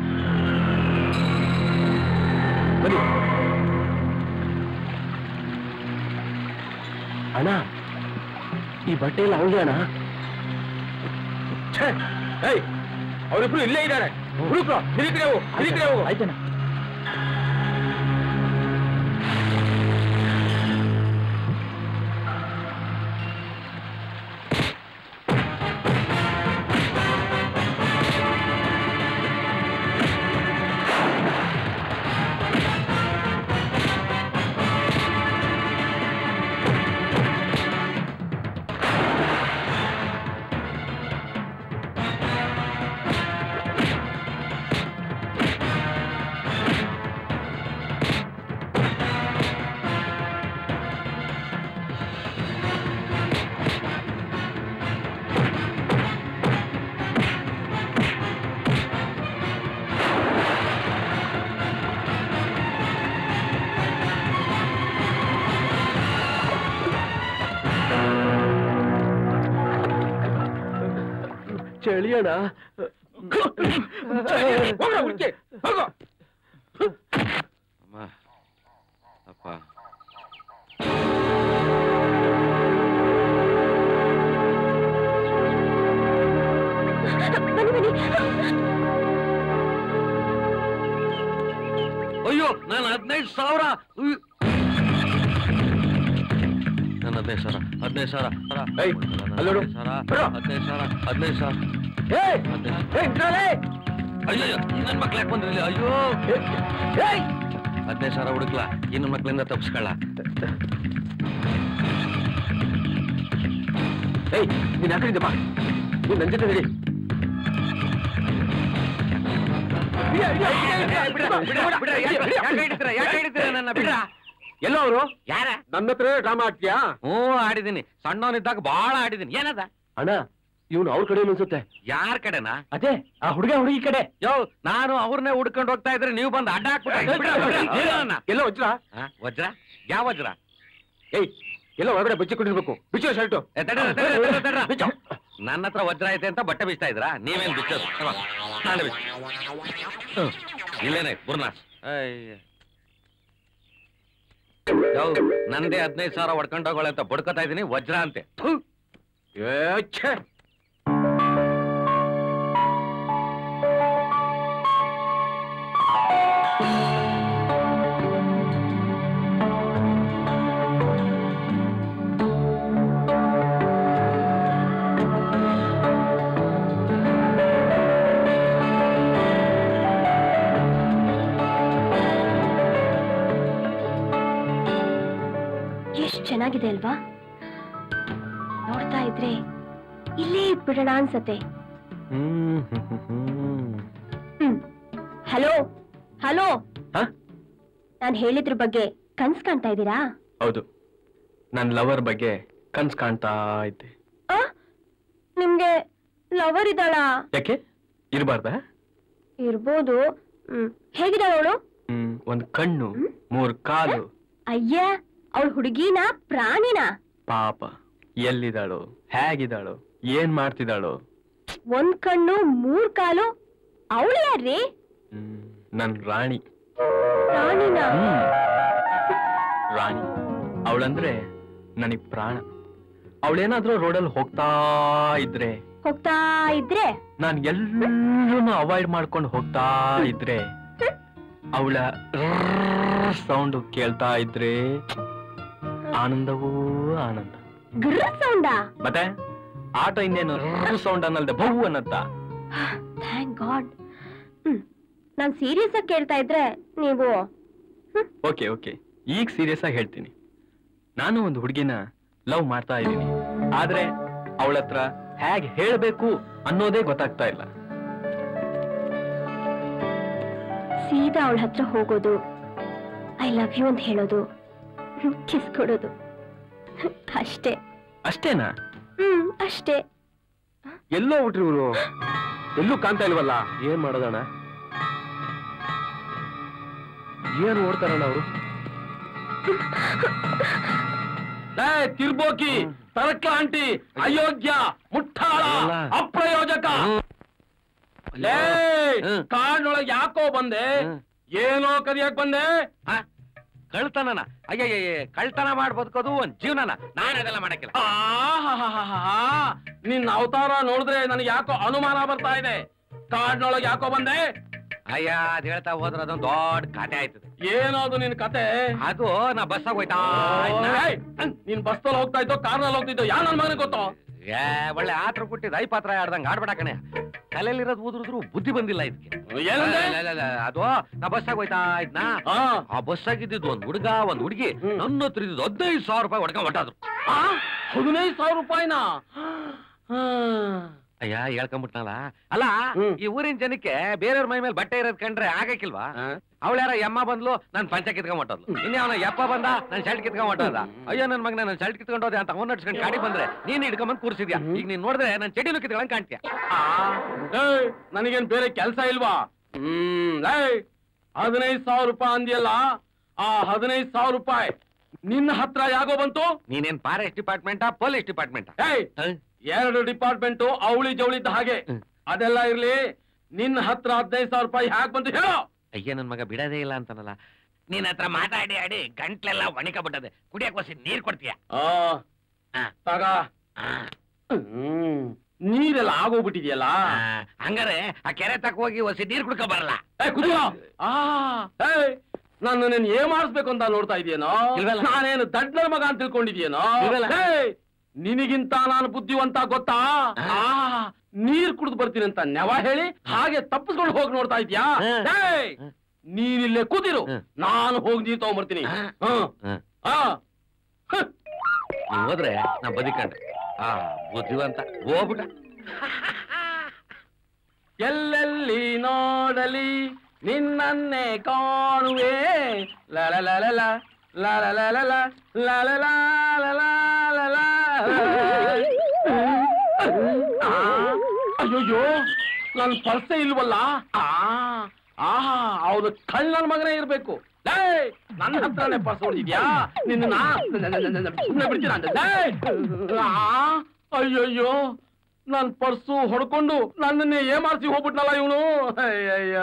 J: ಬನ್ನಿ ಅಣ್ಣ ಈ ಬಟ್ಟೆ ಎಲ್ಲ ಅವಳಿಗೆ ಅಣ್ಣ
H: ಅವರಿಬ್ರು ಇಲ್ಲೇ ಇದ್ದಾರೆ ಹುಡುಕ್ರು ಹಿರಿಕಡೆ ಹೋಗು ಹಿರಿಕಡೆ ಹೋಗು
J: ಆಯ್ತಣ್ಣ ಚಳಿ ಅಣ್ಣ
A: ಅಮ್ಮ ಅಪ್ಪ ಅಯ್ಯೋ ನಾನು ಹದಿನೈದು ಸಾವಿರ ಉಯ್. ನನ್ನ ಹದಿನೈದು ಸಾವಿರ ಹದಿನೈದು ಸಾವಿರ
H: ಏಯ್, ಅಲ್ಲಿ ನೋಡು.
A: ಹದಿನೈದು ಸಾವಿರ
H: ಬಿಡು.
A: ಹದಿನೈದು ಸಾವಿರ ಹದಿನೈದು ಸಾವಿರ
H: ಏಯ್
A: ಹದಿನೈದು
H: ಏಯ್ ಇದ್ರಲ್ಲಿ.
A: ಅಯ್ಯೋ ನನ್ನ ಮಕ್ಳು ಯಾಕೆ ಬಂದ್ರಿ ಇಲ್ಲಿ? ಅಯ್ಯೋ
H: ಏಯ್
A: ಹದಿನೈದು ಸಾವಿರ ಹುಡುಕ್ಲಾ ಇನ್ನು ಮಕ್ಳಿಂದ ತಪ್ಪಿಸ್ಕೊಳ್ಳ
H: ಏಯ್ ನೀನ್ ಯಾಕಡೆ ಬಾ ನೀನ್ ನನ್ ಜೊತೆ ನಡಿ
A: ನನ್ನ ಬಿಡ್ರ
H: ಎಲ್ಲೋ ಅವರು
A: ಯಾರ
H: ನನ್ನ ಹತ್ರ ಡ್ರಾಮಾ ಆಡ್ತೀಯಾ
A: ಹ್ಞೂ ಆಡಿದ್ದೀನಿ ಸಣ್ಣವನಿದ್ದಾಗ ಬಹಳ ಆಡಿದ್ದೀನಿ ಏನದ
J: ಅಣ್ಣ ಇವನು ಅವ್ರ ಕಡೆ ಅನ್ಸುತ್ತೆ
A: ಯಾರ ಕಡೆನಾ
J: ಅದೇ ಆ ಹುಡುಗ ಹುಡುಗಿ ಕಡೆ
A: ಯೋ ನಾನು ಅವ್ರನ್ನೇ ಹುಡ್ಕೊಂಡು ಹೋಗ್ತಾ ಇದ್ರೆ ನೀವು ಬಂದು ಅಡ್ಡ ಹಾಕ್ಬಿಟ್ರೆ ಬಿಡ್ರ, ಬಿಡ್ರ, ಬಿಡ್ರ ನನ್ನ.
H: ಎಲ್ಲೋ ವಜ್ರ
A: ಆ, ವಜ್ರ ಯಾವ ವಜ್ರ
H: ಏಯ್ ಎಲ್ಲ ಒಳಗಡೆ ಬಚ್ಚಿಕೊಂಡಿರ್ಬೇಕು ಬಿಚ್ಚೋ ಶರ್ಟು
A: ಏ, ತಡ್ರಿ, ತಡ್ರಿ, ತಡ್ರಿ, ತಡ್ರಿ. ಬಿಚ್ಚು. ನನ್ನ ಹತ್ರ ವಜ್ರ ಐತೆ ಅಂತ ಬಟ್ಟೆ ಬಿಚ್ತಾ ಇದ್ರಾ ನೀವೇನ್ ಬಿಚ್ಚೋದು ತಗೋ, ನಾನೇ ಬಿಚ್ಚು. ಹ್ಮ್. ಇಲ್ಲೇನಾಯ್ತು ಬುರ್ನಾಸ್ ಅಯ್ಯ. ಯೋ, ನಂದೇ ಹದಿನೈದು ಸಾವಿರ ಹೊಡ್ಕೊಂಡೋಗೋಳೆ ಅಂತ ಬಡ್ಕೋತಾ ಇದೀನಿ ವಜ್ರ ಅಂತೆ ಥು.
H: ಏ ಛೇ
A: ಆ
B: ಚೆನ್ನಾಗಿದೆ ಅಲ್ವಾ ನೋಡ್ತಾ ಇದ್ರೆ ಇಲ್ಲೇ ಇದ್ಬಿಡೋಣ ಅನ್ಸತ್ತೆ
E: ಹ್ಮ್ ಹ್ಮ್, ಹ್ಮ್, ಹ್ಮ್.
B: ಹ್ಮ್ ಹಲೋ ಹಲೋ
E: ಹ?
B: ನಾನ್ ಹೇಳಿದ್ರ ಬಗ್ಗೆ ಕನ್ಸ್ ಕಾಣ್ತಾ ಇದ್ದೀರಾ
E: ಹೌದು ನನ್ ಲವರ್ ಬಗ್ಗೆ ಕನ್ಸ್ ಕಾಣ್ತಾ ಇದ್ದೆ
B: ಆ? ನಿಮ್ಗೆ ಲವರ್ ಇದ್ದಾಳಾ
E: ಯಾಕೆ ಇರಬಾರ್ದಾ
B: ಇರ್ಬೋದು ಹ್ಮ್ ಹೇಗಿದ್ದಾಳ ಅವಳು
E: ಹ್ಮ್ ಒಂದ್ ಕಣ್ಣು ಮೂರ್ ಕಾಲು
B: ಅಯ್ಯ ಅವಳು ಹುಡುಗಿನ ಪ್ರಾಣಿನ
E: ಪಾಪ ಎಲ್ಲಿದ್ದಾಳೋ ಹೇಗಿದ್ದಾಳೋ ಏನ್ ಮಾಡ್ತಿದ್ದಾಳೋ
B: ಒಂದ್ ಕಣ್ಣು ಮೂರ್ ಕಾಲು ಅವಳು ಯಾರ್ರಿ
E: ಹ್ಮ್ ನನ್ ರಾಣಿ
B: ಪ್ರಾಣಿನ
E: ಹ್ಮ್ ರಾಣಿ ಅವಳಂದ್ರೆ ನನಗ್ ಪ್ರಾಣ ಅವಳೇನಾದ್ರೂ ರೋಡಲ್ಲಿ ಹೋಗ್ತಾ ಇದ್ರೆ
B: ಹೋಗ್ತಾ ಇದ್ರೆ
E: ನಾನ್ ಎಲ್ಲರನ್ನು ಅವಾಯ್ಡ್ ಮಾಡ್ಕೊಂಡು ಹೋಗ್ತಾ ಇದ್ರೆ ಅವಳ ಸೌಂಡ್ ಕೇಳ್ತಾ ಇದ್ರೆ ಆನಂದವೂ ಆನಂದ
B: ಗ್ರ ಸೌಂಡಾ
E: ಮತ್ತೆ ಆಟೋ ಇನ್ನೇನು ಸೌಂಡ್ ಅನ್ನಲ್ದೆ ಬಹು ಅನ್ನತ್ತ
B: ಥ್ಯಾಂಕ್ ಗಾಡ್ ಹ್ಮ್ ನಾನ್ ಸೀರಿಯಸ್ ಆಗಿ ಕೇಳ್ತಾ ಇದ್ರೆ ನೀವು
E: ಓಕೆ ಓಕೆ ಈಗ ಸೀರಿಯಸ್ ಆಗಿ ಹೇಳ್ತೀನಿ ನಾನು ಒಂದು ಹುಡುಗಿನ ಲವ್ ಮಾಡ್ತಾ ಇದ್ದೀನಿ ಆದ್ರೆ ಅವಳ ಹತ್ರ ಹೇಗ್ ಹೇಳ್ಬೇಕು ಅನ್ನೋದೇ ಗೊತ್ತಾಗ್ತಾ ಇಲ್ಲ
B: ಸೀದಾ ಅವಳ ಹತ್ರ ಹೋಗೋದು ಐ ಲವ್ ಯು ಅಂತ ಹೇಳೋದು ಕಿಸ್ ಕೊಡೋದು ಅಷ್ಟೇ
E: ಅಷ್ಟೇನಾ
B: ಹ್ಮ್ ಅಷ್ಟೇ
H: ಎಲ್ಲೋ ಬಿಟ್ರಿ ಇವರು ಎಲ್ಲೂ ಕಾಣ್ತಾ ಇಲ್ವಲ್ಲ ಏನ್ ಮಾಡೋದಣ್ಣ ಏನ್ ಓಡ್ತಾರಣ್ಣ ಅವರು ತಿರ್ಬೋಕಿ ತರಕ್ಲಾಂಟಿ ಅಯೋಗ್ಯ ಮುಟ್ಟಾಳ
A: ಅಲ್ಲ.
H: ಅಪ್ರಯೋಜಕ ಲೇ ಕಾಡ್ನೊಳಗ್ ಯಾಕೋ ಬಂದೆ
A: ಹ್ಮ್.
H: ಏನೋ ಕದಿಯಕ್ ಬಂದೆ
A: ಆ? ಕಳ್ತನನ ಅಯ್ಯಯ್ಯ ಕಳ್ತನ ಮಾಡಿ ಬದುಕೋದು ಒಂದ್ ಜೀವನನ ನಾನು ಅದೆಲ್ಲ ಮಾಡಕ್ಕಿಲ್ಲ
H: ಆಹಾಹಾಹಾಹಾ. ನಿನ್ನ ಅವತಾರ ನೋಡಿದ್ರೆ ನನಗೆ ಯಾಕೋ ಅನುಮಾನ ಬರ್ತಾ ಇದೆ ಕಾಡ್ನೊಳಗ್ ಯಾಕೋ ಬಂದೆ
A: ಅಯ್ಯ ಅದ್ ಹೇಳ್ತಾ ಹೋದ್ರೆ ಅದೊಂದ್ ದೊಡ್ಡ ಕತೆ ಆಯ್ತದೆ
H: ಏನದು ನಿನ್ ಕತೆ
A: ಅದು ನಾ ಬಸ್ಸಾಗ ಹೋಯ್ತಾ ಇದ್ನ.
H: ಏಯ್, ನೀನ್ ಬಸ್ತಲ್ಲಿ ಹೋಗ್ತಾ ಇದ್ದೋ ಕಾರ್ನಲ್ಲಿ ಹೋಗ್ತಿದ್ದೋ ಯಾ ನನ್ ಮಗನಿಗೆ ಗೊತ್ತೋ
A: ಏ ಒಳ್ಳೆ ಆತ್ರ ಕೊಟ್ಟಿದ್ ಐ ಪಾತ್ರ ಆಡ್ದಂಗ್ ಆಡ್ಬೇಡ ಕಣೆ ತಲೆಯಲ್ಲಿರೋದು ಊದ್ರಿದ್ರು ಬುದ್ಧಿ ಬಂದಿಲ್ಲ ಇದಕ್ಕೆ
H: ಏನಂದೆ?
A: ಇಲ್ಲ, ಇಲ್ಲ, ಇಲ್ಲ, ಅದು ನಾ ಬಸ್ಸಾಗ ಹೋಯ್ತಾ ಇದ್ನಾ
H: ಆ,
A: ಆ ಬಸ್ಸಾಗ ಇದ್ದಿದ್ದು ಒಂದ್ ಹುಡುಗ ಒಂದ್ ಹುಡುಗಿ
H: ಹ್ಮ್.
A: ನನ್ನ ಹತ್ರ ಇದ್ದಿದ್ದು ಹದಿನೈದು ಸಾವಿರ ರೂಪಾಯಿ ಹೊಡ್ಕೊಂಡ್ ಹೊಟ್ಟಾದ್ರು
H: ಆ, ಹದಿನೈದು ಸಾವಿರ ರೂಪಾಯಿನ
A: ಅಯ್ಯ ಹೇಳ್ಕೊಂಬಿಟ್ನಲ್ಲ ಅಲ್ಲ
H: ಹ್ಮ್.
A: ಈ ಊರಿನ ಜನಕ್ಕೆ ಬೇರೆಯವ್ರ ಮೈ ಮೇಲೆ ಬಟ್ಟೆ ಇರೋದ್ ಕಂಡ್ರೆ ಆಗಕ್ಕಿಲ್ವಾ ಅವಳ ಯಾರ ಯಮ್ಮ ಬಂದ್ಲು ನನ್ ಪಂಚ ಕಿತ್ಕೊಂಡ್ ಹೊಟ್ಟೋದ್ಲು ಇನ್ನೇ ಅವನ ಯಪ್ಪ ಬಂದ ನನ್ ಶರ್ಟ್ ಕಿತ್ಕೊಂಡ್ ಹೊಟ್ಟೋದ ಅಯ್ಯೋ ನನ್ ಮಗನ ನನ್ ಶರ್ಟ್ ಕಿತ್ಕೊಂಡ್ ಹೋದೆ ಅಂತ ಅವ್ನ ನಡ್ಸ್ಕೊಂಡ್ ಗಾಡಿ ಬಂದ್ರೆ ನೀನ್ ಹಿಡ್ಕೊಂಡ್ ಕೂರ್ಸಿದ್ಯಾ ಈಗ ನೀನ್ ನೋಡಿದ್ರೆ ನನ್ ಚಡಿನೂ ಕಿತ್ಕೊಂಡ್ ಕಾಣ್ತೀಯ
H: ಏಯ್, ನನಗೇನ್ ಬೇರೆ ಕೆಲ್ಸ ಇಲ್ವಾ ಹ್ಮ್ ಏಯ್, ಹದಿನೈದು ಸಾವಿರ ರೂಪಾಯಿ ಅಂದ್ಯಲ್ಲ ಆ ಹದಿನೈದು ಸಾವಿರ ರೂಪಾಯಿ ನಿನ್ನ ಹತ್ರ ಯಾಗೋ ಬಂತು
A: ನೀನೇನ್ ಫಾರೆಸ್ಟ್ ಡಿಪಾರ್ಟ್ಮೆಂಟಾ ಪೊಲೀಸ್ ಡಿಪಾರ್ಟ್ಮೆಂಟಾ
H: ಏಯ್ ಎರಡು ಡಿಪಾರ್ಟ್ಮೆಂಟು ಅವಳಿ ಜವಳಿದ್ದ ಹಾಗೆ
A: ಹ್ಮ್.
H: ಅದೆಲ್ಲ ಇರ್ಲಿ ನಿನ್ನ ಹತ್ರ ಹದಿನೈದು ಸಾವಿರ ರೂಪಾಯಿ ಹ್ಯಾಕ್ ಬಂತು ಹೇಳೋ
A: ಅಯ್ಯ ನನ್ ಮಗ ಬಿಡೋದೇ ಇಲ್ಲ ಅಂತಾನಲ್ಲ ನೀನ್ ಹತ್ರ ಮಾತಾಡಿ ಆಡಿ ಗಂಟ್ಲೆಲ್ಲ ಒಣಕ ಬಿಟ್ಟದೆ ಕುಡಿಯಕ್ ಹೊಸಿ ನೀರ್ ಕೊಡ್ತೀಯ
H: ಆ,
A: ಆ.
H: ತಗ
A: ಆ,
H: ಹ್ಮ್ ನೀರೆಲ್ಲ ಆಗೋಗ್ಬಿಟ್ಟಿದ್ಯಲ್ಲ
A: ಆ, ಹಂಗಾರೆ ಆ ಕೆರೆ ತಕ್ಕ ಹೋಗಿ ಹೊಸಿ ನೀರ್ ಕುಡ್ಕೊ ಬರಲ್ಲ
H: ಏ ಕುದಿಯೋ ಆ ಏಯ್ ನಾನು ನೀನ್ ಏನ್ ಮಾಡಿಸ್ಬೇಕು ಅಂತ ನೋಡ್ತಾ ಇದೆಯೇನೋ
A: ಇಲ್ವಲ್ಲ.
H: ನಾನೇನು ದಡ್ಡನ ಮಗ ಅಂತ ತಿಳ್ಕೊಂಡಿದ್ಯೇನೋ
A: ಇಲ್ವಲ್ಲ.
H: ಏಯ್, ನಿನಗಿಂತ ನಾನು ಬುದ್ಧಿವಂತ ಗೊತ್ತಾ
A: ಆ.
H: ಆ, ನೀರ್ ಕುಡಿದು ಬರ್ತೀನಿ ಅಂತ ನೆವ ಹೇಳಿ ಹಾಗೆ ತಪ್ಪಿಸ್ಕೊಂಡು ಹೋಗಿ ನೋಡ್ತಾ ಇದ್ಯಾ
A: ಹ.
H: ಏಯ್,
A: ಹ.
H: ನೀನಿಲ್ಲೇ ಕೂತಿರು
A: ಹ.
H: ನಾನು ಹೋಗಿ ನೀರ್ ತಗೊಂಡ್ಬರ್ತೀನಿ
A: ಹ.
H: ಹ್ಮ್.
A: ಹ.
H: ಆ. ಹ.
A: ನೀವ್ ಹೋದ್ರೆ ನಾ ಬದುಕಂಡ್ರೆ ಆ ಬುದ್ಧಿವಂತ ಹೋಗ್ಬಿಟ್ಟ
H: ಎಲ್ಲೆಲ್ಲಿ ನೋಡಲಿ ನಿನ್ನನ್ನೇ ಕಾಣುವೆ ಲಲಲಲಲ, ಲಲಲಲಲ, ಲಲಲಾಲಲಾಲಲ. ಆ, ಅಯ್ಯಯ್ಯೋ ನನ್ ಪರ್ಸೆ ಇಲ್ವಲ್ಲ ಆ ಆಹಾ ಅವ್ರು ಕಳ್ಳನ ಮಗನೇ ಇರ್ಬೇಕು ಲೇ ನನ್ನ ಹತ್ರನೇ ಪರ್ಸ್ ಹೊಡಿದ್ಯಾ ನಿನ್ನ ಸುಮ್ಮನೆ ಬಿಡ್ತೀನ ಅಂತ ಲೇ! ಆ, ಅಯ್ಯಯ್ಯೋ ನನ್ ಪರ್ಸು ಹೊಡ್ಕೊಂಡು ನನ್ನನ್ನೇ ಏಮಾರಿಸಿ ಹೋಗ್ಬಿಟ್ನಲ್ಲ ಇವನು ಅಯ್ಯಯ್ಯ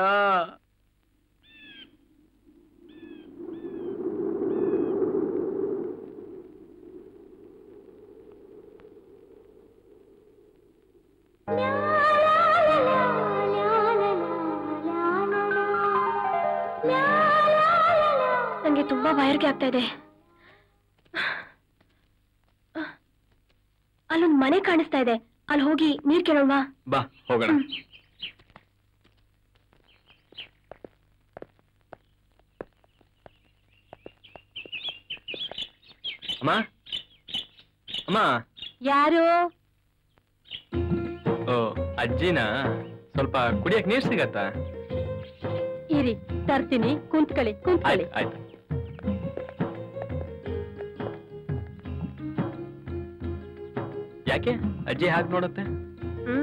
B: ನಂಗೆ ತುಂಬಾ ಬಾಯಾರಿಕೆ ಆಗ್ತಾ ಇದೆ ಅಲ್ಲೊಂದ್ ಮನೆ ಕಾಣಿಸ್ತಾ ಇದೆ ಅಲ್ಲಿ ಹೋಗಿ ನೀರ್ ಕೇಳೋಣವಾ
E: ಬಾ ಹೋಗೋಣ ಅಮ್ಮ ಅಮ್ಮ
B: ಯಾರು
E: ಓ ಅಜ್ಜಿನ ಸ್ವಲ್ಪ ಕುಡಿಯಕ್ ನೀರ್ ಸಿಗತ್ತಾ
B: ಇರಿ ತರ್ತೀನಿ ಕುಂತ್ಕೊಳ್ಳಿ ಕುಂತ್ಕೊಳ್ಳಿ
E: ಆಯ್ತು ಆಯ್ತು ಯಾಕೆ ಅಜ್ಜಿ ಹಾಗೆ ನೋಡುತ್ತೆ
B: ಹ್ಮ್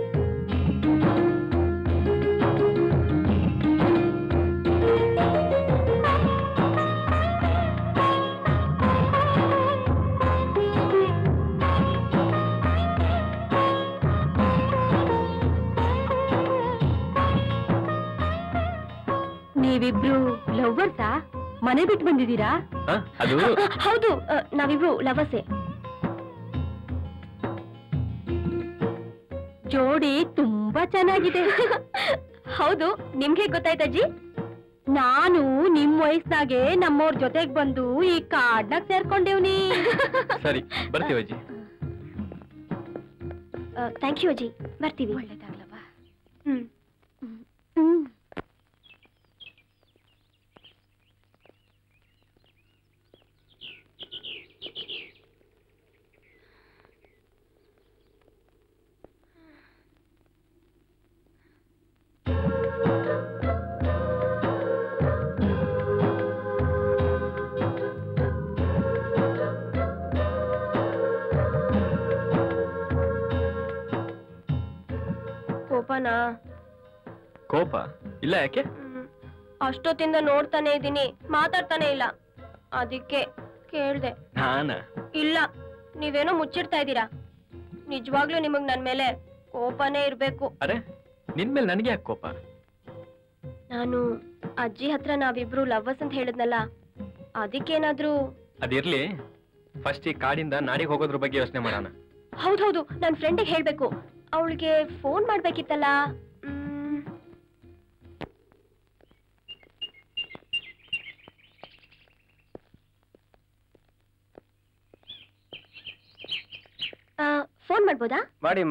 B: ನೀವಿಬ್ರು ಲವ್ವರ್ಸಾ ಮನೆ ಬಿಟ್ಟು ಬಂದಿದ್ದೀರಾ
E: ಹ? ಅದು
B: ಹೌದು ಅ, ನಾವಿಬ್ರು ಲವಸೆ ಜೋಡಿ ತುಂಬಾ ಚೆನ್ನಾಗಿದೆ ಹೌದು ನಿಮ್ಗೆ ಗೊತ್ತಾಯ್ತಜ್ಜಿ ನಾನು ನಿಮ್ ವಯಸ್ಸಿನಾಗೆ ನಮ್ಮವ್ರ ಜೊತೆಗ್ ಬಂದು ಈ ಕಾಡ್ನಾಗ್ ಸೇರ್ಕೊಂಡೇವ್ನಿ
E: ಸರಿ ಬರ್ತೀವಿ ಅಜ್ಜಿ
B: ಥ್ಯಾಂಕ್ ಯು ಅಜ್ಜಿ ಬರ್ತೀವಿ ಒಳ್ಳೇದಾಗ್ಲವಾ ಹ್ಮ್ ಹ್ಮ್ ಕೋಪನಾ
E: ಕೋಪ ಇಲ್ಲ ಯಾಕೆ
B: ಅಷ್ಟೊತ್ತಿಂದ ನೋಡ್ತಾನೆ ಇದ್ದೀನಿ ಮಾತಾಡ್ತಾನೆ ಇಲ್ಲ ಅದಕ್ಕೆ ಕೇಳ್ದೆ
E: ನಾನ
B: ಇಲ್ಲ ನೀವೇನೋ ಮುಚ್ಚಿಡ್ತಾ ಇದ್ದೀರಾ ನಿಜವಾಗ್ಲೂ ನಿಮಗ್ ನನ್ ಮೇಲೆ ಕೋಪನೇ ಇರ್ಬೇಕು
E: ಅರೆ ನಿನ್ ಮೇಲೆ ನನಗೆ ಯಾಕೆ ಕೋಪ
B: ನಾನು ಅಜ್ಜಿ ಹತ್ರ ನಾವಿಬ್ರು ಲವ್ವರ್ಸ್ ಅಂತ ಹೇಳಿದ್ನಲ್ಲ ಅದಕ್ಕೇನಾದ್ರೂ
E: ಅದಿರ್ಲಿ ಫಸ್ಟ್ ಈ ಕಾಡಿಂದ ನಾಡಿಗೆ ಹೋಗೋದ್ರ ಬಗ್ಗೆ ಯೋಚನೆ ಮಾಡೋಣ
B: ಹೌದೌದು ನನ್ ಫ್ರೆಂಡಿಗೆ ಹೇಳ್ಬೇಕು ಅವಳಿಗೆ ಫೋನ್ ಮಾಡ್ಬೇಕಿತ್ತಲ್ಲ ಮ್, ಆ, ಫೋನ್ ಮಾಡ್ಬೋದಾ
I: ಮಾಡಿಮ್ಮ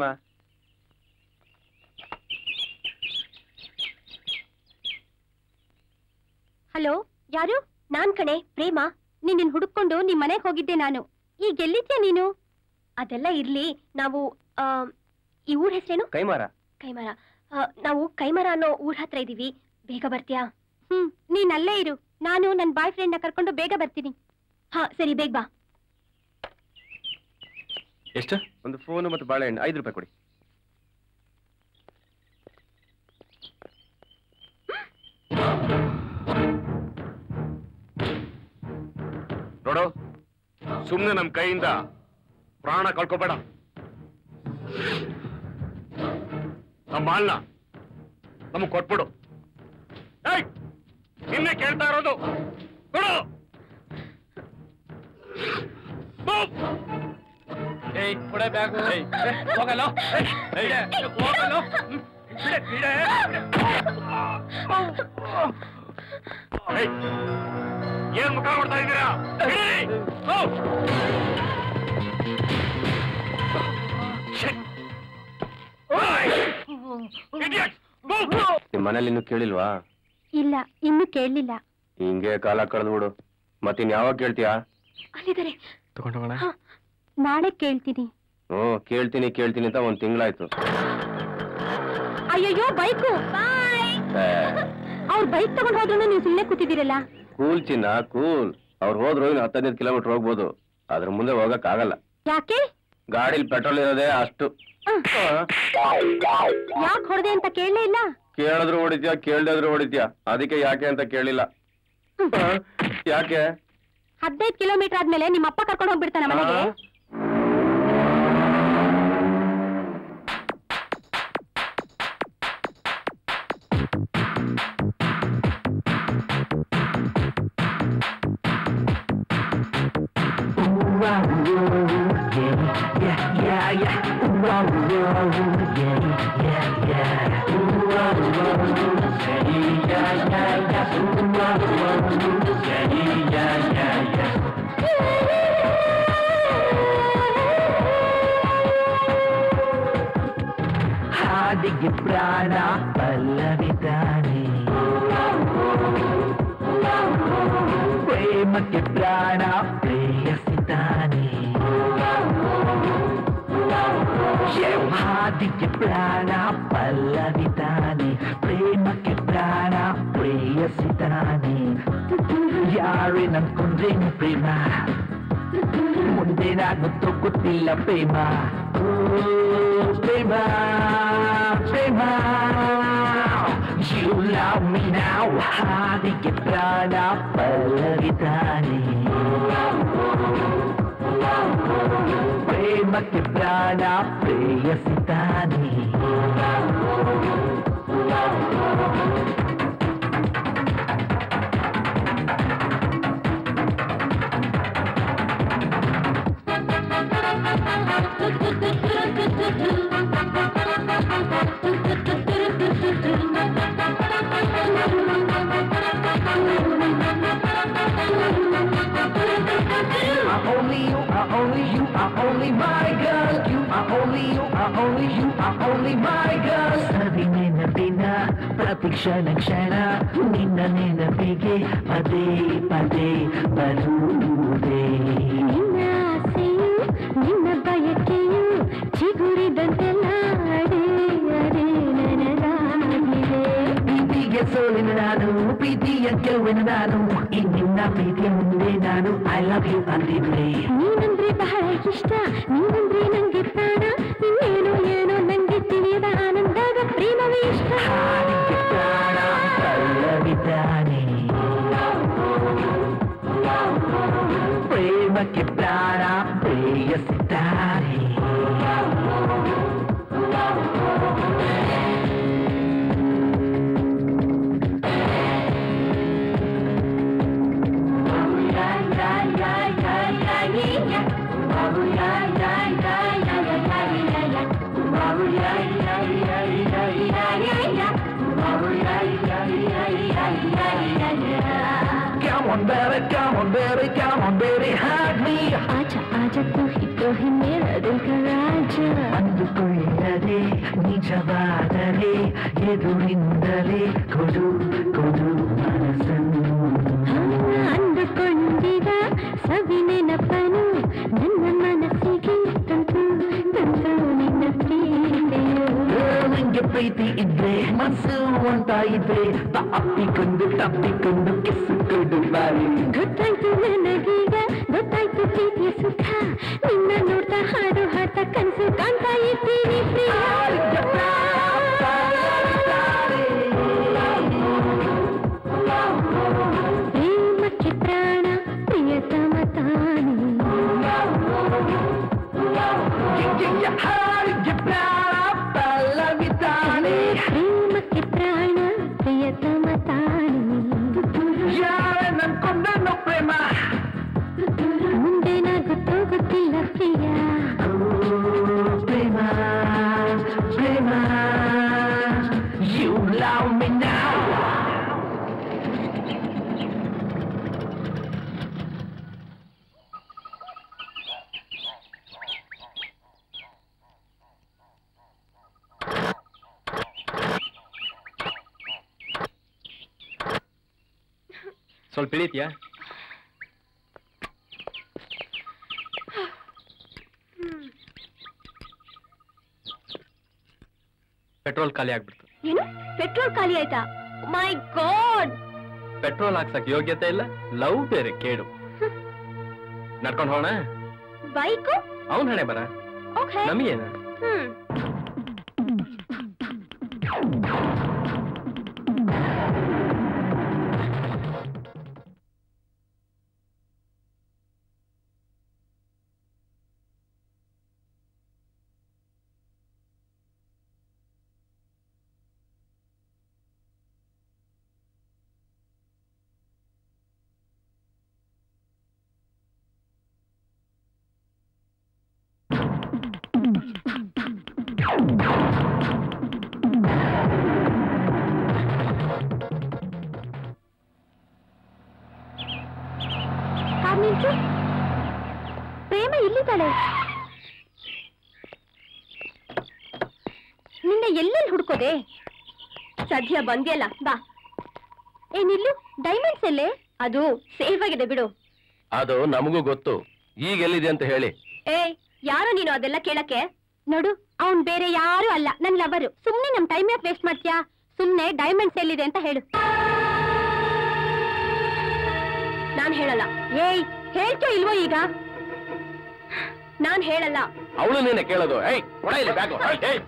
B: ಹಲೋ ಯಾರು ನಾನ್ ಕಣೆ ಪ್ರೇಮ ನಿನ್ನ ಹುಡುಕೊಂಡು ನಿಮ್ ಮನೆಗ್ ಹೋಗಿದ್ದೆ ನಾನು ಈಗ ಎಲ್ಲಿದ್ಯಾ ನೀನು ಅದೆಲ್ಲ ಇರ್ಲಿ ನಾವು ಆ, ಈ ಊರ್ ಹೆಸರೇನು
I: ಕೈಮಾರ
B: ಕೈಮರ ಆ, ನಾವು ಕೈಮರ ಅನ್ನೋ ಊರ್ ಹತ್ರ ಇದೀವಿ ಬೇಗ ಬರ್ತೀಯಾ ಹ್ಮ್ ನೀನ್ ಅಲ್ಲೇ ಇರು ನಾನು ನನ್ ಬಾಯ್ ಫ್ರೆಂಡ್ ನ ಕರ್ಕೊಂಡು ಬೇಗ ಬರ್ತೀನಿ ಹಾ ಸರಿ ಬೇಗ ಬಾ
I: ಎಷ್ಟು ಒಂದು ಫೋನು ಮತ್ತು ಬಾಳೆಹಣ್ಣು ಐದು ರೂಪಾಯಿ ಕೊಡಿ
H: ನೋಡು ಸುಮ್ನೆ ನಮ್ ಕೈಯಿಂದ ಪ್ರಾಣ ಕಳ್ಕೊಬೇಡ ನಮ್ಮ ಮಾಲ್ನ ನಮಗ್ ಕೊಟ್ಬಿಡು ಏಯ್ ನಿನ್ನೆ ಕೇಳ್ತಾ ಇರೋದು ಕೊಡು ಹೋಗ್. ಏಯ್ ಕೊಡೆ ಬ್ಯಾಗು ಹೋಗಲ್ಲ ಹೋಗಲ್ಲ ಬಿಡೆ ಬಿಡೆ ಏಯ್, ಏನ್ ಮುಖ ನೋಡ್ತಾ ಇದ್ದೀರಾ ಬಿಡಿ. ಹೋಗ್. Shit. ಓಯ್. Idiot. Move.
I: ನಿಮ್ಮ ಮನೇಲಿ ಇನ್ನೂ ಕೇಳಿಲ್ವಾ
B: ಇಲ್ಲ ಇನ್ನು ಕೇಳಲಿಲ್ಲ
I: ಹಿಂಗೆ ಕಾಲ ಕಳೆದ್ಬಿಡು ಮತ್ತಿನ್ ಯಾವಾಗ ಕೇಳ್ತೀಯಾ
B: ಅಲ್ಲಿದ್ದಾರೆ
E: ತಗೊಂಡೋಗೋಣ
B: ಹಾ, ನಾಳೆ ಕೇಳ್ತೀನಿ
I: ಹ್ಞೂ ಕೇಳ್ತೀನಿ ಕೇಳ್ತೀನಿ ಅಂತ ಒಂದ್ ತಿಂಗಳಾಯ್ತು
B: ಅಯ್ಯಯ್ಯೋ ಬೈಕು ಬಾಯ್ ಅವ್ರ ಬೈಕ್ ತಗೊಂಡ್ ಹೋದ್ರು ನೀವು ಸುಮ್ಮನೆ ಕೂತಿದ್ದೀರಲ್ಲ
I: ಕೂಲ್ ಚಿನ್ನ ಕೂಲ್ ಅವ್ರು ಹೋದ್ರು ಇನ್ನು ಹತ್ತು ಹದಿನೈದು ಕಿಲೋಮೀಟರ್ ಹೋಗ್ಬೋದು ಅದ್ರ ಮುಂದೆ ಹೋಗಕ್ ಆಗಲ್ಲ
B: ಯಾಕೆ
I: ಗಾಡಿಲಿ ಪೆಟ್ರೋಲ್ ಇರೋದೇ ಅಷ್ಟು
B: ಯಾಕೆ ಹೊಡೆದೆ ಅಂತ ಕೇಳಲೇ ಇಲ್ಲ
I: ಕೇಳಿದ್ರು ಹೊಡಿತ್ಯಾ ಕೇಳ್ದಾದ್ರು ಹೊಡಿತ್ಯಾ ಅದಕ್ಕೆ ಯಾಕೆ ಅಂತ ಕೇಳಿಲ್ಲ ಆ, ಯಾಕೆ
B: ಹದಿನೈದು ಕಿಲೋಮೀಟರ್ ಆದ್ಮೇಲೆ ನಿಮ್ಮ ಅಪ್ಪ ಕರ್ಕೊಂಡು ಹೋಗ್ಬಿಡ್ತಾನ ಮನೆಗೆ
F: ಹಾದಿಗೆ ಪ್ರಾಣ ಪಲ್ಲವಿತಾನೆ ಪ್ರೇಮಕ್ಕೆ ಪ್ರಾಣ ಪ್ರೇಯಸಿತಾನೆ ಹಾದಿಗೆ ಪ್ರಾಣ ಪಲ್ಲವಿತಾನೆ ಪ್ರೇಮಕ್ಕೆ ಪ್ರಾಣ ಪ್ರೇಯಸಿತಾನೆ ಯಾರೇ ನನ್ಕೊಂಡ್ರೇನು ಪ್ರೇಮ ಮುಂದೇನಾಗುತ್ತೋ ಗೊತ್ತಿಲ್ಲ ಪ್ರೇಮ ಓ, ಪ್ರೇಮ ಪ್ರೇಮ You love me now ಹಾದಿಗೆ ಪ್ರಾಣ ಪಲ್ಲವಿತಾನೆ ಪ್ರೇಮಕ್ಕೆ ಪ್ರಾಣ ಪ್ರೇಯಸಿತಾನೆ are only you, are only you, are only my girl. You are only you, are only you, are only my girl. ಸವಿ ನೆನಪಿನ ಪ್ರತಿ ಕ್ಷಣ ಕ್ಷಣ ನಿನ್ನ ನೆನಪಿಗೆ ಪದೇ ಪದೇ ಬರುವುದೇ
B: ನಿನ್ನ ಆಸೆಯು ನಿನ್ನ ಬಯಕೆಯು ಚಿಗುರಿದಂತೆಲ್ಲ ಅಡೆ ಅಡೆ ನನಗಾಗಿದೆ
F: ಪ್ರೀತಿಗೆ ಸೋಲಿನ ನಾನು ಪ್ರೀತಿಯ ಗೆಲುವಿನ ನಾನು ಈ ನಿನ್ನ ಪ್ರೀತಿಯ ಮುಂದೆ ನಾನು ಐ ಲವ್ ಯು ಅಂದಿದ್ದೆ
B: ನೀನಂದ್ರೆ ಬಹಳ ಇಷ್ಟ ನೀನಂದ್ರೆ ನಂಗೆ ಪ್ರಾಣ ಇನ್ನೇನು ಏನೋ ನಂಗೆ ತಿಳಿಯದ ಆನಂದದ ಪ್ರೇಮವೇ ಇಷ್ಟ
F: ಹಾಡಿಗೆ ಪ್ರಾಣ ಪಲ್ಲವಿತಾನೆ ಪ್ರೇಮಕ್ಕೆ ಪ್ರಾಣ ಪ್ರೇಯಸಿತಾನೆ Come on baby, come on baby, come on baby, hug me
B: आजा आजा तू ही तो है मेरा दिल का राजा
F: ಅಂದುಕೊಳ್ಳದೆ ನಿಜವಾದರೆ ಎದುರಿಂದಲೇ ಕೊಡು ಕೊಡು ಮನಸ್ಸನ್ನು
B: ಅಂದುಕೊಂಡಿದ ಸವಿ ನೆನಪನು ನನ್ನ ಮನಸ್ಸಿಗೆ ತಂತು ತಂತು ನಿನ್ನ ಪ್ರೀತಿಯು
F: ನಿಂಗೆ ಪ್ರೀತಿ ಇದ್ರೆ ಮನಸ್ಸು ಅಂತ ಇದ್ರೆ ತಪ್ಪಿಕೊಂಡು ತಪ್ಪಿಕೊಂಡು ಕಿಸ್ಸು ಕೊಡು ಬಾರಿ
B: ಗೊತ್ತಾಯ್ತು ನನಗೀಗ ಗೊತ್ತಾಯ್ತು ಪ್ರೀತಿಯ ಸುಖ ನಿನ್ನ ನೋಡ್ತಾ ಹಾಡು ಹಾಡ್ತಾ ಕನಸು ಕಾಣ್ತಾ ಇದ್ದೀನಿ ಪ್ರಿಯ ಪ್ರೇಮಕ್ಕೆ ಪ್ರಾಣ ಪ್ರಿಯತಮ ತಾನೇ
F: ಹಾಡಿಗೆ ಪ್ರಾಣ ಪಲ್ಲವಿತಾನೆ
B: ಪ್ರೇಮಕ್ಕೆ ಪ್ರಾಣ ಪ್ರಿಯತಮ ತಾನೇ
F: ಯಾರ ನನ್ಕೊಂಡನು ಪ್ರೇಮ
B: ಮುಂದೇನಾಗುತ್ತೋ ಗೊತ್ತಿಲ್ಲ ಪ್ರಿಯ
F: ಪ್ರೇಮ ಪ್ರೇಮ You love me now
E: ಸ್ವಲ್ಪ ಇಳಿತೀಯಾ ಪೆಟ್ರೋಲ್ ಖಾಲಿ ಆಗ್ಬಿಡ್ತು
B: ಏನು ಪೆಟ್ರೋಲ್ ಖಾಲಿ ಆಯ್ತಾ ಮೈ ಗಾಡ್
E: ಪೆಟ್ರೋಲ್ ಹಾಕ್ಸಕ್ ಯೋಗ್ಯತೆ ಇಲ್ಲ ಲವ್ ಬೇರೆ ಕೇಳು ನಡ್ಕೊಂಡು ಹೋಗೋಣ
B: ಬೈಕು
E: ಅವನ್ ಹಣೆ ಬರ
B: ಓಕೆ
E: ನಮಗೇನ
B: ಹ್ಮ್ ಕಾರ್ ನಿಲ್ಸು ಪ್ರೇಮ ಇಲ್ಲಿದ್ದಾಳೆ ನಿನ್ನ ಎಲ್ಲೆಲ್ಲಿ ಹುಡ್ಕೋದೆ ಸದ್ಯ ಬಂದ್ಯಲ್ಲ ಬಾ ಏನಿಲ್ಲು ಡೈಮಂಡ್ಸ್ ಎಲ್ಲೇ ಅದು ಸೇಫ್ ಆಗಿದೆ ಬಿಡು
I: ಅದು ನಮಗೂ ಗೊತ್ತು ಈಗ ಎಲ್ಲಿದೆ ಅಂತ ಹೇಳಿ
B: ಏಯ್ ಯಾರು ನೀನು ಅದೆಲ್ಲ ಕೇಳಕ್ಕೆ ನೋಡು ಅವ್ನ್ ಬೇರೆ ಯಾರು ಅಲ್ಲ ನನ್ ಲವರು ಸುಮ್ನೆ ನಮ್ ಟೈಮ್ ಯಾಕೆ ವೇಸ್ಟ್ ಮಾಡ್ತೀಯಾ ಸುಮ್ನೆ ಡೈಮಂಡ್ಸ್ ಎಲ್ಲಿದೆ ಅಂತ ಹೇಳು ನಾನ್ ಹೇಳಲ್ಲ ಏಯ್ ಹೇಳ್ತೋ ಇಲ್ವೋ ಈಗ ನಾನ್ ಹೇಳಲ್ಲ
H: ಅವಳು ನೀನೆ ಕೇಳೋದು ಏಯ್ ಕೊಡ ಇಲ್ಲಿ ಬ್ಯಾಗು ಏಯ್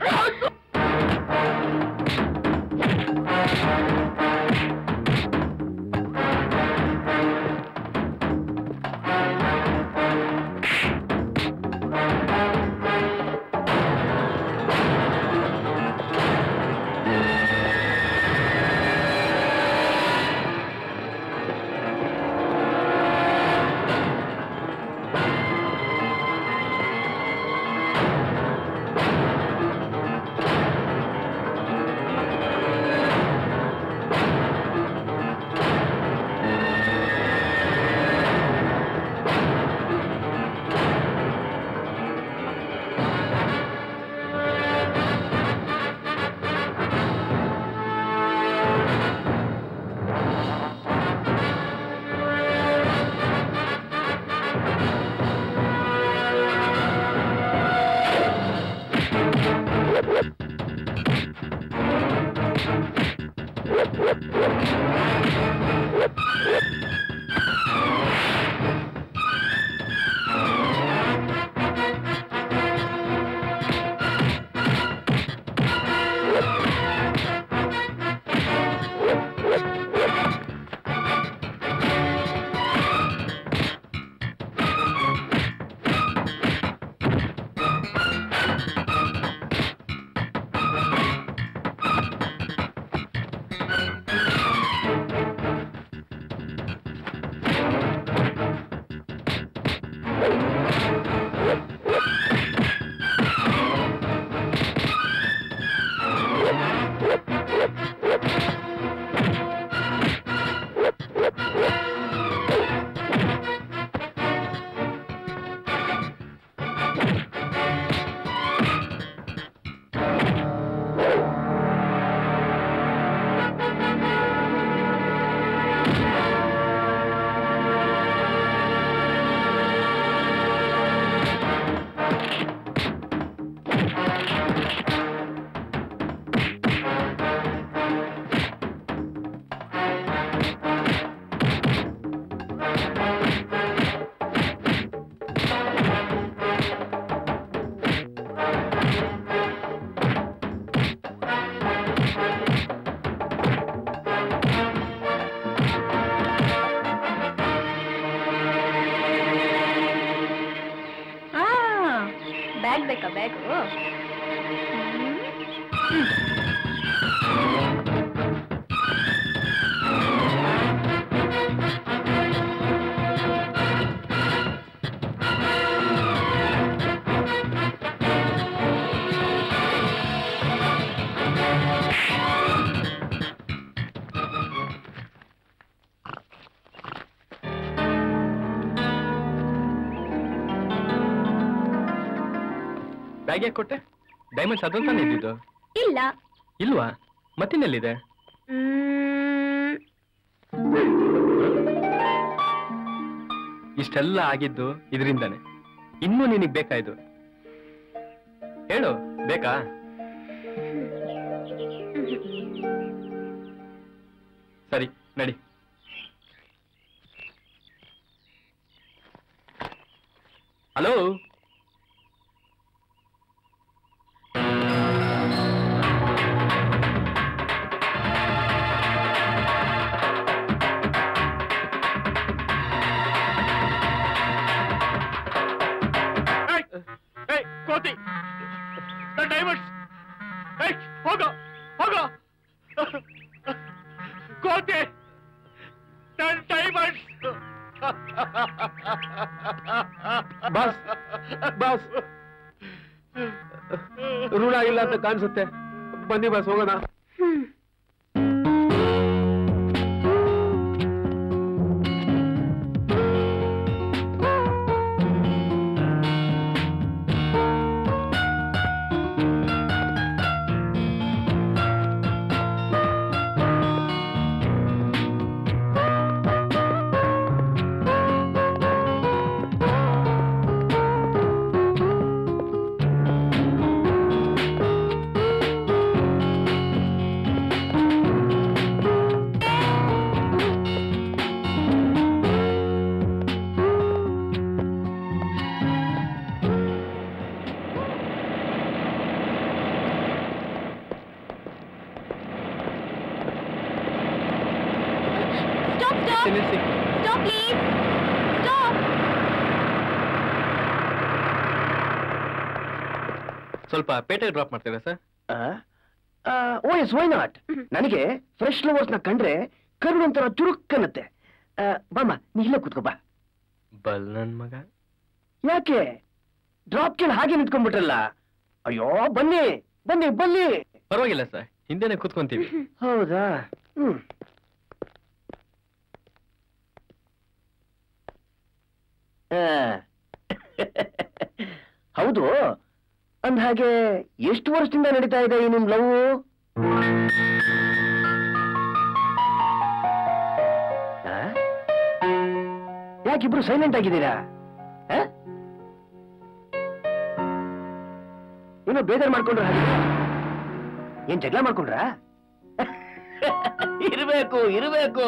B: ಬ್ಯಾಗ್ ಬೇಕಾ ಬ್ಯಾಗು
E: ಬ್ಯಾಗ್ ಯಾಕೆ ಕೊಟ್ಟೆ ಡೈಮಂಡ್ಸ್ ಅದೊಂದು ತಾನೇ ಇದ್ದಿದ್ದು
B: ಇಲ್ಲ
E: ಇಲ್ವಾ ಮತ್ತಿನೆಲ್ಲಿದೆ
B: ಮ್,
E: ಇಷ್ಟೆಲ್ಲ ಆಗಿದ್ದು ಇದರಿಂದಾನೆ ಇನ್ನೂ ನಿನಗ್ ಬೇಕಾಯ್ತು ಹೇಳು ಬೇಕಾ ಸರಿ ನಡಿ ಹಲೋ
H: ಏಯ್ ಕೋತಿ ನನ್ನ ಡೈಮಂಡ್ಸ್ ಏಯ್ ಹೋಗೋ ಹೋಗೋ ಕೋತಿ ನನ್ನ ಡೈಮಂಡ್ಸ್
J: ಬಾಸ್ ಬಾಸ್ ಋಣ ಇಲ್ಲ ಅಂತ ಕಾಣಿಸುತ್ತೆ ಬನ್ನಿ ಬಾಸ್ ಹೋಗೋಣ
B: ಹ್ಮ್.
H: ಆ
E: ನಿಲ್ಸಿ ನಿಲ್ಸಿ
B: ಸ್ಟಾಪ್ ಪ್ಲೀಸ್ ಸ್ಟಾಪ್
E: ಸ್ವಲ್ಪ ಪೇಟೆ ಡ್ರಾಪ್ ಮಾಡ್ತೀರಾ sir
K: oh yes why not ನನಗೆ ಫ್ರೆಶ್ ಲವರ್ಸ್ ನ ಕಂಡ್ರೆ ಕರುಣ್ ಒಂಥರ ಚುರುಕ್ಕನ್ನತ್ತೆ ಆ, ಬಾಮ್ಮ ನೀ ಇಲ್ಲೇ ಕೂತ್ಕೋ ಬಾ
E: ಬಲ್ ನನ್ ಮಗ
K: ಯಾಕೆ ಡ್ರಾಪ್ ಕೇಳಿ ಹಾಗೆ ನಿಂತ್ಕೊಂಡ್ಬಿಟ್ರಲ್ಲ ಅಯ್ಯೋ ಬನ್ನಿ ಬನ್ನಿ ಬನ್ನಿ
E: ಪರವಾಗಿಲ್ಲ ಸರ್ ಹಿಂದೆನೆ ಕೂತ್ಕೊಂತೀವಿ
K: ಹೌದಾ ಹ್ಮ್ ಆ. ಹೌದು ಅಂದ್ಹಾಗೆ ಎಷ್ಟು ವರ್ಷದಿಂದ ನಡೀತಾ ಇದೆ ಈ ನಿಮ್ ಲವ್ ಯಾಕಿಬ್ರು ಸೈಲೆಂಟ್ ಆಗಿದ್ದೀರಾ ಆ? ಏನೋ ಬೇಜಾರ್ ಮಾಡ್ಕೊಂಡ್ರ ಹಾಗೆ ಏನ್ ಜಗಳ ಮಾಡ್ಕೊಂಡ್ರ ಇರ್ಬೇಕು ಇರ್ಬೇಕು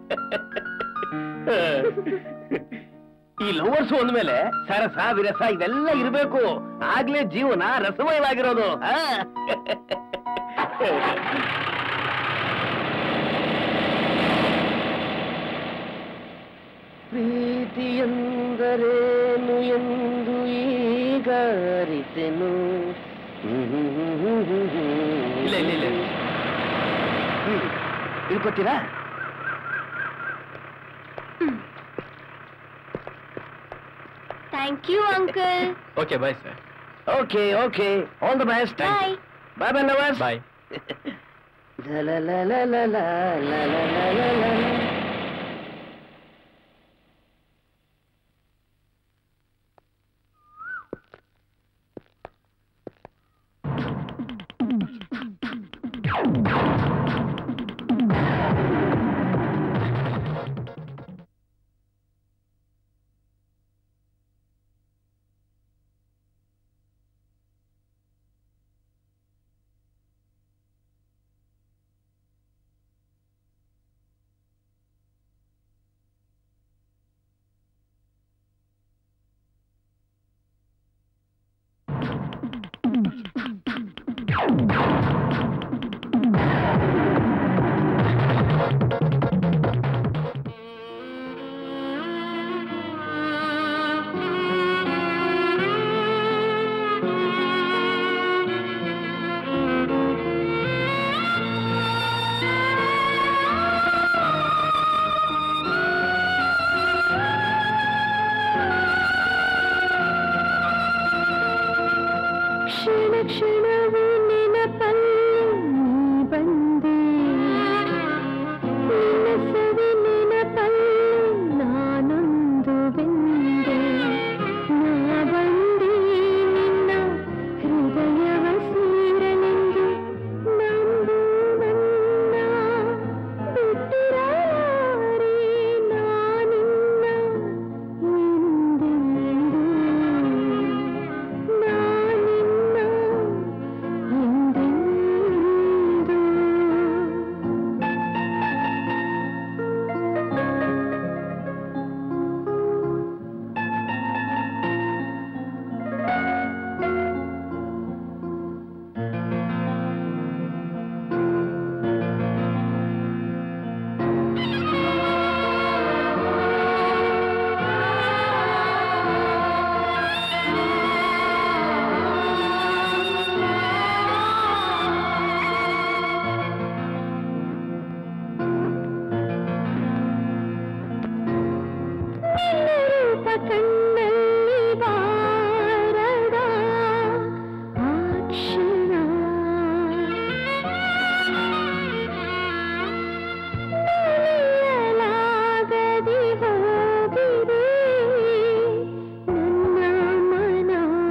K: ಈ ಲವರ್ಸ್ ಅಂದ್ಮೇಲೆ ಸರಸ ವಿರಸ ಇವೆಲ್ಲ ಇರ್ಬೇಕು ಆಗ್ಲೇ ಜೀವನ ರಸಮಯವಾಗಿರೋದು ಆ? ಪ್ರೀತಿಯಂದರೇನು ಎಂದು ಈಗ ಅರಿತೆನು
E: ಇಲ್ಲ ಇಲ್ಲ ಇಲ್ಲ
K: ಹ್ಮ್. ತಿಳ್ಕೊತೀರಾ
B: thank you uncle
E: okay bye sir
K: okay okay all the best
B: bye
K: bye bye lovers
E: bye
K: La la la la la la la la la la la.
B: ಕ್ಷಣ ಕ್ಷಣವೂ ನೆನಪಲ್ಲಿ ನೀ ಬಂದೆ ನಿನ್ನ ಸವಿ ನೆನಪಲ್ಲಿ ನಾನೊಂದು ಬೆಂದೆ ನಾ ಬಂದೆ ನಿನ್ನ ಹೃದಯವ ಸೇರಲೆಂದು ನಂದು ನನ್ನ ಬಿಟ್ಟಿರಲಾರೆ ನಾನಿನ್ನ ಎಂದೆಂದೂ ನಾನಿನ್ನ ಎಂದೆಂದೂ ನಿನ್ನ ರೂಪ ಕಣ್ಣಲ್ಲಿ ಬಾರದ ಆ ಕ್ಷಣ ನಲಿಯಲಾಗದೆ ಹೋಗಿದೆ ನನ್ನ ಮನ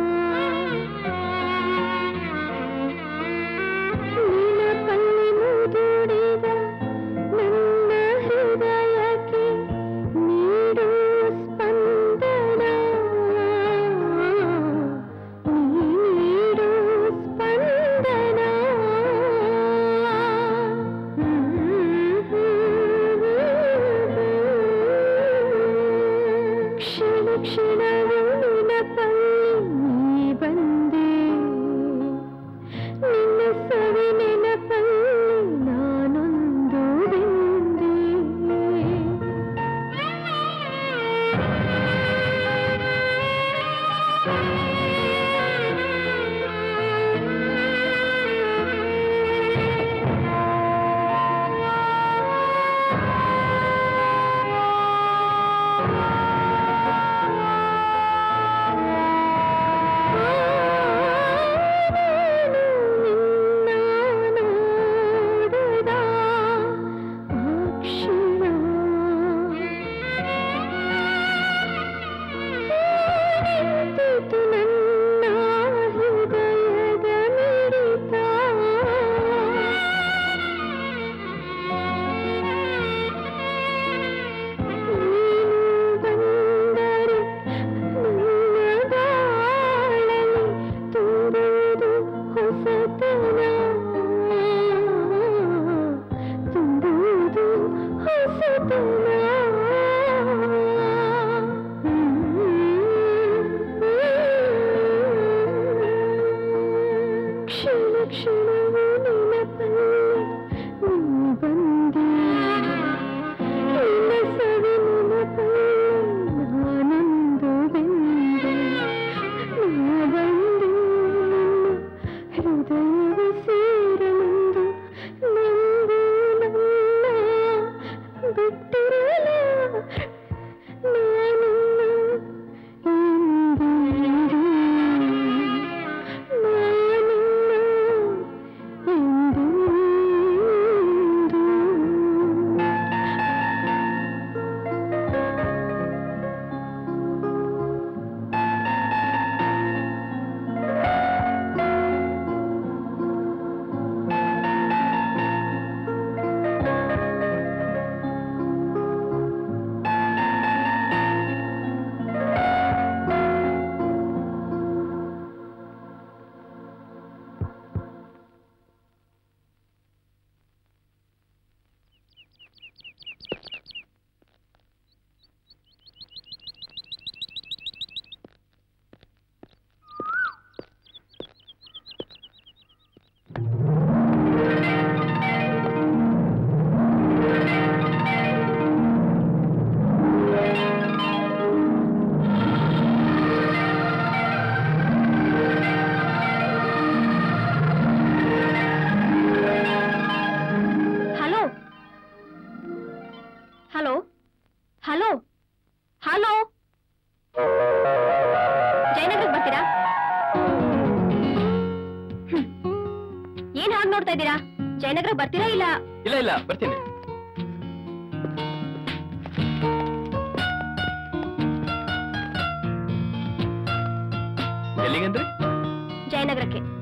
B: ನೆನಪಲ್ಲಿ ಮುದುಡಿದ ನನ್ನ ಹೃದಯಕ್ಕೆ ನೀಡು ಸ್ಪಂದನ ಬಿಟ್ಟಿರಲ್ಲ ನಾನಿನ್ನು ಎಂದೆಂದೂ ನಾನಿನ್ನು ಎಂದೆಂದೂ ಹಲೋ ಹಲೋ ಹಲೋ ಹಲೋ ಜಯನಗರಕ್ಕೆ ಬರ್ತೀರಾ ಹ್ಮ್. ಏನ್ ಹಾಗೆ ನೋಡ್ತಾ ಇದ್ದೀರಾ ಜಯನಗರ ಬರ್ತೀರಾ ಇಲ್ಲ
E: ಇಲ್ಲ ಇಲ್ಲ ಬರ್ತೀನಿ ಎಲ್ಲಿಗಂದ್ರೆ
B: ಜಯನಗರಕ್ಕೆ